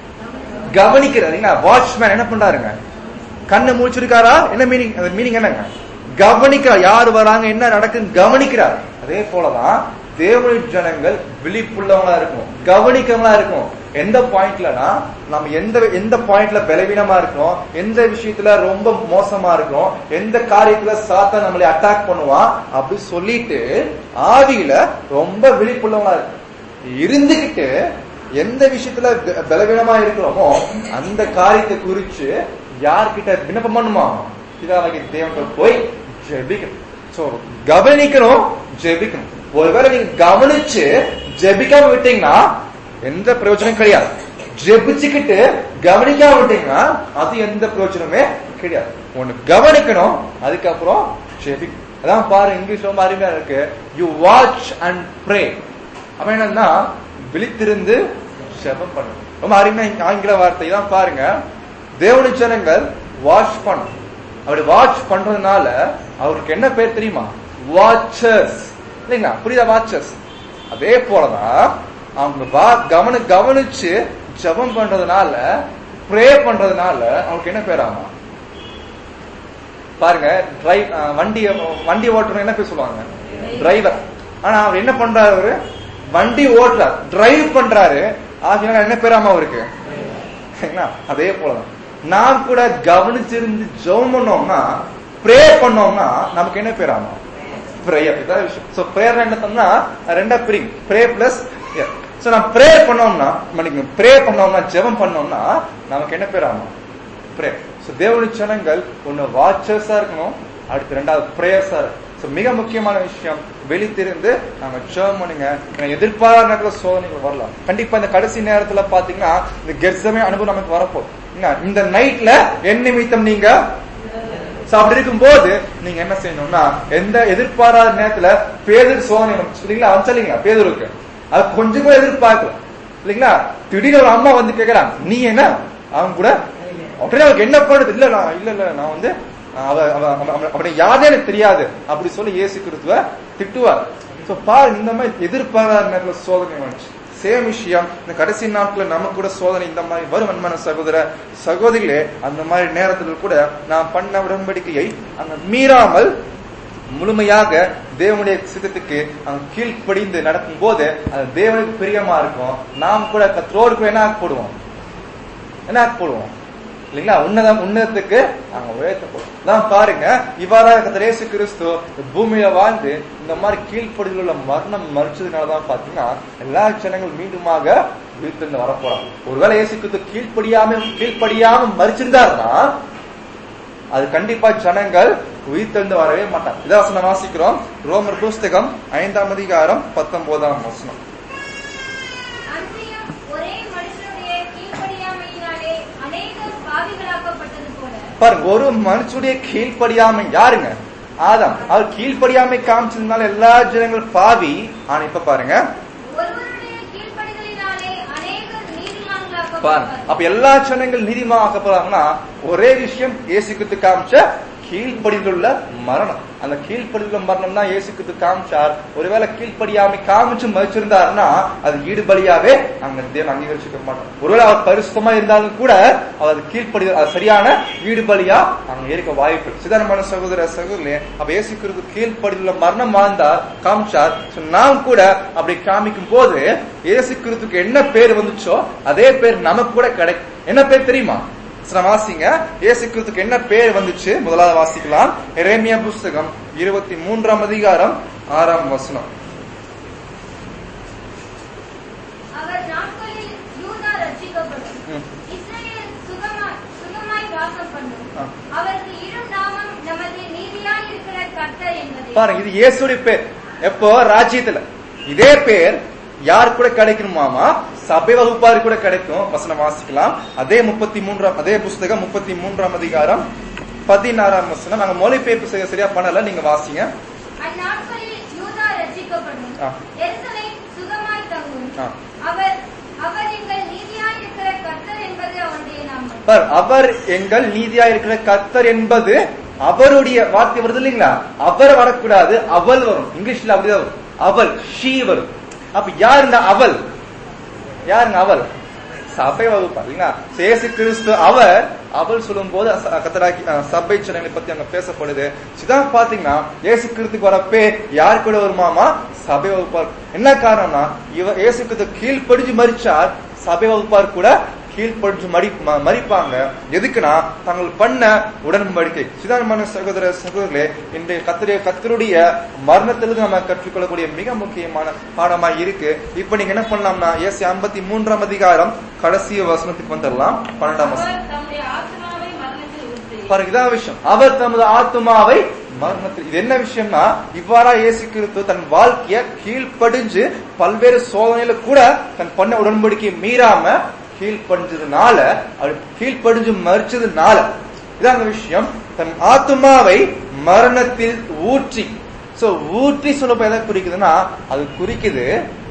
கவனிக்கிறது வாட்ச்மேன் என்ன பண்றாருங்க கண்ணு முழிச்சிருக்காரா என்ன மீனிங் அந்த மீனிங் என்னங்க கவனிக்கிறார் யார் வராங்க என்ன நடக்குன்னு கவனிக்கிறார் அதே போலதான் தேவனுடைய ஜனங்கள் விழிப்புள்ளவங்களா இருக்கும் கவனிக்கவங்களா இருக்கும் எந்த பாயிண்ட்லனா நம்ம எந்த எந்த பாயிண்ட்ல பலவீனமா இருக்கோம் எந்த விஷயத்துல ரொம்ப மோசமா இருக்கோம் எந்த காரியத்துல சாத்தா நம்மளை அட்டாக் பண்ணுவான் அப்படி சொல்லிட்டு ஆவியில ரொம்ப விழிப்புள்ளவங்களா இருக்கும் இருந்துகிட்டு எந்த விஷயத்துல ப- பலவீனமா இருக்கிறோமோ அந்த காரியத்தை குறிச்சு யார்கிட்ட விண்ணப்பம் பண்ணுமா பிதாவாகி தேவன் போய் ஜெபிக்கணும் சோ கவனிக்கணும் ஜெபிக்கணும் ஒருவேளை நீங்க கவனிச்சு ஜெபிக்காம விட்டீங்கன்னா எந்த பிரயோஜனம் கிடையாது ஜெபிச்சுக்கிட்டு கவனிக்காம விட்டீங்கன்னா அது எந்த பிரயோஜனமே கிடையாது ஒண்ணு கவனிக்கணும் அதுக்கப்புறம் ஜெபிக்கணும் அதான் பாரு இங்கிலீஷ் ரொம்ப அருமையா இருக்கு யூ வாட்ச் அண்ட் ப்ரே அப்ப என்னன்னா விழித்திருந்து ஜெபம் பண்ணணும் ரொம்ப அருமையா ஆங்கில வார்த்தை தான் பாருங்க தேவனுடைய ஜனங்கள் வாட்ச் பண்ணும் அப்படி வாட்ச் பண்றதுனால அவருக்கு என்ன பேர் தெரியுமா வாட்சர்ஸ் இல்லைங்களா புரியுதா வாட்சர்ஸ் அதே போலதான் அவங்க வா கவன கவனிச்சு ஜெபம் பண்றதுனால ப்ரே பண்றதுனால அவங்களுக்கு என்ன பேராமா பாருங்க டிரைவ் வண்டி வண்டி ஓட்டுறவங்க என்ன பேர் சொல்லுவாங்க டிரைவர் ஆனா அவர் என்ன பண்றாரு அவரு வண்டி ஓட்டுறாரு டிரைவ் பண்றாரு ஆகினால என்ன பேராமா அவருக்கு சரிங்களா? அதே போலதான் நாம் கூட கவனிச்சிருந்து ஜெபம் பண்ணோம்னா ப்ரே பண்ணோம்னா நமக்கு என்ன பேராமா ப்ரேயர் இதான் விஷயம் சோ ப்ரேயர் என்ன பண்ணா ரெண்டா பிரிங் ப்ரே பிளஸ் சோ நான் ப்ரே பண்ணோம்னா மன்னிக்கணும் ப்ரே பண்ணோம்னா ஜெபம் பண்ணோம்னா நமக்கு என்ன பேராமா ப்ரே சோ தேவனுடைய ஜனங்கள் ஒன்னு வாட்சர்ஸா இருக்கணும் அடுத்து ரெண்டாவது ப்ரேயர்ஸா இருக்கும் So, மிக முக்கியமான விஷயம் வெளித்திருந்து நாங்க ஜெபம் பண்ணுங்க ஏன்னா எதிர்பாராத நேரத்துல சோதனைகள் வரலாம் கண்டிப்பா இந்த கடைசி நேரத்துல பாத்தீங்கன்னா இந்த கெர்சமே அனுபவம் நமக்கு வரப்போகுது என்ன, இந்த நைட்ல என் நிமித்தம் நீங்க So, அப்படி இருக்கும்போது நீங்க என்ன செய்யணும்னா எந்த எதிர்பாராத நேரத்துல பேதர் சோதனை வந்துச்சு இல்லைங்களா வந்துச்சா இல்லைங்களா பேதருக்கு அது கொஞ்சம் கூட எதிர்பார்க்கல இல்லைங்களா திடீர்னு ஒரு அம்மா வந்து கேக்குறாங்க நீ என்ன அவன் கூட உடனே அவருக்கு என்ன பண்ணுது இல்ல நான் இல்ல இல்ல நான் வந்து அவ அவ அவ- அவ- அவனை யாருனே எனக்கு தெரியாது அப்படி சொல்லி இயேசு கிறிஸ்துவ திட்டுவார் சோ பாரு இந்த மாதிரி எதிர்பாராத நேரத்துல சோதனை வந்துச்சு சேம் விஷயம் இந்த கடைசி நாட்கள நமக்கு கூட சோதனை இந்த மாதிரி வரும் அன்பான சகோதர சகோதரிகளே அந்த மாதிரி நேரத்தில் கூட நான் பண்ண உடன்படிக்கையை அங்க மீறாமல் முழுமையாக தேவனுடைய சித்தத்துக்கு அங்க கீழ்ப்படிந்து நடக்கும் போது அது தேவனுக்கு பிரியமா இருக்கும் நாம் கூட கத்தரோடு கூட என்ன போடுவோம் என்ன போடுவோம் இல்லைங்களா உன்னதம் உன்னதத்துக்கு நாங்க உயர்த்தப்படும் தான் பாருங்க இவ்வாறாக கர்த்தர் இயேசு கிறிஸ்து இந்த பூமியில வாழ்ந்து இந்த மாதிரி கீழ்ப்படியில் உள்ள மரணம் மறிச்சதுனாலதான் பாத்தீங்கன்னா எல்லா ஜனங்கள் மீண்டுமாக உயிர்த்தெழுந்து வரப்போறாங்க ஒருவேளை இயேசு கிறிஸ்து கீழ்ப்படியாம கீழ்ப்படியாம மறிச்சிருந்தாருன்னா அது கண்டிப்பா ஜனங்கள் உயிர்த்தெழுந்து வரவே மாட்டாங்க இதை வசனம் வாசிக்கிறோம் ரோமர் புஸ்தகம் ஐந்தாம் அதிகாரம் பத்தொன்பதாம் வசனம் அன்றியும் ஒரே மனுஷனுடைய கீழ்ப்படியாமையினாலே அநேகர் பாவிகளாக்கப்பட்டது போல பாருங்க ஒரு மனுஷனுடைய கீழ்ப்படியாமை யாருங்க ஆதாம் அவர் கீழ்ப்படியாமை காமிச்சதுனால எல்லா ஜனங்கள் பாவி ஆனா இப்ப பாருங்க ஒருவருடைய கீழ்ப்படிதலினாலே அநேகர் நீதிமான்களாக்கப்பட்டது பாருங்க அப்ப எல்லா ஜனங்கள் நீதிமான் ஆக்கப்படுறாங்கன்னா ஒரே விஷயம் இயேசுக்கு காமிச்ச கீழ்ப்படியிலுள்ள மரணம் அந்த கீழ்ப்படியிலுள்ள மரணம் தான் இயேசுக்கு காமிச்சார் ஒருவேளை கீழ்ப்படியாம காமிச்சு மதிச்சிருந்தாருன்னா அது ஈடுபலியாவே அங்க தேவன் அங்கீகரிச்சுக்க மாட்டோம் ஒருவேளை அவர் பரிசுத்தமா இருந்தாலும் கூட அவர் கீழ்ப்படி அது சரியான ஈடுபலியா அங்க இருக்க வாய்ப்பு இருக்கு. சிதானமான சகோதர சகோதரே அப்ப இயேசுக்கு கீழ்ப்படியிலுள்ள மரணம் வாழ்ந்தார் காமிச்சார் So, நாம் கூட அப்படி காமிக்கும் போது இயேசு கிறிஸ்துக்கு என்ன பேர் வந்துச்சோ அதே பேர் நமக்கு கூட கிடைக்கும் என்ன பேர் தெரியுமா சரி, நான் வாசிங்க இயேசு கிறிஸ்துக்கு என்ன பேர் வந்துச்சு முதலாவது வாசிக்கலாம் எரேமியா புஸ்தகம் இருபத்தி மூன்றாம் அதிகாரம் ஆறாம் வசனம் அவர் நாட்களில் யூதா ரட்சிக்கப்படும் ம். இஸ்ரவேல் சுகமாய் சுகமாய் வாசம் பண்ணும் ஆ. அவருக்கு இரு நாமம் நமது நீதியாய் இருக்கிற கர்த்தர் என்பதே பாருங்க இது இயேசுடைய பேர் எப்போ ராஜ்யத்துல இதே பேர் யார் கூட கிடைக்கணுமாமா சபை வகுப்பாரு கூட கிடைக்கும் வசனம் வாசிக்கலாம் அதே முப்பத்தி மூன்றாம் அதே புஸ்தகம் முப்பத்தி மூன்றாம் அதிகாரம் பதினாறாம் வசனம் நாங்க மொழிபெயர்ப்பு செய்ய சரியா பண்ணல நீங்க வாசிங்க அந்நாட்களில் யூதா ரட்சிக்கப்படும் ஆ. எருசலேம் சுகமாய் தங்கும் ஆ. அவர் அவர் எங்கள் நீதியாய் இருக்கிற கர்த்தர் என்பது அவருடைய நாமம் பார், அவர் எங்கள் நீதியா இருக்கிற கர்த்தர் என்பது அவருடைய வார்த்தை வருது இல்லைங்களா அவர் வரக்கூடாது அவள் வரும் இங்கிலீஷ்ல அப்படிதான் வரும் அவள் ஷீ வரும் அப்ப யார் இந்த அவள் யாருங்க அவள் சபை வகுப்பா இல்லைங்களா சேசு கிறிஸ்து அவர் அவள் சொல்லும் போது கத்தராக்கி அஹ், சபை ஜனங்களை பத்தி அங்க பேசப்படுது சிதான் பாத்தீங்கன்னா இயேசு கிறிஸ்துக்கு வரப்பே யார் கூட வருமாமா சபை வகுப்பார் என்ன காரணம்னா இவ இயேசு கிறிஸ்து கீழ்ப்படிஞ்சு மறிச்சார் சபை வகுப்பார் கூட கீழ்ப்படிஞ்சு மடி ம- மறிப்பாங்க எதுக்குன்னா தாங்கள் பண்ண உடன்படிக்கை சிதானமான சகோதர சகோதரர்களே இன்றைய கத்தருடைய கத்தருடைய மரணத்திலிருந்து நம்ம கற்றுக்கொள்ளக்கூடிய மிக முக்கியமான பாடமா இருக்கு இப்ப நீங்க என்ன பண்ணலாம்னா எஸ் ஐம்பத்தி மூன்றாம் அதிகாரம் கடைசி வசனத்துக்கு வந்துடலாம் பன்னெண்டாம் வசனம் அவர் தம்முடைய ஆத்மாவை மரணத்தில் ஊற்றி பாருங்க இதான் விஷயம் அவர் தமது ஆத்மாவை மரணத்தில் இது என்ன விஷயம்னா இவ்வாறா இயேசு கிறிஸ்து தன் வாழ்க்கைய கீழ்ப்படிஞ்சு பல்வேறு சோதனையில கூட தன் பண்ண உடன்படிக்கையை மீறாம கீழ்ப்படிஞ்சதுனால அவர் கீழ்ப்படிஞ்சு மறிச்சதுனால இதான் அந்த விஷயம் தன் ஆத்மாவை மரணத்தில் ஊற்றி சோ ஊற்றி சொல்லப்ப எதை குறிக்குதுன்னா அது குறிக்குது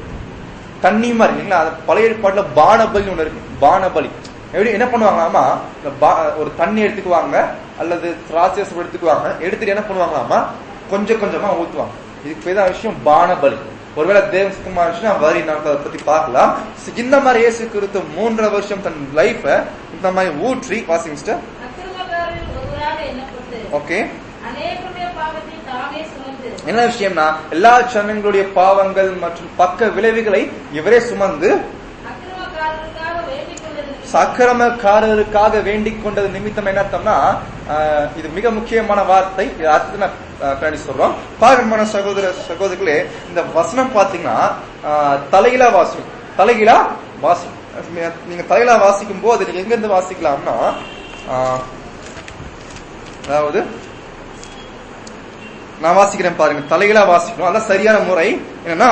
தண்ணி மாதிரி இல்லைங்களா அது பழைய ஏற்பாட்டுல பானபலி ஒண்ணு இருக்கு பானபலி எப்படி என்ன பண்ணுவாங்களாமா இந்த பா- ஒரு தண்ணி எடுத்துக்குவாங்க அல்லது திராட்சை எடுத்துக்குவாங்க எடுத்துட்டு என்ன பண்ணுவாங்களாமா கொஞ்சம் கொஞ்சமா ஊத்துவாங்க இதுக்கு பேர் தான் விஷயம் பானபலி ஒருவேளை தேவ சுத்தமா இருந்துச்சுன்னா வரி நம்ம அதை பத்தி பார்க்கலாம் So, இந்த மாதிரி இயேசு கிறிஸ்து மூன்றரை வருஷம் தன் லைஃப இந்த மாதிரி ஊற்றி வாசிங் சிஸ்டர் அக்கிரமக்காரரில் ஒருவராக எண்ணப்பட்டு ஓகே அநேகருடைய பாவத்தை தாமே சுமந்து என்ன விஷயம்னா எல்லா ஜனங்களுடைய பாவங்கள் மற்றும் பக்க விளைவுகளை இவரே சுமந்து அக்கிரமக்காரருக்காக வேண்டிக் கொண்டது சக்கிரமக்காரருக்காக வேண்டிக் கொண்டது நிமித்தம் என்ன அர்த்தம்னா ஆஹ், இது மிக முக்கியமான வார்த்தை இது அர்த்தத்தை நான் ஆஹ், பின்னாடி சொல்றோம் பாகமான சகோதர சகோதரர்களே இந்த வசனம் பாத்தீங்கன்னா ஆஹ், தலைகீழா வாசிக்கும் தலைகீழா வாசிக்கும் நீங்க தலைகீழா வாசிக்கும் போது நீங்க எங்க இருந்து வாசிக்கலாம்னா ஆஹ், அதாவது நான் வாசிக்கிறேன் பாருங்க தலைகீழா வாசிக்கணும் அதான் சரியான முறை என்னன்னா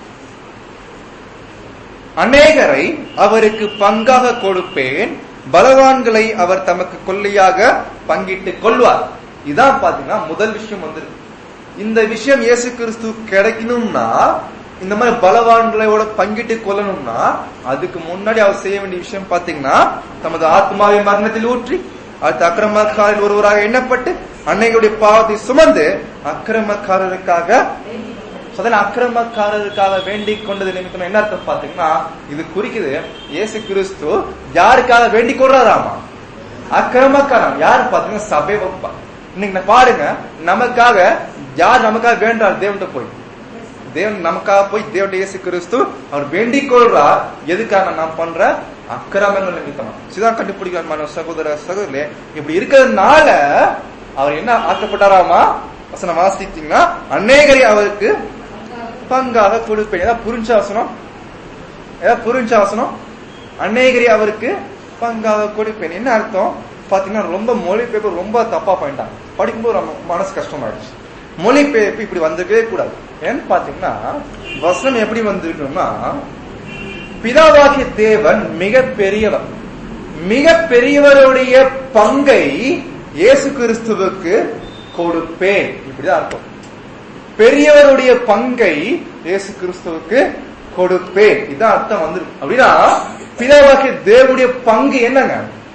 அநேகரை அவருக்கு பங்காக கொடுப்பேன் பலவான்களை அவர் தமக்கு கொள்ளையாக பங்கிட்டுக் கொள்வார் இதான் பாத்தீங்கன்னா முதல் விஷயம் வந்து இந்த விஷயம் இயேசு கிறிஸ்து கிடைக்கணும்னா இந்த மாதிரி பலவான்களோட பங்கிட்டு கொள்ளணும்னா அதுக்கு முன்னாடி அவர் செய்ய வேண்டிய விஷயம் பாத்தீங்கன்னா தமது ஆத்மாவை மரணத்தில் ஊற்றி அடுத்த அக்கிரமக்காரில் ஒருவராக எண்ணப்பட்டு அன்னைகளுடைய பாவத்தை சுமந்து அக்கிரமக்காரருக்காக So, அதனால அக்கிரமக்காரருக்காக வேண்டிக் கொண்டது நிமித்தம் என்ன அர்த்தம் பாத்தீங்கன்னா இது குறிக்குது இயேசு கிறிஸ்து யாருக்காக வேண்டிக் கொள்றாராமா அக்கிரமக்காரன் யாரு பாத்தீங்கன்னா சபை வகுப்பா இன்னைக்கு நான் பாருங்க நமக்காக யார் நமக்காக வேண்டார் தேவன்கிட்ட போய் தேவன் நமக்காக போய் தேவன் இயேசு கிறிஸ்து அவர் வேண்டிக் கொள்றார் எதுக்காக நாம் பண்ற அக்கிரமங்கள் நிமித்தமா சிதான் கண்டுபிடிக்கிற சகோதர சகோதரே இப்படி இருக்கிறதுனால அவர் என்ன ஆக்கப்பட்டாராமா வசனம் வாசித்தீங்கன்னா அநேகரை அவருக்கு பங்காக கொடுப்பேன் ஏதாவது புரிஞ்ச வசனம் ஏதாவது புரிஞ்ச வசனம் அநேகரி அவருக்கு பங்காக கொடுப்பேன் என்ன அர்த்தம் பாத்தீங்கன்னா ரொம்ப மொழிபெயர்ப்பு ரொம்ப தப்பா பண்ணிட்டாங்க படிக்கும்போது ரொம்ப மனசு கஷ்டமாயிடுச்சு மொழிபெயர்ப்பு இப்படி வந்திருக்கவே கூடாது ஏன்னு பாத்தீங்கன்னா வசனம் எப்படி வந்திருக்கணும்னா பிதாவாகிய தேவன் மிக பெரியவர் மிக பெரியவருடைய பங்கை இயேசு கிறிஸ்துவுக்கு கொடுப்பேன் இப்படிதான் அர்த்தம் பெரியவருடைய பங்கை இயேசு கிறிஸ்துவுக்கு கொடுப்பேன் இதான் அர்த்தம் வந்து அப்படின்னா பிதாவாகிய தேவனுடைய பங்கு என்னங்க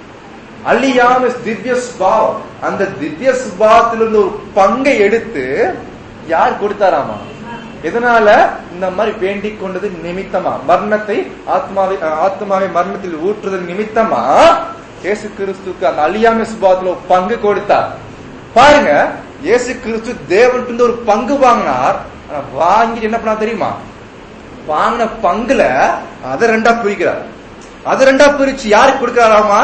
அழியாம திவ்ய சுபாவம் அந்த திவ்ய சுபாவத்திலிருந்து ஒரு பங்கை எடுத்து யார் கொடுத்தாராமா எதனால இந்த மாதிரி வேண்டிக் கொண்டது நிமித்தமா மரணத்தை ஆத்மாவை அஹ், ஆத்மாவை மரணத்தில் ஊற்றுதல் நிமித்தமா இயேசு கிறிஸ்துக்கு அந்த அழியாமை சுபாவத்துல ஒரு பங்கு கொடுத்தார் பாருங்க இயேசு கிறிஸ்து தேவன்ட்டு ஒரு பங்கு வாங்கினார் ஆனா வாங்கிட்டு என்ன பண்ணா தெரியுமா வாங்கின பங்குல அதை ரெண்டா பிரிக்கிறார் அதை ரெண்டா பிரிச்சு யாருக்கு கொடுக்கிறாராமா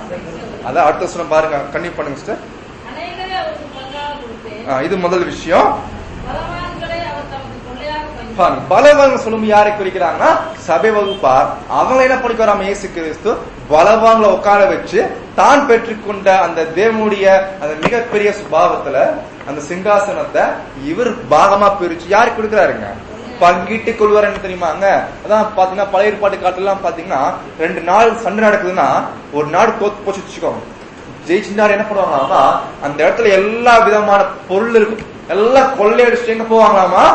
அதான் அடுத்த வசனம் பாருங்க கண்டிப்பா பண்ணுங்க sister. அநேகரை அவருக்கு பங்காக கொடுத்து ஆ, இது முதல் விஷயம் பலவான்களை அவர் தமது கொள்ளையாக பங்கிட்டார். பாருங்க பலவான் சொல்லும் யாரை குறிக்கிறாங்கன்னா சபை வகுப்பார் அவங்க என்ன பண்ணிக்கிறாம இயேசு கிறிஸ்து பலவான்களை உட்கார வச்சு தான் பெற்றுக்கொண்ட அந்த தேவனுடைய அந்த மிகப்பெரிய சுபாவத்துல அந்த சிங்காசனத்தை இவர் பாகமா பிரிச்சு யாருக்கு கொடுக்குறாருங்க பங்கிட்டு கொள்வார் என்ன தெரியுமாங்க அதான் பாத்தீங்கன்னா பழைய ஏற்பாட்டு காலத்துல பாத்தீங்கன்னா ரெண்டு நாள் சண்டை நடக்குதுன்னா ஒரு நாடு தோத்து போச்சு வச்சுக்கோங்க ஜெயிச்சுட்டாரு என்ன பண்ணுவாங்களாமா அந்த இடத்துல எல்லா விதமான பொருள் இருக்கும் எல்லாம் கொள்ளையடிச்சுட்டு எங்க போவாங்களாமா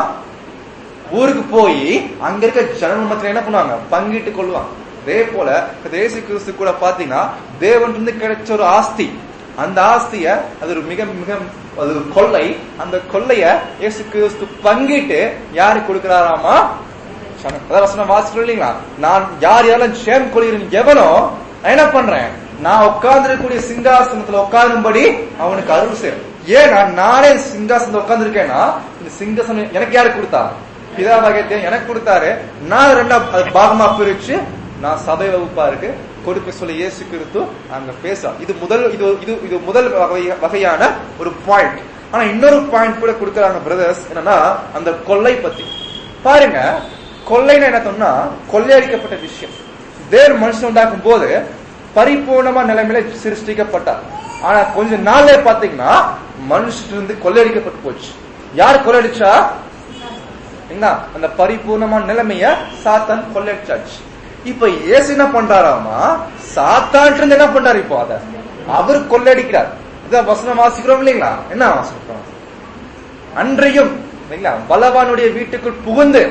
ஊருக்கு போய் அங்க இருக்க ஜனங்கள் மத்தியில என்ன பண்ணுவாங்க பங்கிட்டு கொள்வாங்க அதே போல தேச கிறிஸ்து கூட பாத்தீங்கன்னா தேவன் இருந்து கிடைச்ச ஒரு ஆஸ்தி அந்த ஆஸ்திய அது ஒரு மிக மிக அது ஒரு கொள்ளை அந்த கொள்ளைய இயேசு கிறிஸ்து பங்கிட்டு யாருக்கு கொடுக்கிறாராமா சனம். அதான் வசனம் வாசிக்கிறோம் இல்லைங்களா நான் யார் யாரெல்லாம் சேம் கொள்கிறேன் எவனோ நான் என்ன பண்றேன் நான் உட்கார்ந்திருக்கக்கூடிய சிங்காசனத்துல உட்காரும்படி அவனுக்கு அருள் செய்யும் ஏன்னா நானே சிங்காசனத்துல உட்கார்ந்திருக்கேன்னா இந்த சிங்காசனம் எனக்கு யாரு கொடுத்தா பிதாவாகிய எனக்கு கொடுத்தாரு நான் ரெண்டா அது பாகமா பிரிச்சு நான் சபை வகுப்பா இருக்கு கொடுக்க சொல்லி இயேசு கிறிஸ்து அங்க பேச இது முதல் இது இது இது முதல் வகை- வகையான ஒரு பாயிண்ட் ஆனா இன்னொரு பாயிண்ட் கூட கொடுக்கறாங்க பிரதர்ஸ் என்னன்னா அந்த கொள்ளை பத்தி பாருங்க கொள்ளைன்னு என்ன சொன்னா கொள்ளையடிக்கப்பட்ட விஷயம் தேவன் மனுஷன் உண்டாக்கும் போது பரிபூர்ணமா நிலைமையில சிருஷ்டிக்கப்பட்டார் ஆனா கொஞ்ச நாள்ல பாத்தீங்கன்னா மனுஷன் இருந்து கொள்ளையடிக்கப்பட்டு போச்சு யார் கொள்ளையடிச்சா என்ன அந்த பரிபூர்ணமான நிலைமைய சாத்தான் கொள்ளையடிச்சாச்சு இப்ப இயேசு என்ன பண்றாராமா சாத்தான் இருந்து என்ன பண்றாரு இப்போ அத அவர் கொள்ளையடிக்கிறார் இதான் வசனம் வாசிக்கிறோம் இல்லைங்களா என்ன வாசிக்கிறோம் அன்றையும் இல்லைங்களா பலவானுடைய வீட்டுக்குள் புகுந்து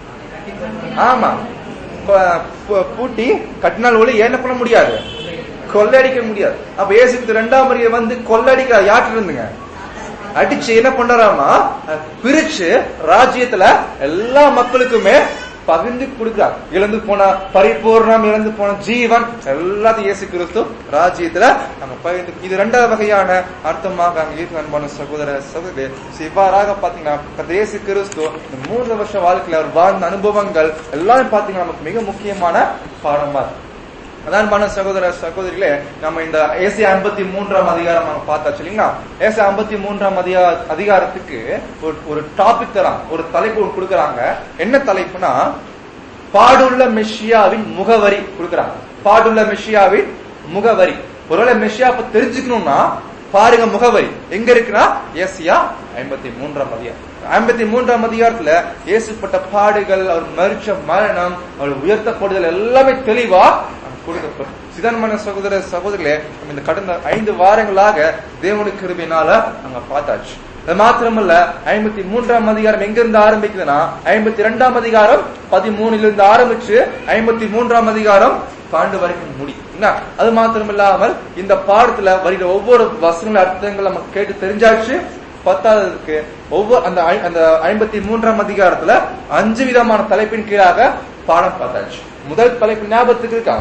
ஆமா ப- பு- பூட்டி கட்டினால் ஒளி என்ன பண்ண முடியாது கொள்ளையடிக்க முடியாது அப்ப இயேசு ரெண்டாம் முறையை வந்து கொள்ளையடிக்க யார்கிட்ட இருந்துங்க அடிச்சு என்ன பண்றாராமா அஹ், பிரிச்சு ராஜ்யத்துல எல்லா மக்களுக்குமே பகிர்ந்து கொடுக்கிறார் இழந்து போன பரிபூர்ணம் இழந்து போன ஜீவன் எல்லாத்தையும் இயேசு கிறிஸ்து ராஜ்யத்துல நம்ம பகிர்ந்து இது ரெண்டாவது வகையான அர்த்தமாக அங்க இருக்கு அன்பான சகோதர சகோதரி சிவாராக பாத்தீங்கன்னா கர்த்தர் இயேசு கிறிஸ்து இந்த மூன்று வருஷ வாழ்க்கையில அவர் வாழ்ந்த அனுபவங்கள் எல்லாரும் பாத்தீங்கன்னா நமக்கு மிக முக்கியமான பாடமா இருக்கு அதான் பண்ண சகோதர சகோதரிகளே நம்ம இந்த ஏசி ஐம்பத்தி மூன்றாம் அதிகாரம் நம்ம பார்த்தாச்சு இல்லைங்களா ஏசி ஐம்பத்தி மூன்றாம் அதிகா அதிகாரத்துக்கு ஒரு ஒரு டாபிக் தராங்க ஒரு தலைப்பு ஒண்ணு கொடுக்கறாங்க என்ன தலைப்புனா பாடுள்ள மெஷியாவின் முகவரி கொடுக்கறாங்க பாடுள்ள மெஷியாவின் முகவரி ஒருவேளை மெஷியா இப்ப தெரிஞ்சுக்கணும்னா பாருங்க முகவரி எங்க இருக்குன்னா ஏசியா ஐம்பத்தி மூன்றாம் அதிகாரம் ஐம்பத்தி மூன்றாம் அதிகாரத்துல இயேசுப்பட்ட பாடுகள் அவர் மறிச்ச மரணம் அவர் உயர்த்தப்படுதல் எல்லாமே தெளிவா அங்க கொடுக்கப்படும் சிதன்மன சகோதர சகோதரிகளே நம்ம இந்த கடந்த ஐந்து வாரங்களாக தேவனுடைய கிருபையினால நாங்க பார்த்தாச்சு அது மாத்திரமல்ல ஐம்பத்தி மூன்றாம் அதிகாரம் எங்க இருந்து ஆரம்பிக்குதுன்னா ஐம்பத்தி ரெண்டாம் அதிகாரம் பதிமூணுல இருந்து ஆரம்பிச்சு ஐம்பத்தி மூன்றாம் அதிகாரம் பாண்டு வரைக்கும் முடி என்ன அது மாத்திரம் இல்லாமல் இந்த பாடத்துல வருகிற ஒவ்வொரு வசனங்கள் அர்த்தங்கள் நம்ம கேட்டு தெரிஞ்சாச்சு பத்தாவதுக்கு ஒவ்வொரு அந்த ஐ- அந்த ஐம்பத்தி மூன்றாம் அதிகாரத்துல அஞ்சு விதமான தலைப்பின் கீழாக பாடம் பார்த்தாச்சு முதல் தலைப்பு ஞாபகத்துக்கு இருக்கா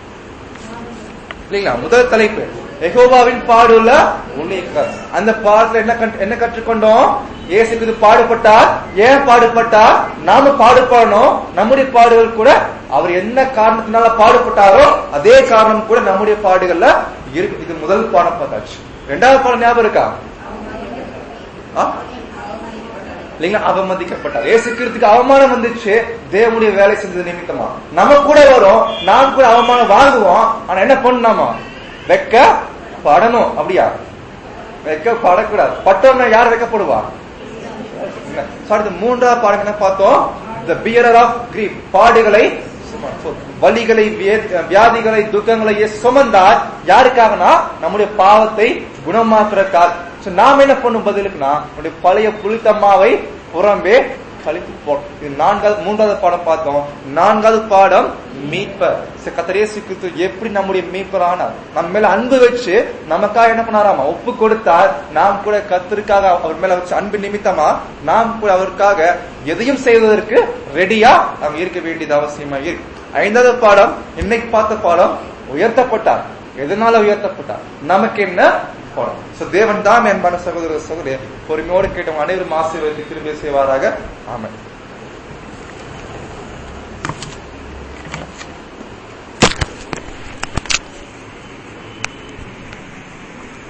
இல்லைங்களா முதல் தலைப்பு எகோபாவின் பாடுள்ள ஊழியர்கள் அந்த பாடத்துல என்ன கற்று- என்ன கற்றுக்கொண்டோம் இயேசுக்கு இது பாடுபட்டார் ஏன் பாடுபட்டார் நாம பாடுபடணும் நம்முடைய பாடுகள் கூட அவர் என்ன காரணத்தினால பாடுபட்டாரோ அதே காரணம் கூட நம்முடைய பாடுகள்ல இருக்கு இது முதல் பாடம் பார்த்தாச்சு ரெண்டாவது பாடம் ஞாபகம் இருக்கா ஆ? இல்லைங்களா அவமதிக்கப்பட்டார் ஏசுக்கிறதுக்கு அவமானம் வந்துச்சு தேவனுடைய வேலை செஞ்சது நிமித்தமா நம்ம கூட வரும் நாம் கூட அவமானம் வாங்குவோம் ஆனா என்ன பண்ணாமா வெக்க படணும் அப்படியா வெக்க படக்கூடாது பட்டோம்னா யார் வைக்கப்படுவா என்ன? So, அடுத்து மூன்றாவது பாடம் என்ன பார்த்தோம் த பியரர் ஆஃப் கிரீப் பாடுகளை சும- so, வலிகளை விய- வியாதிகளை துக்கங்களை சுமந்தார் யாருக்காகனா நம்முடைய பாவத்தை குணமாக்குறதுக்காக So, நாம் என்ன பண்ணும் பதிலுக்குன்னா நம்முடைய பழைய புளித்தம்மாவை புறம்பே கழித்து போ இது நான்காவது மூன்றாவது பாடம் பார்த்தோம் நான்காவது பாடம் மீட்பர் சரி, கர்த்தர் இயேசு கிறிஸ்து எப்படி நம்முடைய மீட்பர் ஆனார் நம்ம மேல அன்பு வச்சு நமக்காக என்ன பண்ணாராமா ஒப்பு கொடுத்தார் நாம் கூட கர்த்தருக்காக அவர் மேல வச்ச அன்பு நிமித்தமா நாம் கூட அவருக்காக எதையும் செய்வதற்கு ரெடியா நாம் இருக்க வேண்டியது அவசியமா இருக்கு ஐந்தாவது பாடம் இன்னைக்கு பார்த்த பாடம் உயர்த்தப்பட்டார் எதனால உயர்த்தப்பட்டார் நமக்கு என்ன பாடம் சோ தேவன் தான் என்பான சகோதர சகோதரி பொறுமையோடு கேட்டவங்க அனைவரும் ஆசீர்வதித்து திரும்பி செய்வாராக ஆமென்